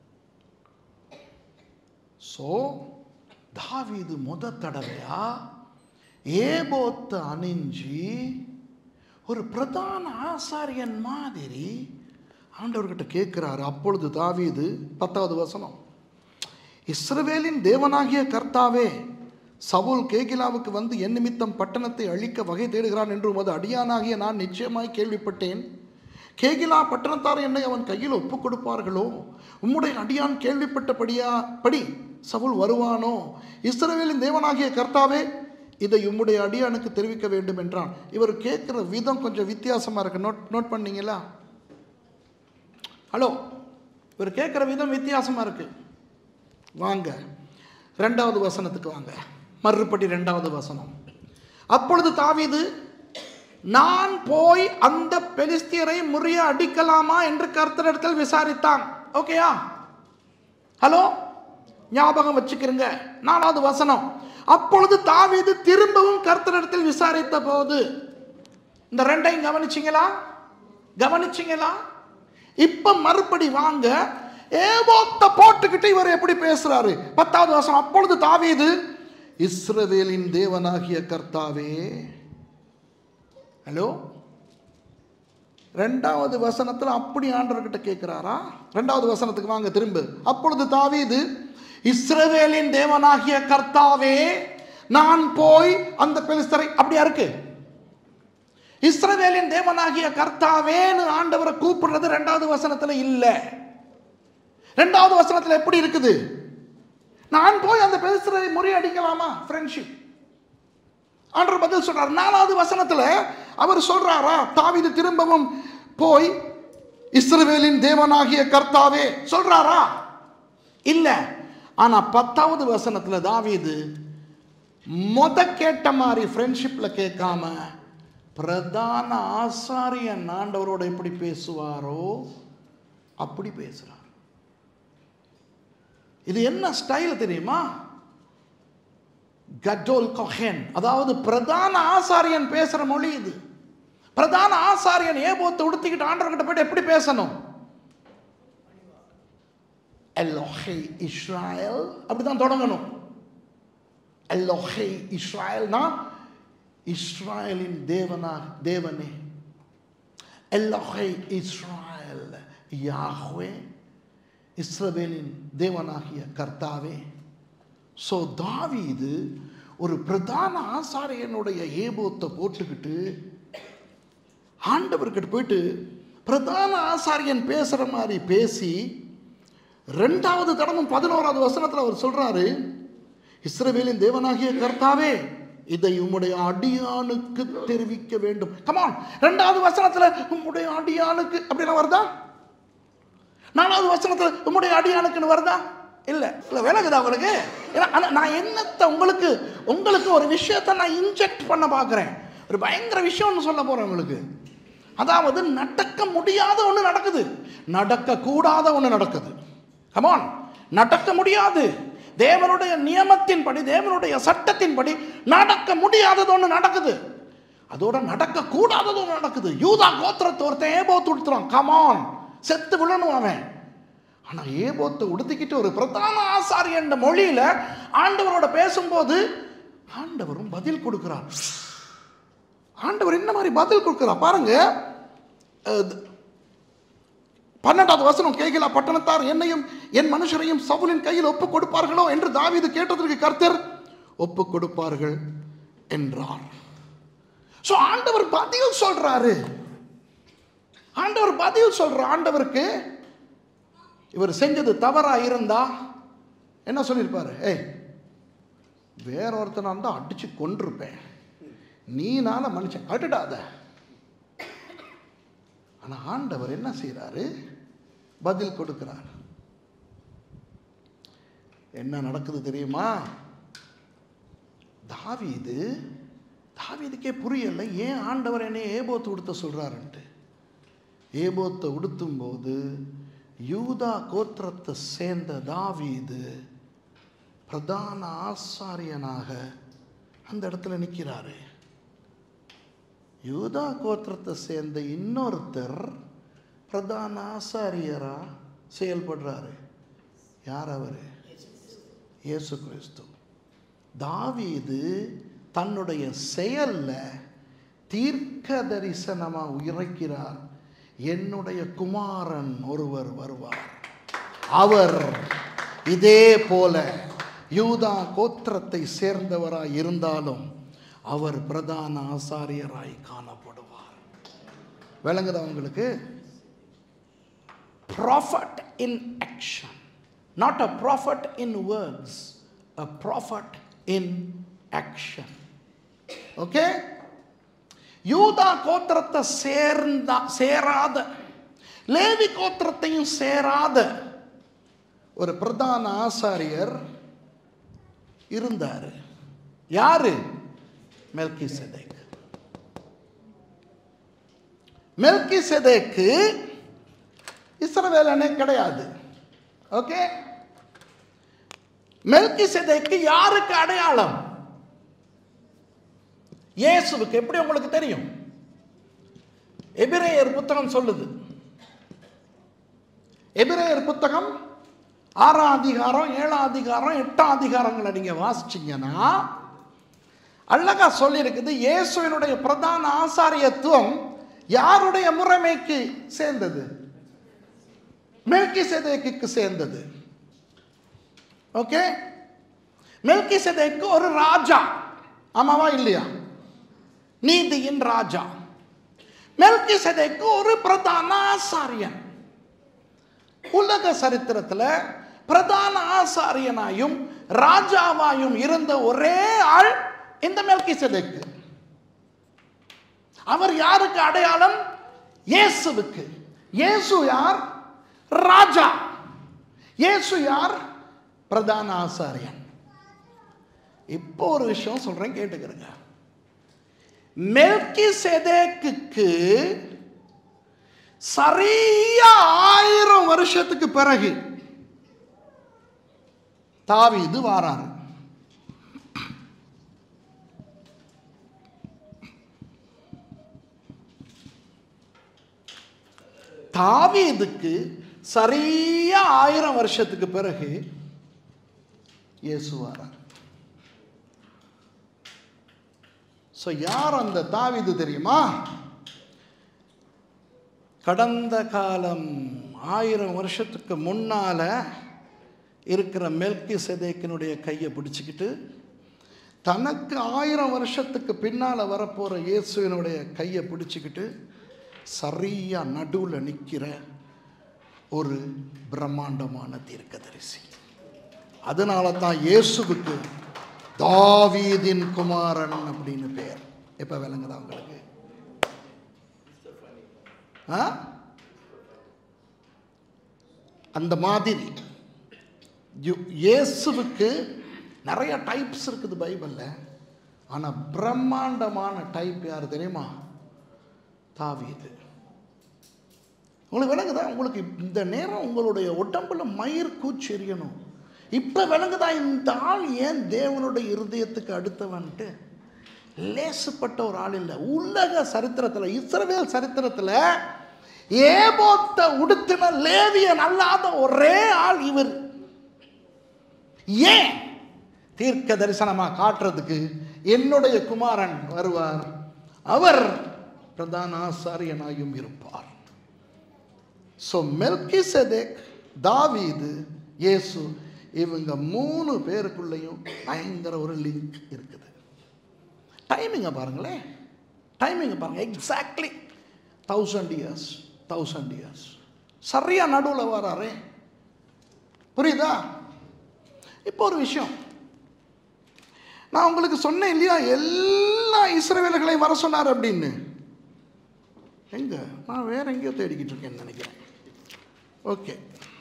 ஸோ தாவீது முத தடவையா ஏபோத்த அணிஞ்சி ஒரு பிரதான ஆசாரியன் மாதிரி ஆண்டவர்கிட்ட கேட்கிறாரு அப்பொழுது தாவீது பத்தாவது வசனம் இஸ்ரவேலின் தேவனாகிய கர்த்தாவே சவுல் கேகிலாவுக்கு வந்து என் நிமித்தம் பட்டணத்தை அழிக்க வகை தேடுகிறான் என்று உமது அடியானாகிய நான் நிச்சயமாய் கேள்விப்பட்டேன் கேகிலா பட்டணத்தார் என்னை அவன் கையில் ஒப்புக் கொடுப்பார்களோ உம்முடைய அடியான் கேள்விப்பட்டபடியா படி சவுல் வருவானோ இஸ்ரவேலின் தேவனாகிய கர்த்தாவே இதை உம்முடைய அடியானுக்கு தெரிவிக்க வேண்டும் என்றான் இவர் கேட்குற விதம் கொஞ்சம் வித்தியாசமாக இருக்கு நோட் நோட் பண்ணீங்களா ஹலோ இவர் கேட்குற விதம் வித்தியாசமாக இருக்கு வாங்க ரெண்டாவது வசனத்துக்கு வாங்க மறுபடி ரெண்டாவது வசனம் அப்பொழுது தாவீது நான் போய் அந்த பெலிஸ்தியரை முறிய அடிக்கலாமா என்று கர்த்தரிடத்தில் விசாரித்தான் ஓகேயா ஹலோ ஞாபகம் வச்சுக்கிறங்க நாலாவது வசனம் அப்பொழுது தாவீது திரும்பவும் கர்த்தரிடத்தில் விசாரித்த போது இந்த ரெண்டையும் கவனிச்சிங்களா கவனிச்சிங்களா இப்ப மறுபடி வாங்க ஏபோத்த போட்டுக்கிட்டு இவர் எப்படி பேசுறாரு பத்தாவது வசனம் அப்பொழுது தாவீது இஸ்ரவேலின் தேவனாகிய கர்த்தாவே ஹலோ ரெண்டாவது வசனத்தில் அப்படி ஆண்டவர்கிட்ட கேட்கிறாரா ரெண்டாவது வசனத்துக்கு வாங்க திரும்ப அப்பொழுது தாவீது இஸ்ரவேலின் தேவனாகிய கர்த்தாவே நான் போய் அந்த பெலிஸ்தரை அப்படியா இருக்கு இஸ்ரவேலின் தேவனாகிய கர்த்தாவேன்னு ஆண்டவரை கூப்பிடுறது ரெண்டாவது வசனத்துல இல்ல ரெண்டாவது வசனத்துல எப்படி இருக்குது நான் போய் அந்த பெலிஸ்தரை முறியடிக்கலாமா ஃப்ரெண்ட்ஷிப் ஆண்டவர் பதில் சொல்றார் நாலாவது வசனத்துல அவர் சொல்றாரா தாவீது திரும்பவும் போய் இஸ்ரவேலின் தேவனாகிய கர்த்தாவே சொல்றாரா இல்ல ஆனா பத்தாவது வசனத்துல தாவீது மொத கேட்ட மாதிரி ஃப்ரெண்ட்ஷிப்ல கேட்காம பிரதான ஆசாரியன் ஆண்டவரோட எப்படி பேசுவாரோ அப்படி பேசுறார் இது என்ன ஸ்டைல் தெரியுமா கட்டோல் கொஹென் அதாவது பிரதான ஆசாரியன் பேசுற மொழி இது பிரதான ஆசாரியன் ஏபோத்தை உடுத்திக்கிட்டு ஆண்டவர்கிட்ட போயிட்டு எப்படி பேசணும் எல்லோஹை இஸ்ராயல் அப்படிதான் தொடங்கணும் எல்லோஹை இஸ்ராயல்னா இஸ்ராயலின் தேவனா தேவனே எல்லோஹை இஸ்ராயல் யாஹ்வே இஸ்ரவேலின் தேவனாகிய கர்த்தாவே ஸோ தாவீது ஒரு பிரதான ஆசாரியனுடைய ஏபோத்தை போட்டுக்கிட்டு ஆண்டவர்கிட்ட போயிட்டு பிரதான ஆசாரியன் பேசுகிற மாதிரி பேசி ரெண்டாவது தடமும் பதினோராவது வசனத்தில் அவர் சொல்றாரு இஸ்ரவேலின் தேவனாகிய கர்த்தாவே இதை உம்முடைய அடியானுக்கு தெரிவிக்க வேண்டும் கமான் ரெண்டாவது வசனத்துல உம்முடைய அடியானுக்கு அப்படின்னா வருதா நாலாவது வசனத்துல உம்முடைய அடியானுக்குன்னு வருதா இல்ல இல்ல விலகுதா உங்களுக்கு ஏன்னா, ஆனா நான் என்னத்தை உங்களுக்கு உங்களுக்கு ஒரு விஷயத்தை நான் இன்ஜெக்ட் பண்ண பார்க்குறேன் ஒரு பயங்கர விஷயம் ஒன்று சொல்ல போறேன் உங்களுக்கு அதாவது நடக்க முடியாத ஒன்று நடக்குது நடக்க கூடாத ஒன்று நடக்குது கமான் நடக்க முடியாது தேவனுடைய நியமத்தின்படி தேவனுடைய சட்டத்தின்படி நடக்க முடியாதது ஒன்று நடக்குது அதோட நடக்க கூடாதது ஒன்று நடக்குது யூதா கோத்திரத்தை ஒருத்தன் ஏபோத்து உடுத்துறான் கமான் செத்து விழணும் அவன் ஆனா ஏபோத்தை உடுத்திக்கிட்டு ஒரு பிரதான ஆசாரியன் மொழியில ஆண்டவரோட பேசும்போது ஆண்டவரும் பதில் கொடுக்கிறார் ஆண்டவர் என்ன மாதிரி பதில் கொடுக்கிறார் பாருங்க அஹ், பன்னெண்டாவது வசனம் கேகிலா பட்டணத்தார் என்னையும் என் மனுஷரையும் சவுலின் கையில் ஒப்பு கொடுப்பார்களோ என்று தாவீது கேட்டதற்கு கர்த்தர் ஒப்பு கொடுப்பார்கள் என்றார் ஸோ ஆண்டவர் பதில் சொல்றாரு ஆண்டவர் பதில் சொல்ற ஆண்டவருக்கு இவர் செஞ்சது தவறா இருந்தா என்ன சொல்லியிருப்பாரு ஏய் வேற ஒருத்தனா இருந்தா அடிச்சு கொண்டிருப்பேன் நீனால மனுஷன் கட்டுடாத ஆனா ஆண்டவர் என்ன செய்றாரு பதில் கொடுக்கிறார் என்ன நடக்குது தெரியுமா தாவீது தாவீதுக்கே புரியல ஏன் ஆண்டவர் என்னை ஏபோத்து உடுத்த சொல்றாருன்ட்டு ஏபோத்தை உடுத்தும் போது யூதா கோத்திரத்தை சேர்ந்த தாவீது பிரதான ஆசாரியனாக அந்த இடத்துல நிற்கிறாரு யூதா கோத்திரத்தை சேர்ந்த இன்னொருத்தர் பிரதான ஆசாரியரா செயல்படுறாரு யார் அவர் இயேசு கிறிஸ்து தாவீது தன்னுடைய செயல்ல தீர்க்க தரிசனமா உரைக்கிறார் என்னுடைய குமாரன் ஒருவர் வருவார் அவர் இதே போல யூதா கோத்திரத்தை சேர்ந்தவராய் இருந்தாலும் அவர் பிரதான ஆசாரியராய் காணப்படுவார் விளங்குதா உங்களுக்கு prophet in action not a prophet in words a prophet in action okay யூதா கோத்திரத்தை சேர்ந்த சேராத லேவி கோத்திரத்தையும் சேராத ஒரு பிரதான ஆசாரியர் இருந்தார் யாரு மெல்கி செதேக் மெல்கி செதேக்கு இஸ்ரவேலனே கிடையாது ஓகே மெல்கி செதேக்கு யாருக்கு அடையாளம் இயேசுவுக்கு எப்படி உங்களுக்கு தெரியும் எபிரேயர் புத்தகம் சொல்லுது எபிரேயர் புத்தகம் ஆறாம் அதிகாரம் ஏழாம் அதிகாரம் எட்டாம் அதிகாரங்களை நீங்க வாசிச்சீங்கன்னா அழகா சொல்லியிருக்குது இயேசுவினுடைய பிரதான ஆசாரியத்துவம் யாருடைய முறைமைக்கு சேர்ந்தது மெல்கி செதேக்கு சேர்ந்தது ஓகே மெல்கி செதேக்கு ஒரு ராஜா ஆமாவா இல்லையா நீதியின் ராஜா மெல்கி செதேக்கு ஒரு பிரதான ஆசாரியன் உலக சரித்திரத்தில் பிரதான ஆசாரியனாயும் ராஜாவாயும் இருந்த ஒரே ஆள் இந்த மெல்கி செதேக்கு அவர் யாருக்கு அடையாளம் இயேசுவுக்கு இயேசு யார் ராஜா இயேசு யார் பிரதான ஆசாரியன் இப்போ ஒரு விஷயம் சொல்றேன் கேட்டுக்கிறங்க மெல்கி செதேக்கு சரியா ஆயிரம் வருஷத்துக்கு பிறகு தாவீது வாராரு தாவீதுக்கு சரியா ஆயிரம் வருஷத்துக்கு பிறகு இயேசு வாரார் ஸோ யார் அந்த தாவீது தெரியுமா கடந்த காலம் ஆயிரம் வருஷத்துக்கு முன்னால இருக்கிற மெல்கி செதேக்கினுடைய கையை பிடிச்சிக்கிட்டு தனக்கு ஆயிரம் வருஷத்துக்கு பின்னால் வரப்போகிற இயேசுவினுடைய கையை பிடிச்சிக்கிட்டு சரியா நடுவில் நிற்கிற ஒரு பிரம்மாண்டமான தீர்க்கதரிசி அதனால தான் இயேசுவுக்கு தாவீதின் குமாரன் அப்படின்னு பேர் எப்போ விளங்குதா உங்களுக்கு ஆ அந்த மாதிரி யு- இயேசுவுக்கு நிறைய டைப்ஸ் இருக்குது பைபிளில் ஆனால் பிரம்மாண்டமான டைப் யார் தெரியுமா தாவீது உங்களுக்கு விளங்குதா உங்களுக்கு இந்த நேரம் உங்களுடைய உடம்புல மயிர் கூச்சி எரியணும் இப்போ விளங்குதா இந்த ஆள் ஏன் தேவனுடைய இருதயத்துக்கு அடுத்தவன்ட்டு லேசுப்பட்ட ஒரு ஆள் இல்லை உலக சரித்திரத்தில் இஸ்ரவேல் சரித்திரத்தில் ஏபோத்த உடுத்தின லேவியன் அல்லாத ஒரே ஆள் இவர் ஏன் தீர்க்க தரிசனமா காட்டுறதுக்கு என்னுடைய குமாரன் வருவார் அவர் பிரதான ஆசாரியனாயும் இருப்பார் ஸோ மெல்கிசெதேக் தாவீது இயேசு இவங்க மூணு பேருக்குள்ளேயும் பயங்கர ஒரு லிங்க் இருக்குது டைமிங்கை பாருங்களேன் டைமிங்கை பாருங்க exactly thousand years thousand years சரியா நடுவில் வராரே புரியுதா இப்போ ஒரு விஷயம் நான் உங்களுக்கு சொன்னேன் இல்லையா எல்லா இஸ்ரவேலர்களையும் வர சொன்னார் அப்படின்னு எங்க நான் வேற எங்கேயோ தேடிக்கிட்டு இருக்கேன்னு நினைக்கிறேன் ஓகே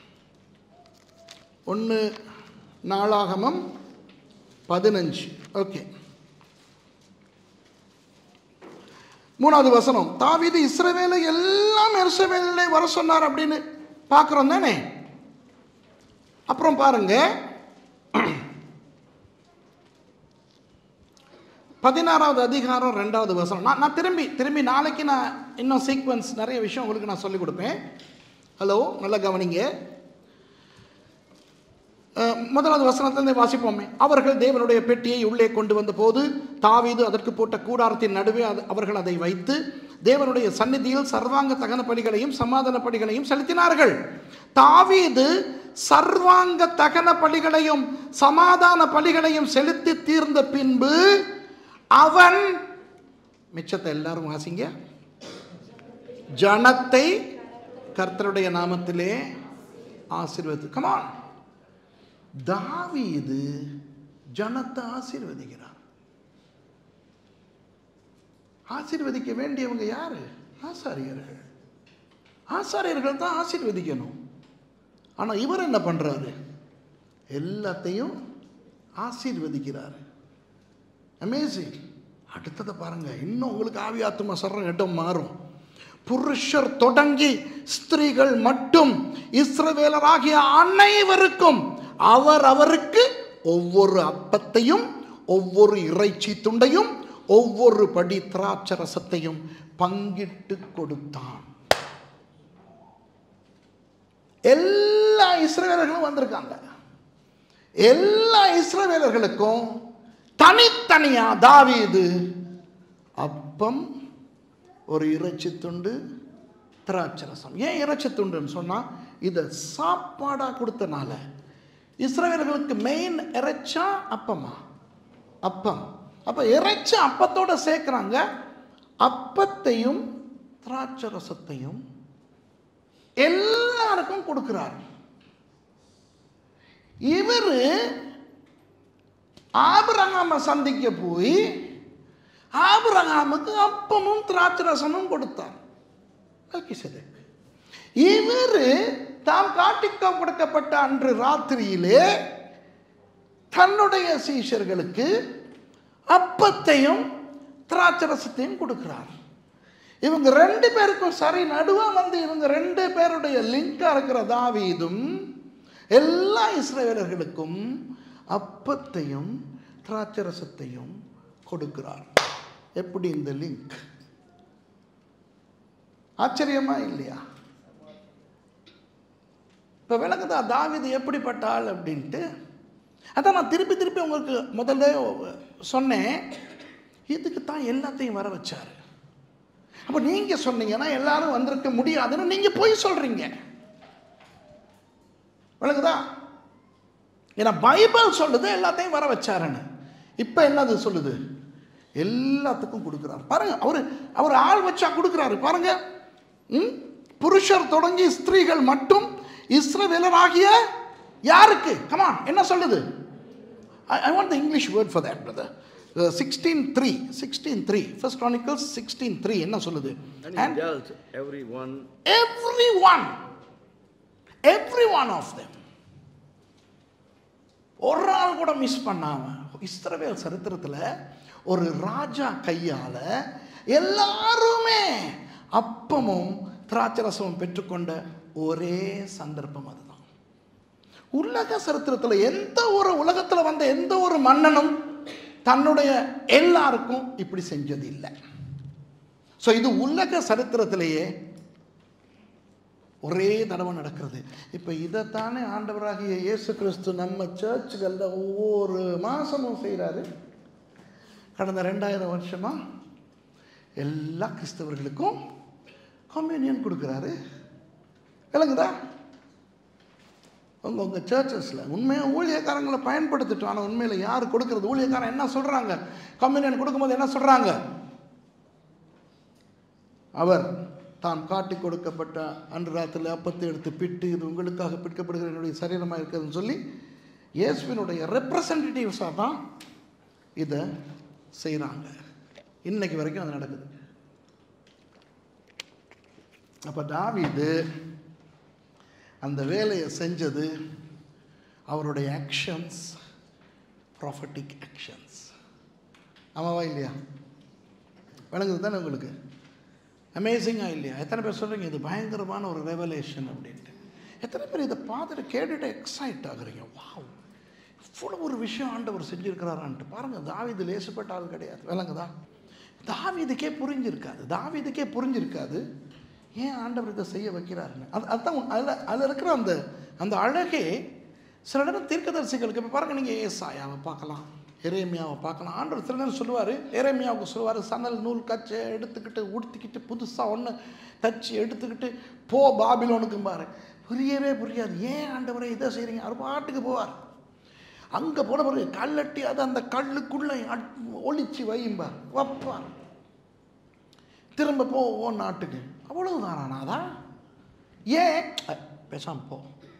ஒன்று நாளாகமம் பதினஞ்சு ஓகே மூணாவது வசனம் தாவீது இஸ்ரவேலை எல்லாம் எருசவேலே வர சொன்னார் அப்படின்னு பார்க்குறோம் தானே அப்புறம் பாருங்க பதினாறாவது அதிகாரம் ரெண்டாவது வசனம் நான் நான் திரும்பி திரும்பி நாளைக்கு நான் இன்னும் சீக்வன்ஸ் நிறைய விஷயம் உங்களுக்கு நான் சொல்லிக் கொடுப்பேன் ஹலோ நல்லா கவனிங்க அஹ், முதலாவது வசனத்திலிருந்து வாசிப்போமே அவர்கள் தேவனுடைய பெட்டியை உள்ளே கொண்டு வந்த போது தாவீது அதற்கு போட்ட கூடாரத்தின் நடுவே அது- அவர்கள் அதை வைத்து தேவனுடைய சந்நிதியில் சர்வாங்க தகன பலிகளையும் சமாதான பலிகளையும் செலுத்தினார்கள் தாவீது சர்வாங்க தகன பலிகளையும் சமாதான பலிகளையும் செலுத்தி தீர்ந்த பின்பு அவன் மிச்சத்தை எல்லாரும் வாசிங்க ஜனத்தை கர்த்தருடைய நாமத்திலே ஆசீர்வதி கமான் தாவீது ஜனத்தை ஆசீர்வதிக்கிறார் ஆசீர்வதிக்க வேண்டியவங்க யாரு ஆசாரியர்கள் ஆசாரியர்கள் தான் ஆசீர்வதிக்கணும் ஆனா இவர் என்ன பண்றாரு எல்லாத்தையும் ஆசீர்வதிக்கிறாரு அமேசிங் அடுத்ததை பாருங்க இன்னும் உங்களுக்கு ஆவி ஆத்தும சர்ற இடம் மாறும் புருஷர் தொடங்கி ஸ்திரீகள் மட்டும் இஸ்ரவேலராகிய அனைவருக்கும் அவர் அவருக்கு ஒவ்வொரு அப்பத்தையும் ஒவ்வொரு இறைச்சி துண்டையும் ஒவ்வொரு படி திராட்சரசத்தையும் பங்கிட்டு கொடுத்தான் எல்லா இஸ்ரவேலர்களும் வந்திருக்காங்க எல்லா இஸ்ரவேலர்களுக்கும் தனித்தனியா தாவீது அப்பம் ஒரு இறைச்சி துண்டு திராட்சரசம் ஏன் இறைச்சி துண்டுன்னு சொன்னா இதை சாப்பாடா கொடுத்தனால இஸ்ரவேலர்களுக்கு மெயின் இறைச்சா அப்பமா அப்பம் அப்ப இறைச்ச அப்பத்தோட சேர்க்குறாங்க அப்பத்தையும் திராட்சரசத்தையும் எல்லாருக்கும் கொடுக்கிறார் இவர் ஆபிரகாம சந்திக்க போய் ஆபிரகாமுக்கு அப்பமும் திராட்சரசமும் கொடுத்தார் மெல்கிசேதேக். இவரு தாம் காட்டிக்க கொடுக்கப்பட்ட அன்று ராத்திரியிலே தன்னுடைய சீஷர்களுக்கு அப்பத்தையும் திராட்சரசத்தையும் கொடுக்கிறார் இவங்க ரெண்டு பேருக்கும் சரி நடுவா வந்து இவங்க ரெண்டு பேருடைய லிங்கா இருக்கிற தாவீதும் எல்லா இஸ்ரவேலர்களுக்கும் அப்பத்தையும் திராட்சரசத்தையும் கொடுக்கிறார் எப்படி இந்த லிங்க் ஆச்சரியமா இல்லையா இப்போ விளக்குதா தாவீது எப்படிப்பட்ட ஆள் அப்படின்ட்டு அதான் நான் திருப்பி திருப்பி உங்களுக்கு முதல்ல சொன்னேன் இதுக்கு தான் எல்லாத்தையும் வர வச்சாரு அப்போ நீங்கள் சொன்னீங்கன்னா எல்லாரும் வந்திருக்க முடியாதுன்னு நீங்கள் போய் சொல்கிறீங்க விளக்குதா ஏன்னா பைபிள் சொல்லுது எல்லாத்தையும் வர வச்சாருன்னு இப்போ என்னது சொல்லுது எல்லாத்துக்கும் கொடுக்குறாரு பாருங்க அவர் அவர் ஆள் வச்சா கொடுக்குறாரு பாருங்க ம்? புருஷர் தொடங்கி ஸ்திரீகள் மட்டும் இஸ்ரவேலராகிய யாருக்கு கமான் என்ன சொல்லுது I want the English word for that brother sixteen three sixteen three first Chronicles sixteen three என்ன சொல்லுது And he dealt every one every one every one of them ஒரு ஆள் கூட மிஸ் பண்ணாம இஸ்ரவேல் சரித்திரத்தில் ஒரு ராஜா கையால எல்லாருமே அப்பமும் திராட்சரசமும் பெற்றுக்கொண்ட ஒரே சந்தர்ப்பம் அதுதான் உலக சரித்திரத்தில் எந்த ஒரு உலகத்தில் வந்த எந்த ஒரு மன்னனும் தன்னுடைய எல்லாருக்கும் இப்படி செஞ்சது இல்லை ஸோ இது உலக சரித்திரத்திலேயே ஒரே தடவை நடக்கிறது இப்போ இதைத்தானே ஆண்டவராகிய இயேசு கிறிஸ்து நம்ம சர்ச்சுகளில் ஒவ்வொரு மாதமும் செய்கிறாரு கடந்த ரெண்டாயிரம் வருஷமா எல்லா கிறிஸ்தவர்களுக்கும் கம்யூனியன் கொடுக்குறாரு விளங்குதா உங்கள் உங்கள் சர்ச்சஸில் உண்மையாக ஊழியக்காரங்களை பயன்படுத்திட்டோம் ஆனால் உண்மையில் யார் கொடுக்குறது ஊழியக்காரன் என்ன சொல்கிறாங்க கம்யூனியன் கொடுக்கும்போது என்ன சொல்கிறாங்க அவர் தான் காட்டி கொடுக்கப்பட்ட அன்று ராத்திரில் அப்பத்தை எடுத்து பிட்டு இது உங்களுக்காக பிற்கப்படுகிற என்னுடைய சரீரமாக இருக்குதுன்னு சொல்லி இயேசுவினுடைய ரெப்ரசன்டேட்டிவ்ஸாக தான் இதை செய்கிறாங்க இன்னைக்கு வரைக்கும் அது நடக்குது அப்போ தாவீது அந்த வேலையை செஞ்சது அவருடைய ஆக்ஷன்ஸ் ப்ராஃபட்டிக் ஆக்ஷன்ஸ் ஆமாவா இல்லையா விளங்குது தானே உங்களுக்கு அமேசிங்காக இல்லையா எத்தனை பேர் சொல்கிறீங்க இது பயங்கரமான ஒரு ரெவலேஷன் அப்படின்ட்டு எத்தனை பேர் இதை பார்த்துட்டு கேட்டுட்டு எக்ஸைட் ஆகுறீங்க வாவ் இவ்வளோ ஒரு விஷயம் ஆண்டவர் செஞ்சுருக்கிறாரான்ட்டு பாருங்கள் தாவீது லேசுப்பட்ட ஆள் கிடையாது விளங்குதா தாவீதுக்கே புரிஞ்சிருக்காது தாவீதுக்கே புரிஞ்சிருக்காது ஏன் ஆண்டவர் இதை செய்ய வைக்கிறாருன்னு அது அதுதான் அதில் அதில் இருக்கிற அந்த அந்த அழகே சில நேரம் தீர்க்கதரிசிகளுக்கு இப்போ பாருங்கள் நீங்கள் ஏசாயாவை பார்க்கலாம் எரேமியாவை பார்க்கலாம் ஆண்டவர் சில நேரம் சொல்லுவார் எரேமியாவுக்கு சொல்லுவார் சணல் நூல் கச்சை எடுத்துக்கிட்டு உடுத்திக்கிட்டு புதுசாக ஒன்று தச்சு எடுத்துக்கிட்டு போ பாபிலோனுக்கும்பாரு புரியவே புரியாது ஏன் ஆண்டவரை இதை செய்கிறீங்க அவர் பாட்டுக்கு போவார் அங்கே போன பிறகு கல்லட்டி அது அந்த கல்லுக்குள்ளே அட்- ஒளிச்சு வையும்பார் வைப்பார் திரும்ப போ ஓ நாட்டுக்கு அவ்வளவுதானா நாதா ஏன் அ, பேசாம போ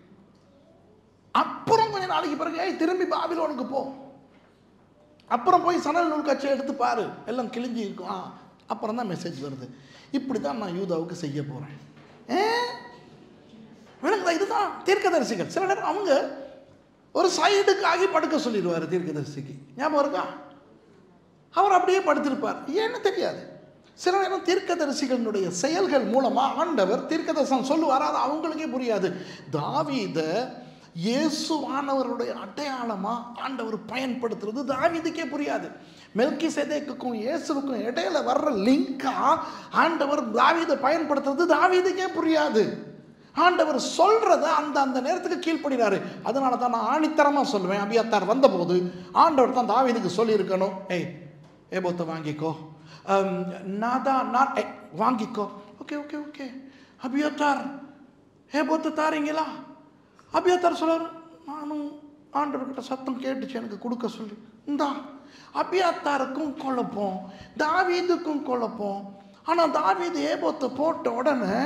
அப்புறம் கொஞ்ச நாளைக்கு பிறகு ஏய் திரும்பி பாபிலோனுக்கு போ அப்புறம் போய் சணல் நூல் கச்சை எடுத்து பாரு எல்லாம் கிழிஞ்சி இருக்கும் ஆ அப்புறம் தான் மெசேஜ் வருது இப்படி தான் நான் யூதாவுக்கு செய்ய போகிறேன் ஏ விளங்குதா இதுதான் தீர்க்கதரிசிகள் சில நேரம் அவங்க ஒரு சைடுக்கு ஆகி படுக்க சொல்லிடுவார் தீர்க்கதரிசிக்கு ஞாபகம் இருக்கா அவர் அப்படியே படுத்திருப்பார் ஏன்னு தெரியாது சில நேரம் தீர்க்கதரிசிகளினுடைய செயல்கள் மூலமா ஆண்டவர் தீர்க்கதரிசனம் சொல்லுவார் அது அவங்களுக்கே புரியாது தாவீத இயேசுவானவருடைய அடையாளமா ஆண்டவர் பயன்படுத்துறது தாவீதுக்கே புரியாது மெல்கி சேதேக்குக்கும் இயேசுவுக்கும் இடையில வர்ற லிங்கா ஆண்டவர் தாவீதை பயன்படுத்துறது தாவீதுக்கே புரியாது ஆண்டவர் சொல்றத அந்த அந்த நேரத்துக்கு கீழ்ப்படுகிறாரு அதனால தான் நான் ஆணித்தரமா சொல்லுவேன் அபியத்தார் வந்தபோது ஆண்டவர் தான் தாவீதுக்கு சொல்லியிருக்கணும் ஏய் ஏபோத்தை வாங்கிக்கோ அம், நாதா நான் ஏய், வாங்கிக்கோ ஓகே ஓகே ஓகே அபியத்தார் ஏபோத்தை தாரீங்களா அபியத்தார் சொல்றாரு நானும் ஆண்டவர்கிட்ட சத்தம் கேட்டுச்சு எனக்கு கொடுக்க சொல்லி இந்தா அபியாத்தாருக்கும் குழப்பம் தாவீதுக்கும் குழப்பம் ஆனால் தாவீது ஏபோத்தை போட்ட உடனே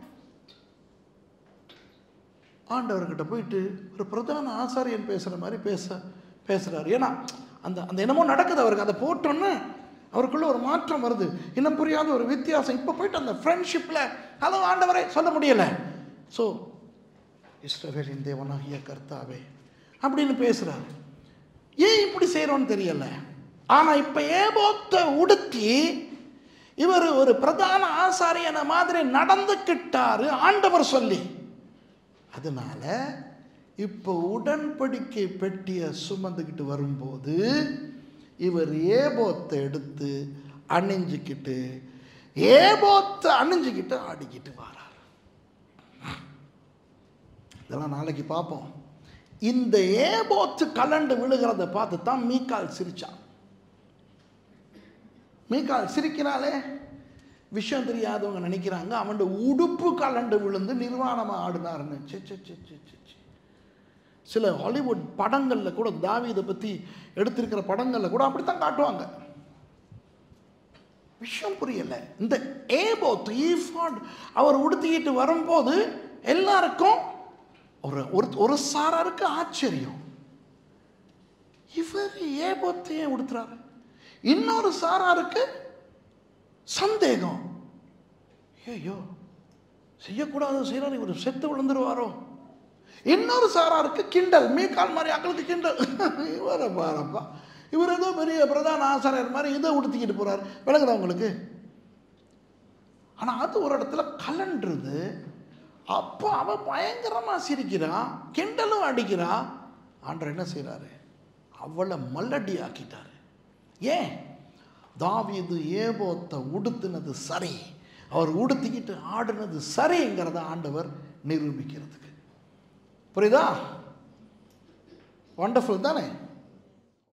ஆண்டவர்கிட்ட போயிட்டு ஒரு பிரதான ஆசாரியன் பேசுகிற மாதிரி பேச பேசுகிறாரு ஏன்னா அந்த அந்த என்னமோ நடக்குது அவருக்கு அதை போட்டோன்னே அவருக்குள்ள ஒரு மாற்றம் வருது இன்னும் புரியாத ஒரு வித்தியாசம் இப்போ போயிட்டு அந்த ஃப்ரெண்ட்ஷிப்பில் ஹலோ ஆண்டவரே சொல்ல முடியலை ஸோ இஸ்ரவேலின் தேவனாகிய கர்த்தாவே அப்படின்னு பேசுகிறாரு ஏன் இப்படி செய்கிறோன்னு தெரியல ஆனால் இப்போ ஏபோத்தை உடுத்தி இவர் ஒரு பிரதான ஆசாரியனை மாதிரி நடந்துக்கிட்டாரு ஆண்டவர் சொல்லி அதனால இப்போ உடன்படிக்கை பெட்டியை சுமந்துக்கிட்டு வரும்போது இவர் ஏபோத்தை எடுத்து அணிஞ்சிக்கிட்டு ஏபோத்தை அணிஞ்சிக்கிட்டு ஆடிக்கிட்டு வரார் இதெல்லாம் நாளைக்கு பார்ப்போம் இந்த ஏபோத்து கலண்டு விழுகிறத பார்த்து தான் மீக்கால் சிரிச்சான் மீக்கால் சிரிக்கிறாளே விஷயம் தெரியாதவங்க நினைக்கிறாங்க அவனோட உடுப்பு கலண்டு விழுந்து நிர்வாணமாக ஆடினாருன்னு ச்சே, ச்சே, ச்சே, ச்சே, ச்சே, ச்சே. சில ஹாலிவுட் படங்களில் கூட தாவீதை பற்றி எடுத்திருக்கிற படங்களில் கூட அப்படித்தான் காட்டுவாங்க விஷயம் புரியல இந்த ஏபோத் ஈஃபாட் அவர் உடுத்திக்கிட்டு வரும்போது எல்லாருக்கும் ஒரு ஒரு ஒரு சாராருக்கு ஆச்சரியம் இவர் ஏபோத்தையே உடுத்துறாரு இன்னொரு சாராருக்கு சந்தேகம் ஐயோ செய்யக்கூடாது செய்கிறார் இவர் செத்து விழுந்துருவாரோ இன்னொரு சாராருக்கு கிண்டல் மீக்கால் மாதிரி அக்களுக்கு கிண்டல் இவரை பாருப்பா இவர் ஏதோ பெரிய பிரதான ஆசாரியர் மாதிரி இதை உடுத்திக்கிட்டு போறார் விளங்குதா உங்களுக்கு ஆனால் அது ஒரு இடத்துல கலண்டுருது அப்போ அவ பயங்கரமா சிரிக்கிறா கிண்டலும் அடிக்கிறா ஆண்டவர் என்ன செய்றாரு அவளை மல்லடி ஆக்கிட்டாரு ஏன் தாவீது ஏபோத்தை உடுத்தினது சரி அவர் உடுத்திக்கிட்டு ஆடினது சரிங்கிறத ஆண்டவர் நிரூபிக்கிறதுக்கு புரியுதா வண்டர்ஃபுல் தானே